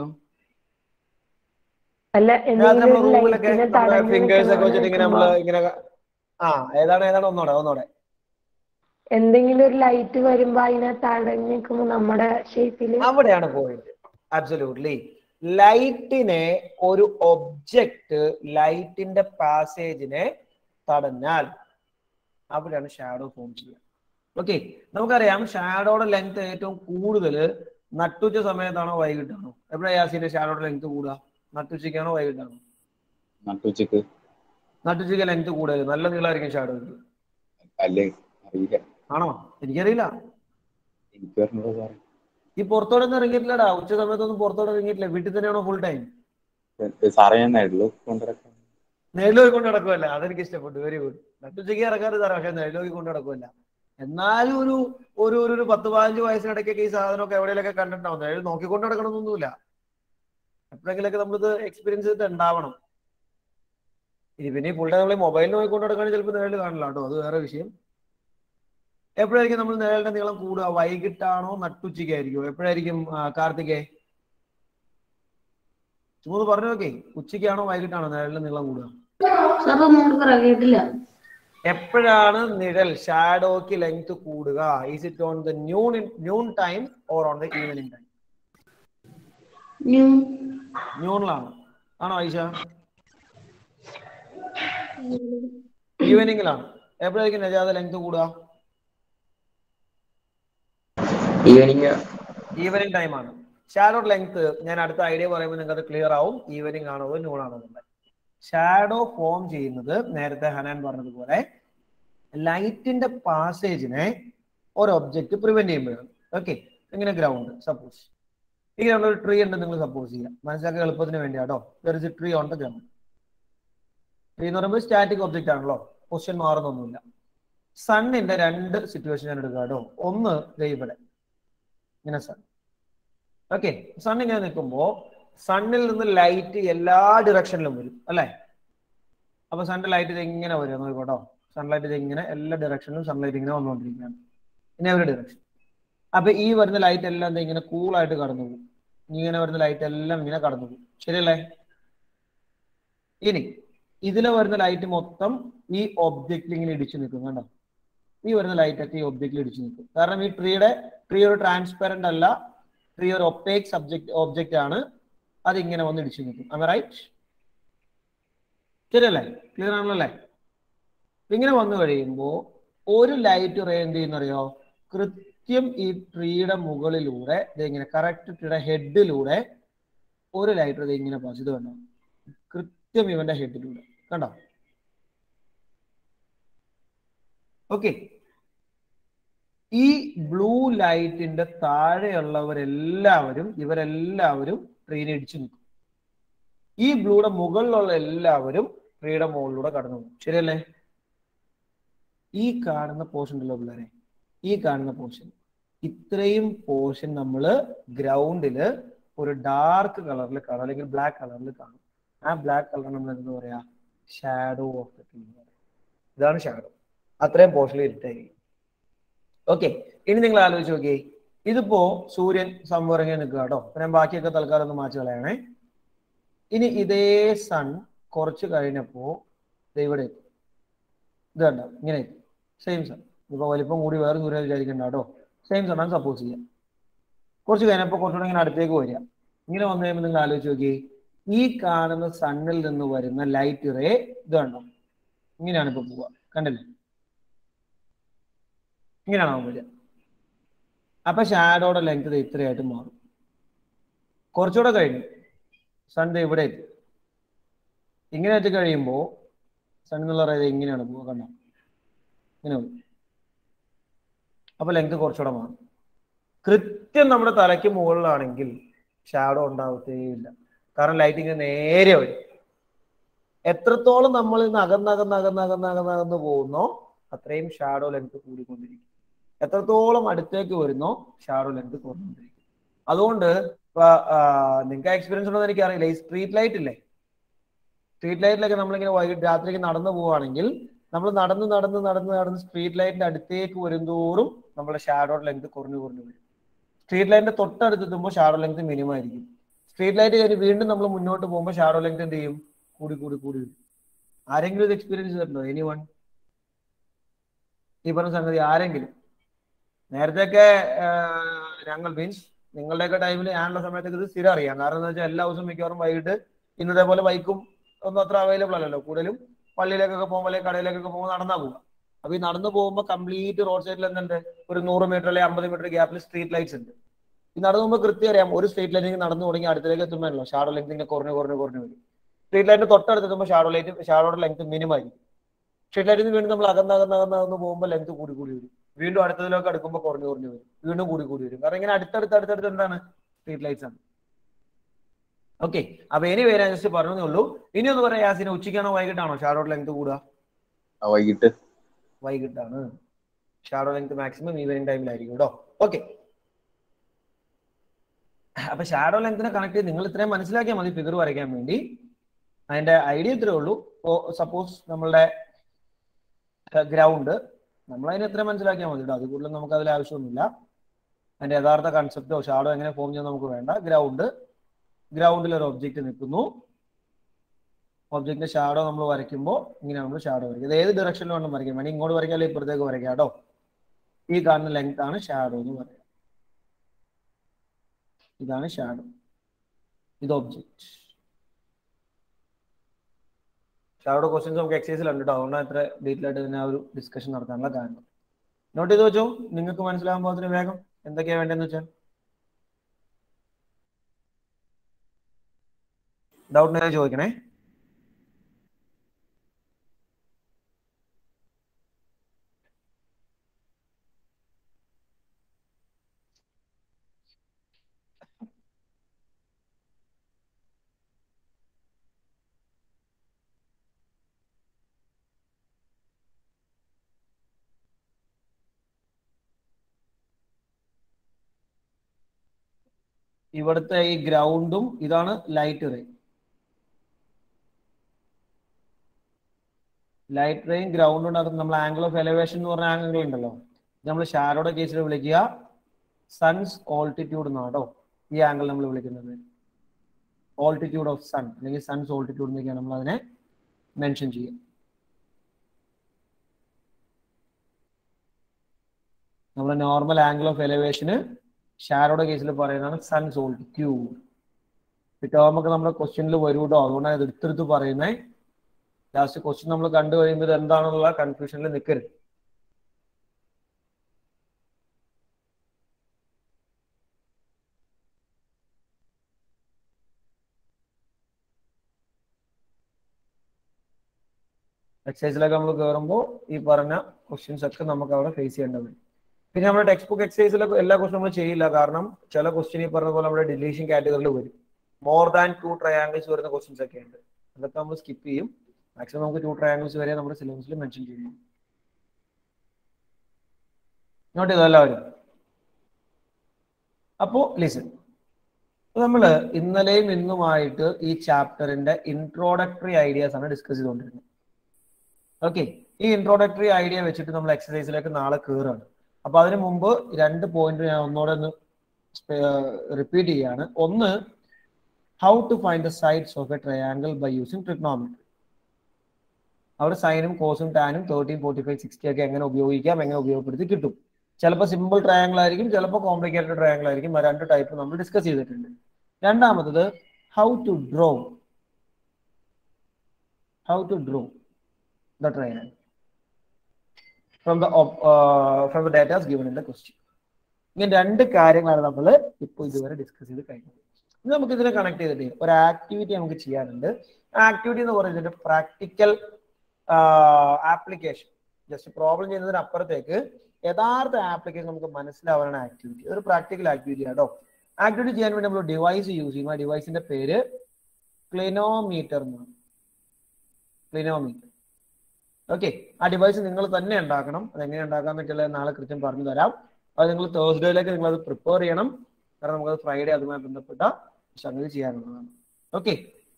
അല്ല രാത്രി എന്തെങ്കിലും നമ്മൾ ഒരു റൂമിലൊക്കെ ലൈറ്റിനെ നമ്മുടെ തടഞ്ഞു ഫിംഗേഴ്സ് ഒക്കെ നിൽക്കുന്ന വെച്ചിട്ട് ഇങ്ങനെ വെക്കുമ്പോ നമ്മള് ഇങ്ങനെ ആ ഏതാണ് ഏതാണ് ഒന്നോടെ ഒന്നോടെ എന്തെങ്കിലും ഒരു ലൈറ്റ് വരുമ്പോ അതിനെ തടഞ്ഞു നിൽക്കുമ്പോ നമ്മുടെ ഷേപ്പില് അവിടെയാണ് പോയിന്റ് അബ്സല്യൂട്ട്ലി ലൈറ്റിനെ ഒരു ഒബ്ജക്റ്റ് ലൈറ്റിന്റെ പാസേജിനെ തടഞ്ഞാൽ അവിടെയാണ് ഷാഡോ ഫോം ചെയ്യുക ഓക്കെ നമുക്കറിയാം ഷാഡോയുടെ ലെങ്ത് ഏറ്റവും കൂടുതൽ നട്ടുച്ച സമയത്താണോ വൈകിട്ടാണോ എപ്പോഴാണ് യാസിന്റെ ഷാഡോയുടെ ലെങ്ത് കൂടുക നട്ടുച്ചയ്ക്കാണോ വൈകിട്ടാണോ നട്ടുച്ചക്ക് നട്ടുച്ചയ്ക്ക് ലെങ്ത് കൂടുതൽ നല്ല നീളമായിരിക്കും ഷാഡോ അല്ലേ അറിയില്ല ആണോ എനിക്കറിയില്ല എനിക്ക് പറഞ്ഞത് സാറേ ഈ പുറത്തോടൊന്നും ഇറങ്ങിയിട്ടില്ലടാ ഉച്ച സമയത്തൊന്നും പുറത്തോട്ട് ഇറങ്ങിയിട്ടില്ല വീട്ടിൽ തന്നെയാണോ ഫുൾ ടൈം സാറേ ഞാൻ നേരിടുള്ളൂ കൊണ്ടുവരാം നെല്ലോക്കി കൊണ്ട് നടക്കുമല്ല അതെനിക്ക് ഇഷ്ടപ്പെട്ടു വെരി ഗുഡ് നട്ടുച്ചയ്ക്ക് ഇറക്കാറ് സാറേ പക്ഷെ നെല്ലോക്കി കൊണ്ട് നടക്കുമല്ല എന്നാലും ഒരു ഒരു ഒരു ഒരു പത്ത് പതിനഞ്ച് വയസ്സിനിടയ്ക്കൊക്കെ ഈ സാധനമൊക്കെ എവിടെയൊക്കെ കണ്ടിട്ടുണ്ടാവും നെല്ല് നോക്കിക്കൊണ്ട് നടക്കണമെന്നൊന്നുമില്ല എപ്പോഴെങ്കിലൊക്കെ നമ്മളിത് എക്സ്പീരിയൻസ് ചെയ്തിട്ട് ഉണ്ടാവണം ഇനി പിന്നെ ഫുൾ ടൈം നമ്മൾ മൊബൈലിൽ നോക്കിക്കൊണ്ട് നടക്കുകയാണെങ്കിൽ ചിലപ്പോൾ നിഴല് കാണില്ല കേട്ടോ അത് വേറെ വിഷയം എപ്പോഴായിരിക്കും നമ്മൾ നിഴലിന്റെ നീളം കൂടുക വൈകിട്ടാണോ നട്ടുച്ചയ്ക്കായിരിക്കും എപ്പോഴായിരിക്കും ആ, കാർത്തികേ ചുമ്മാ പറഞ്ഞു നോക്കേ ഉച്ചയ്ക്കാണോ വൈകിട്ടാണോ നിഴലിന്റെ നീളം കൂടുക സാർ ഒന്നുകൂടി പറ കേട്ടില്ല എപ്പോഴാണ് നിഴൽ ഷാഡോക്ക് ലെങ്ത് കൂടുക is it on the noon noon time or on the evening time ന്യൂണിലാണ് ആണോ ഐഷ ഈവനിങ്ങിലാണ് എപ്പോഴായിരിക്കും നജാദ ലെങ്ത് കൂടുക ഈവനിങ് ഈവനിങ് ടൈം ആണ് ഷാഡോ ലെങ്ത് ഞാൻ അടുത്ത ഐഡിയ പറയുമ്പോൾ നിങ്ങൾക്ക് അത് ക്ലിയർ ആവും ഈവനിങ് ആണോ ന്യൂൺ ആണോ എന്നുള്ളത് ഷാഡോ ഫോം ചെയ്യുന്നത് നേരത്തെ ഹനാൻ പറഞ്ഞതുപോലെ ലൈറ്റിന്റെ പാസേജിനെ ഒരു ഒബ്ജക്റ്റ് പ്രിവെന്റ് ചെയ്യുമ്പോഴാണ് ഓക്കെ ഇങ്ങനെ ഗ്രൗണ്ട് സപ്പോസ് ഇങ്ങനെയുള്ള ഒരു ട്രീ ഉണ്ട് നിങ്ങൾ സപ്പോസ് ചെയ്യാം മനസ്സിലാക്കാൻ എളുപ്പത്തിന് വേണ്ടിയാട്ടോ there is a tree on the ground tree എന്ന് പറയുമ്പോൾ സ്റ്റാറ്റിക് ഒബ്ജക്റ്റ് ആണല്ലോ പൊസിഷൻ മാറുന്നൊന്നുമില്ല സണ്ണിന്റെ രണ്ട് സിറ്റുവേഷൻ ഞാൻ എടുക്കാം കേട്ടോ ഒന്ന് ദേ ഇവിടെ ഇങ്ങനെ സൺ ഓക്കെ സൺ ഇങ്ങനെ നിൽക്കുമ്പോൾ സണ്ണിൽ നിന്ന് ലൈറ്റ് എല്ലാ ഡിറക്ഷനിലും വരും അല്ലേ അപ്പൊ സണ്ണിന്റെ ലൈറ്റ് ഇത് ഇങ്ങനെ വരും നോക്കോട്ടോ സൺലൈറ്റ് ഇത് ഇങ്ങനെ എല്ലാ ഡിറക്ഷനിലും സൺലൈറ്റ് ഇങ്ങനെ വന്നുകൊണ്ടിരിക്കുകയാണ് ഇൻ എവറി ഡയറക്ഷൻ അപ്പൊ ഈ വരുന്ന ലൈറ്റ് എല്ലാം എന്താ ഇങ്ങനെ കൂളായിട്ട് കടന്നു പോകും ഇങ്ങനെ വരുന്ന ലൈറ്റ് എല്ലാം ഇങ്ങനെ കടന്നു പോകും ശരിയല്ലേ ഇനി ഇതിലെ വരുന്ന ലൈറ്റ് മൊത്തം ഈ ഒബ്ജക്റ്റിൽ ഇങ്ങനെ ഇടിച്ചു നിൽക്കും കണ്ടോ ഈ വരുന്ന ലൈറ്റ് ഒക്കെ ഈ ഒബ്ജക്റ്റിൽ ഇടിച്ചു നിൽക്കും കാരണം ഈ ട്രീയുടെ ട്രീ ഒരു ട്രാൻസ്പെറന്റ് അല്ല ട്രീ ഒരു ഒപ്പേക്ക് സബ്ജക്ട് ഒബ്ജക്റ്റ് ആണ് അത് ഇങ്ങനെ വന്ന് ഇടിച്ചു നിൽക്കും am I റൈറ്റ് ശരിയല്ലേ ക്ലിയർ ആണല്ലോ അല്ലേ ഇങ്ങനെ വന്നു കഴിയുമ്പോൾ ഒരു ലൈറ്റ് റേ എന്ത് ചെയ്യുന്നറിയോ കൃത്യം ഈ ട്രീയുടെ മുകളിലൂടെ ഇത് ഇങ്ങനെ കറക്റ്റ് ട്രീയുടെ ഹെഡിലൂടെ ഒരു ലൈറ്റ് ഇത് ഇങ്ങനെ പാസ് ഇത് കണ്ടോ കൃത്യം ഇവന്റെ ഹെഡിലൂടെ കണ്ടോ ഓക്കെ ഈ ബ്ലൂ ലൈറ്റിന്റെ താഴെയുള്ളവരെല്ലാവരും ഇവരെല്ലാവരും ട്രെയിൻ ഇടിച്ചു നിൽക്കും ഈ ബ്ലൂയുടെ മുകളിലുള്ള എല്ലാവരും ട്രീയുടെ മുകളിലൂടെ കടന്നു പോകും ശരിയല്ലേ ഈ കാണുന്ന പോർഷൻ ഉണ്ടല്ലോ പിള്ളേരെ ഈ കാണുന്ന പോർഷൻ ഇത്രയും പോർഷൻ നമ്മൾ ഗ്രൗണ്ടില് ഒരു ഡാർക്ക് കളറിൽ കാണും അല്ലെങ്കിൽ ബ്ലാക്ക് കളറിൽ കാണും ആ ബ്ലാക്ക് കളർ നമ്മൾ എന്താ പറയാ ഷാഡോ ഓഫ് ദ ട്രീ ഇതാണ് ഷാഡോ അത്രയും പോർഷനിൽ ഇരുട്ടായിരിക്കും ഓക്കെ ഇനി നിങ്ങൾ ആലോചിച്ച് നോക്കിയേ ഇതിപ്പോ സൂര്യൻ സംവറങ്ങി നിൽക്കുക കേട്ടോ അപ്പൊ ഞാൻ ബാക്കിയൊക്കെ തൽക്കാലം ഒന്ന് മാറ്റി കളയണേ ഇനി ഇതേ സൺ കുറച്ച് കഴിഞ്ഞപ്പോ ദേ ഇവിടെ എത്തി. ഇത് കണ്ട ഇങ്ങനെ സെയിം സൺ ഇപ്പൊ വലിപ്പം കൂടി വേറെ സൂര്യൻ വിചാരിക്കണ്ട കേട്ടോ സെയിം സൺ ആണ് സപ്പോസ് ചെയ്യാം കുറച്ച് കഴിഞ്ഞപ്പോൾ കുറച്ചുകൂടെ ഇങ്ങനെ അടുത്തേക്ക് വരിക ഇങ്ങനെ വന്നു കഴിയുമ്പോൾ നിങ്ങൾ ആലോചിച്ച് നോക്കി ഈ കാണുന്ന സണ്ണിൽ നിന്ന് വരുന്ന ലൈറ്റ് റേ ഇത് കണ്ടോ ഇങ്ങനെയാണ് ഇപ്പൊ പോവുക കണ്ടില്ലേ ഇങ്ങനെയാണ് ആവാൻ വരിക അപ്പൊ ഷാഡോയുടെ ലെങ്ത് ഇത്രയായിട്ട് മാറും കുറച്ചുകൂടെ കഴിഞ്ഞു സൺ ദേ ഇവിടെ എത്തി ഇങ്ങനെ എത്തി കഴിയുമ്പോൾ സൺ എന്നുള്ള പറയുന്നത് ഇങ്ങനെയാണ് പോവുക കണ്ടോ ഇങ്ങനെ പോകും അപ്പൊ ലെങ്ത് കുറച്ചുകൂടെ മാറും കൃത്യം നമ്മുടെ തലയ്ക്ക് മുകളിലാണെങ്കിൽ ഷാഡോ ഉണ്ടാവത്തേയില്ല കാരണം ലൈറ്റ് ഇങ്ങനെ നേരെ വരും എത്രത്തോളം നമ്മൾ ഇന്ന് അകന്നകന്ന് അകന്നകന്ന് അകന്നകന്ന് പോകുന്നോ അത്രയും ഷാഡോ ലെങ്ത് കൂടിക്കൊണ്ടിരിക്കും എത്രത്തോളം അടുത്തേക്ക് വരുന്നോ ഷാഡോ ലെങ്ത് കുറഞ്ഞുകൊണ്ടിരിക്കും അതുകൊണ്ട് നിങ്ങൾക്ക് എക്സ്പീരിയൻസ് ഉണ്ടോ എന്ന് എനിക്കറിയില്ല ഈ സ്ട്രീറ്റ് ലൈറ്റ് ഇല്ലേ സ്ട്രീറ്റ് ലൈറ്റിലൊക്കെ നമ്മളിങ്ങനെ വൈകിട്ട് രാത്രിക്ക് നടന്നു പോവുകയാണെങ്കിൽ നമ്മൾ നടന്ന് നടന്ന് നടന്ന് നടന്ന് സ്ട്രീറ്റ് ലൈറ്റിന്റെ അടുത്തേക്ക് വരുന്തോറും നമ്മുടെ ഷാഡോ ലെങ്ത് കുറഞ്ഞു കുറഞ്ഞു വരും സ്ട്രീറ്റ് ലൈറ്റിന്റെ തൊട്ടടുത്ത് എത്തുമ്പോൾ ഷാഡോ ലെങ്ത് മിനിമം ആയിരിക്കും സ്ട്രീറ്റ് ലൈറ്റ് കഴിഞ്ഞ് വീണ്ടും നമ്മൾ മുന്നോട്ട് പോകുമ്പോൾ ഷാഡോ ലെങ്ത് എന്ത് ചെയ്യും കൂടി കൂടി കൂടി വരും ആരെങ്കിലും ഇത് എക്സ്പീരിയൻസ് ചെയ്തിട്ടുണ്ടോ എനി വൺ ഈ പറഞ്ഞ സംഗതി ആരെങ്കിലും നേരത്തെയൊക്കെ ഞങ്ങൾ മീൻസ് നിങ്ങളുടെയൊക്കെ ടൈമിൽ ഞാനുള്ള സമയത്തൊക്കെ ഇത് സ്ഥിരം അറിയാം കാരണം എന്താ വെച്ചാൽ എല്ലാ ദിവസവും മിക്കവാറും വൈകിട്ട് ഇന്നത്തെ പോലെ ബൈക്കും ഒന്നും അത്ര അവൈലബിൾ അല്ലല്ലോ കൂടുതലും പള്ളിയിലേക്കൊക്കെ പോകുമ്പോൾ അല്ലെങ്കിൽ കടയിലേക്കൊക്കെ പോകുമ്പോൾ നടന്നാ പോവുക അപ്പൊ ഈ നടന്നു പോകുമ്പോൾ കംപ്ലീറ്റ് റോഡ് സൈഡിൽ എന്തുണ്ട് ഒരു നൂറ് മീറ്റർ അല്ലെങ്കിൽ അമ്പത് മീറ്റർ ഗ്യാപ്പിൽ സ്ട്രീറ്റ് ലൈറ്റ്സ് ഉണ്ട് ഈ നടന്നു പോകുമ്പോൾ കൃത്യം അറിയാം ഒരു സ്ട്രീറ്റ് ലൈറ്റിൽ നടന്നു തുടങ്ങി അടുത്തേക്ക് എത്തുമ്പോഴല്ലോ ഷാഡോ ലെങ്ത് ഇങ്ങനെ കുറഞ്ഞു കുറഞ്ഞു കുറഞ്ഞു വരും സ്ട്രീറ്റ് ലൈറ്റിന് തൊട്ടടുത്ത് എത്തുമ്പോൾ ഷാഡോ ലൈറ്റ് ഷാഡോയുടെ ലെങ്ത് മിനിമം ആയിരിക്കും സ്ട്രീറ്റ് ലൈറ്റിൽ നിന്ന് വീണ്ടും നമ്മൾ അകന്ന് അകന്ന് അകന്ന് അകന്ന് പോകുമ്പോൾ ലെങ്ത് കൂടി കൂടി വരും വീണ്ടും അടുത്തതിലൊക്കെ അടുക്കുമ്പോൾ കുറഞ്ഞു കുറഞ്ഞു വരും വീണ്ടും കൂടി കൂടി വരും കാരണം ഇങ്ങനെ അടുത്തടുത്ത് അടുത്തടുത്ത് എന്താണ് സ്ട്രീറ്റ് ലൈറ്റ്സ് ആണ് ഓക്കെ അപ്പൊ ഇനി പേര് ജസ്റ്റ് പറഞ്ഞതേ ഉള്ളൂ ഇനി ഒന്ന് പറയാം യാസിന് ഉച്ചയ്ക്കാണോ വൈകിട്ടാണോ ഷാഡോ ലെങ്ത് കൂടുക ആ, വൈകിട്ട് വൈകിട്ടാണ് ഷാഡോ ലെങ്ത് മാക്സിമം ഈവനിങ് ടൈമിലായിരിക്കും കേട്ടോ ഓക്കെ അപ്പൊ ഷാഡോ ലെങ്തിനെ കണക്ട് ചെയ്ത് നിങ്ങൾ ഇത്രയും മനസ്സിലാക്കിയാൽ മതി ഫിഗർ വരയ്ക്കാൻ വേണ്ടി അതിന്റെ ഐഡിയ ഇത്രേ ഉള്ളൂ സപ്പോസ് നമ്മളുടെ ഗ്രൗണ്ട് നമ്മൾ അതിനെ ഇത്രയും മനസ്സിലാക്കിയാൽ മതി കേട്ടോ അത് കൂടുതൽ നമുക്ക് അതിൽ ആവശ്യമൊന്നുമില്ല അതിന്റെ യഥാർത്ഥ കൺസെപ്റ്റോ ഷാഡോ എങ്ങനെ ഫോം ചെയ്യാൻ നമുക്ക് വേണ്ട ഗ്രൗണ്ട് ഗ്രൗണ്ടിൽ ഒരു ഒബ്ജക്റ്റ് നിൽക്കുന്നു ഒബ്ജക്റ്റിന്റെ ഷാഡോ നമ്മൾ വരയ്ക്കുമ്പോൾ ഇങ്ങനെ നമ്മൾ ഷാഡോ വരയ്ക്കും ഇത് ഏത് ഡയറക്ഷനിൽ വേണം വരയ്ക്കാം വേണമെങ്കിൽ ഇങ്ങോട്ട് വരയ്ക്കാം അല്ലെങ്കിൽ ഇപ്പുറത്തേക്ക് വരയ്ക്കാം കേട്ടോ ഈ കാണുന്ന ലെങ്ത് ആണ് ഷാഡോ എന്ന് പറയുക ഇതാണ് ഷാഡോ ഇത് ഒബ്ജക്റ്റ് ഷാഡോ ക്വസ്റ്റ്യൻസ് നമുക്ക് എക്സസൈസിൽ ഉണ്ട് കേട്ടോ അതുകൊണ്ടാണ് ഇത്ര ഡീറ്റെയിൽ ആയിട്ട് തന്നെ ആ ഒരു ഡിസ്കഷൻ നടത്താനുള്ള കാരണം നോട്ട് ചെയ്ത് വെച്ചോ നിങ്ങൾക്ക് മനസ്സിലാകാൻ പോകുന്നതിന് വേഗം എന്തൊക്കെയാ വേണ്ടതെന്ന് വെച്ചാൽ ഡൗട്ട് ഉണ്ടെങ്കിൽ ചോദിക്കണേ ഇവിടുത്തെ ഈ ഗ്രൗണ്ടും ഇതാണ് ലൈറ്റ് റേ ലൈറ്റ് റേയും ഗ്രൗണ്ടും ഉണ്ടാക്കുന്ന നമ്മൾ ആംഗിൾ ഓഫ് എലവേഷൻ എന്ന് പറഞ്ഞ ആംഗിൾ ഉണ്ടല്ലോ നമ്മൾ ഷാരോയുടെ കേസിൽ വിളിക്കുക സൺസ് ഓൾട്ടിറ്റ്യൂഡ് എന്നാട്ടോ ഈ ആംഗിൾ നമ്മൾ വിളിക്കുന്നത് ഓൾട്ടിറ്റ്യൂഡ് ഓഫ് സൺ അല്ലെങ്കിൽ സൺസ് ഓൾട്ടിറ്റ്യൂഡ് എന്നൊക്കെയാണ് നമ്മൾ അതിനെ മെൻഷൻ ചെയ്യുക നമ്മുടെ നോർമൽ ആംഗിൾ ഓഫ് എലിവേഷന് ഷാരോയുടെ കേസിൽ പറയുന്നതാണ് സൺസ് ഓൾട്ടിറ്റ്യൂഡ് ഈ ടേം ഒക്കെ നമ്മുടെ ക്വസ്റ്റ്യനിൽ വരൂട്ടോ അതുകൊണ്ടാണ് ഇത് എടുത്തെടുത്ത് പറയുന്നത് ലാസ്റ്റ് ക്വസ്റ്റ്യൻ നമ്മൾ കണ്ടു കഴിയുമ്പോൾ ഇത് എന്താണെന്നുള്ള കൺഫ്യൂഷനിൽ നിൽക്കരുത് എക്സസൈസിലൊക്കെ നമ്മൾ കയറുമ്പോൾ ഈ പറഞ്ഞ ക്വസ്റ്റ്യൻസ് ഒക്കെ നമുക്ക് അവിടെ ഫേസ് ചെയ്യേണ്ടി വരും പിന്നെ നമ്മുടെ ടെക്സ്റ്റ് ബുക്ക് എക്സസൈസിലൊക്കെ എല്ലാ ക്വസ്റ്റ്യൻ നമ്മൾ ചെയ്യില്ല കാരണം ചില ക്വസ്റ്റ്യൻ ഈ പറഞ്ഞ പോലെ നമ്മുടെ ഡിലീഷൻ കാറ്റഗറിയിൽ വരും മോർ ദാൻ ടു ട്രയാങ്കിൾസ് വരുന്ന ക്വസ്റ്റ്യൻസ് ഒക്കെ ഉണ്ട് അതൊക്കെ നമ്മൾ സ്കിപ്പ് ചെയ്യും മാക്സിമം നമുക്ക് ടു ട്രയാങ്കിൾസ് വരെ നമ്മുടെ സിലബസിൽ മെൻഷൻ ചെയ്യും നോട്ട് ചെയ്തോ എല്ലാവരും അപ്പോ ലിസൺ നമ്മൾ ഇന്നലെയും ഇന്നുമായിട്ട് ഈ ചാപ്റ്ററിന്റെ ഇൻട്രോഡക്ടറി ഐഡിയാസ് ആണ് ഡിസ്കസ് ചെയ്തുകൊണ്ടിരുന്നത് ഓക്കെ ഈ ഇൻട്രോഡക്ടറി ഐഡിയ വെച്ചിട്ട് നമ്മൾ എക്സസൈസിലേക്ക് നാളെ കയറുകയാണ് അപ്പൊ അതിനു മുമ്പ് രണ്ട് പോയിന്റ് ഞാൻ ഒന്നുകൂടെ ഒന്ന് റിപ്പീറ്റ് ചെയ്യാണ് ഒന്ന് how to find the sides of a triangle by using trigonometry അവിടെ സൈനും കോസും ടാനും തേർട്ടീൻ ഫോർട്ടി ഫൈവ് സിക്സ്റ്റി ഒക്കെ എങ്ങനെ ഉപയോഗിക്കാം എങ്ങനെ ഉപയോഗപ്പെടുത്തി കിട്ടും ചിലപ്പോൾ സിമ്പിൾ ട്രയാങ്കിൾ ആയിരിക്കും ചിലപ്പോൾ കോംപ്ലിക്കേറ്റഡ് ട്രയാങ്കിൾ ആയിരിക്കും ആ രണ്ട് ടൈപ്പ് നമ്മൾ ഡിസ്കസ് ചെയ്തിട്ടുണ്ട് രണ്ടാമത്തത് how to draw how to draw the triangle from the op- uh, from the data given in the question ഇങ്ങനെ രണ്ട് കാര്യങ്ങളാണ് നമ്മൾ ഇപ്പോൾ ഇതുവരെ ഡിസ്കസ് ചെയ്ത് കഴിഞ്ഞത് ഇനി നമുക്ക് ഇതിനെ കണക്ട് ചെയ്തിട്ട് ഒരു ആക്ടിവിറ്റി നമുക്ക് ചെയ്യാനുണ്ട് ആക്ടിവിറ്റി എന്ന് പറയുന്നത് പ്രാക്ടിക്കൽ ആപ്ലിക്കേഷൻ ജസ്റ്റ് പ്രോബ്ലം ചെയ്യുന്നതിന് അപ്പുറത്തേക്ക് യഥാർത്ഥ ആപ്ലിക്കേഷൻ നമുക്ക് മനസ്സിലാവാനാണ് ആക്ടിവിറ്റി ഒരു പ്രാക്ടിക്കൽ ആക്ടിവിറ്റി ആണോ ആക്ടിവിറ്റി ചെയ്യാൻ വേണ്ടി നമ്മൾ ഡിവൈസ് യൂസ് ചെയ്യും ആ ഡിവൈസിന്റെ പേര് ക്ലിനോമീറ്റർ എന്നാണ് ക്ലിനോമീറ്റർ ഓക്കെ ആ ഡിവൈസ് നിങ്ങൾ തന്നെ ഉണ്ടാക്കണം അത് എങ്ങനെ ഉണ്ടാക്കാന്നൊക്കെയുള്ള നാളെ കൃത്യം പറഞ്ഞു തരാം അത് നിങ്ങൾ തേഴ്സ്ഡേയിലേക്ക് നിങ്ങൾ അത് പ്രിപ്പയർ ചെയ്യണം കാരണം നമുക്കത് ഫ്രൈഡേ അതുമായി ബന്ധപ്പെട്ട സംഗതി ചെയ്യാനുള്ളതാണ് ഓക്കെ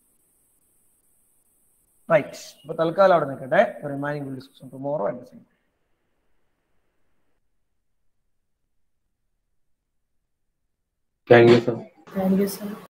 റൈറ്റ് അപ്പൊ തൽക്കാലം അവിടെ നിൽക്കട്ടെ remaining will discuss tomorrow at the same thank you sir thank you sir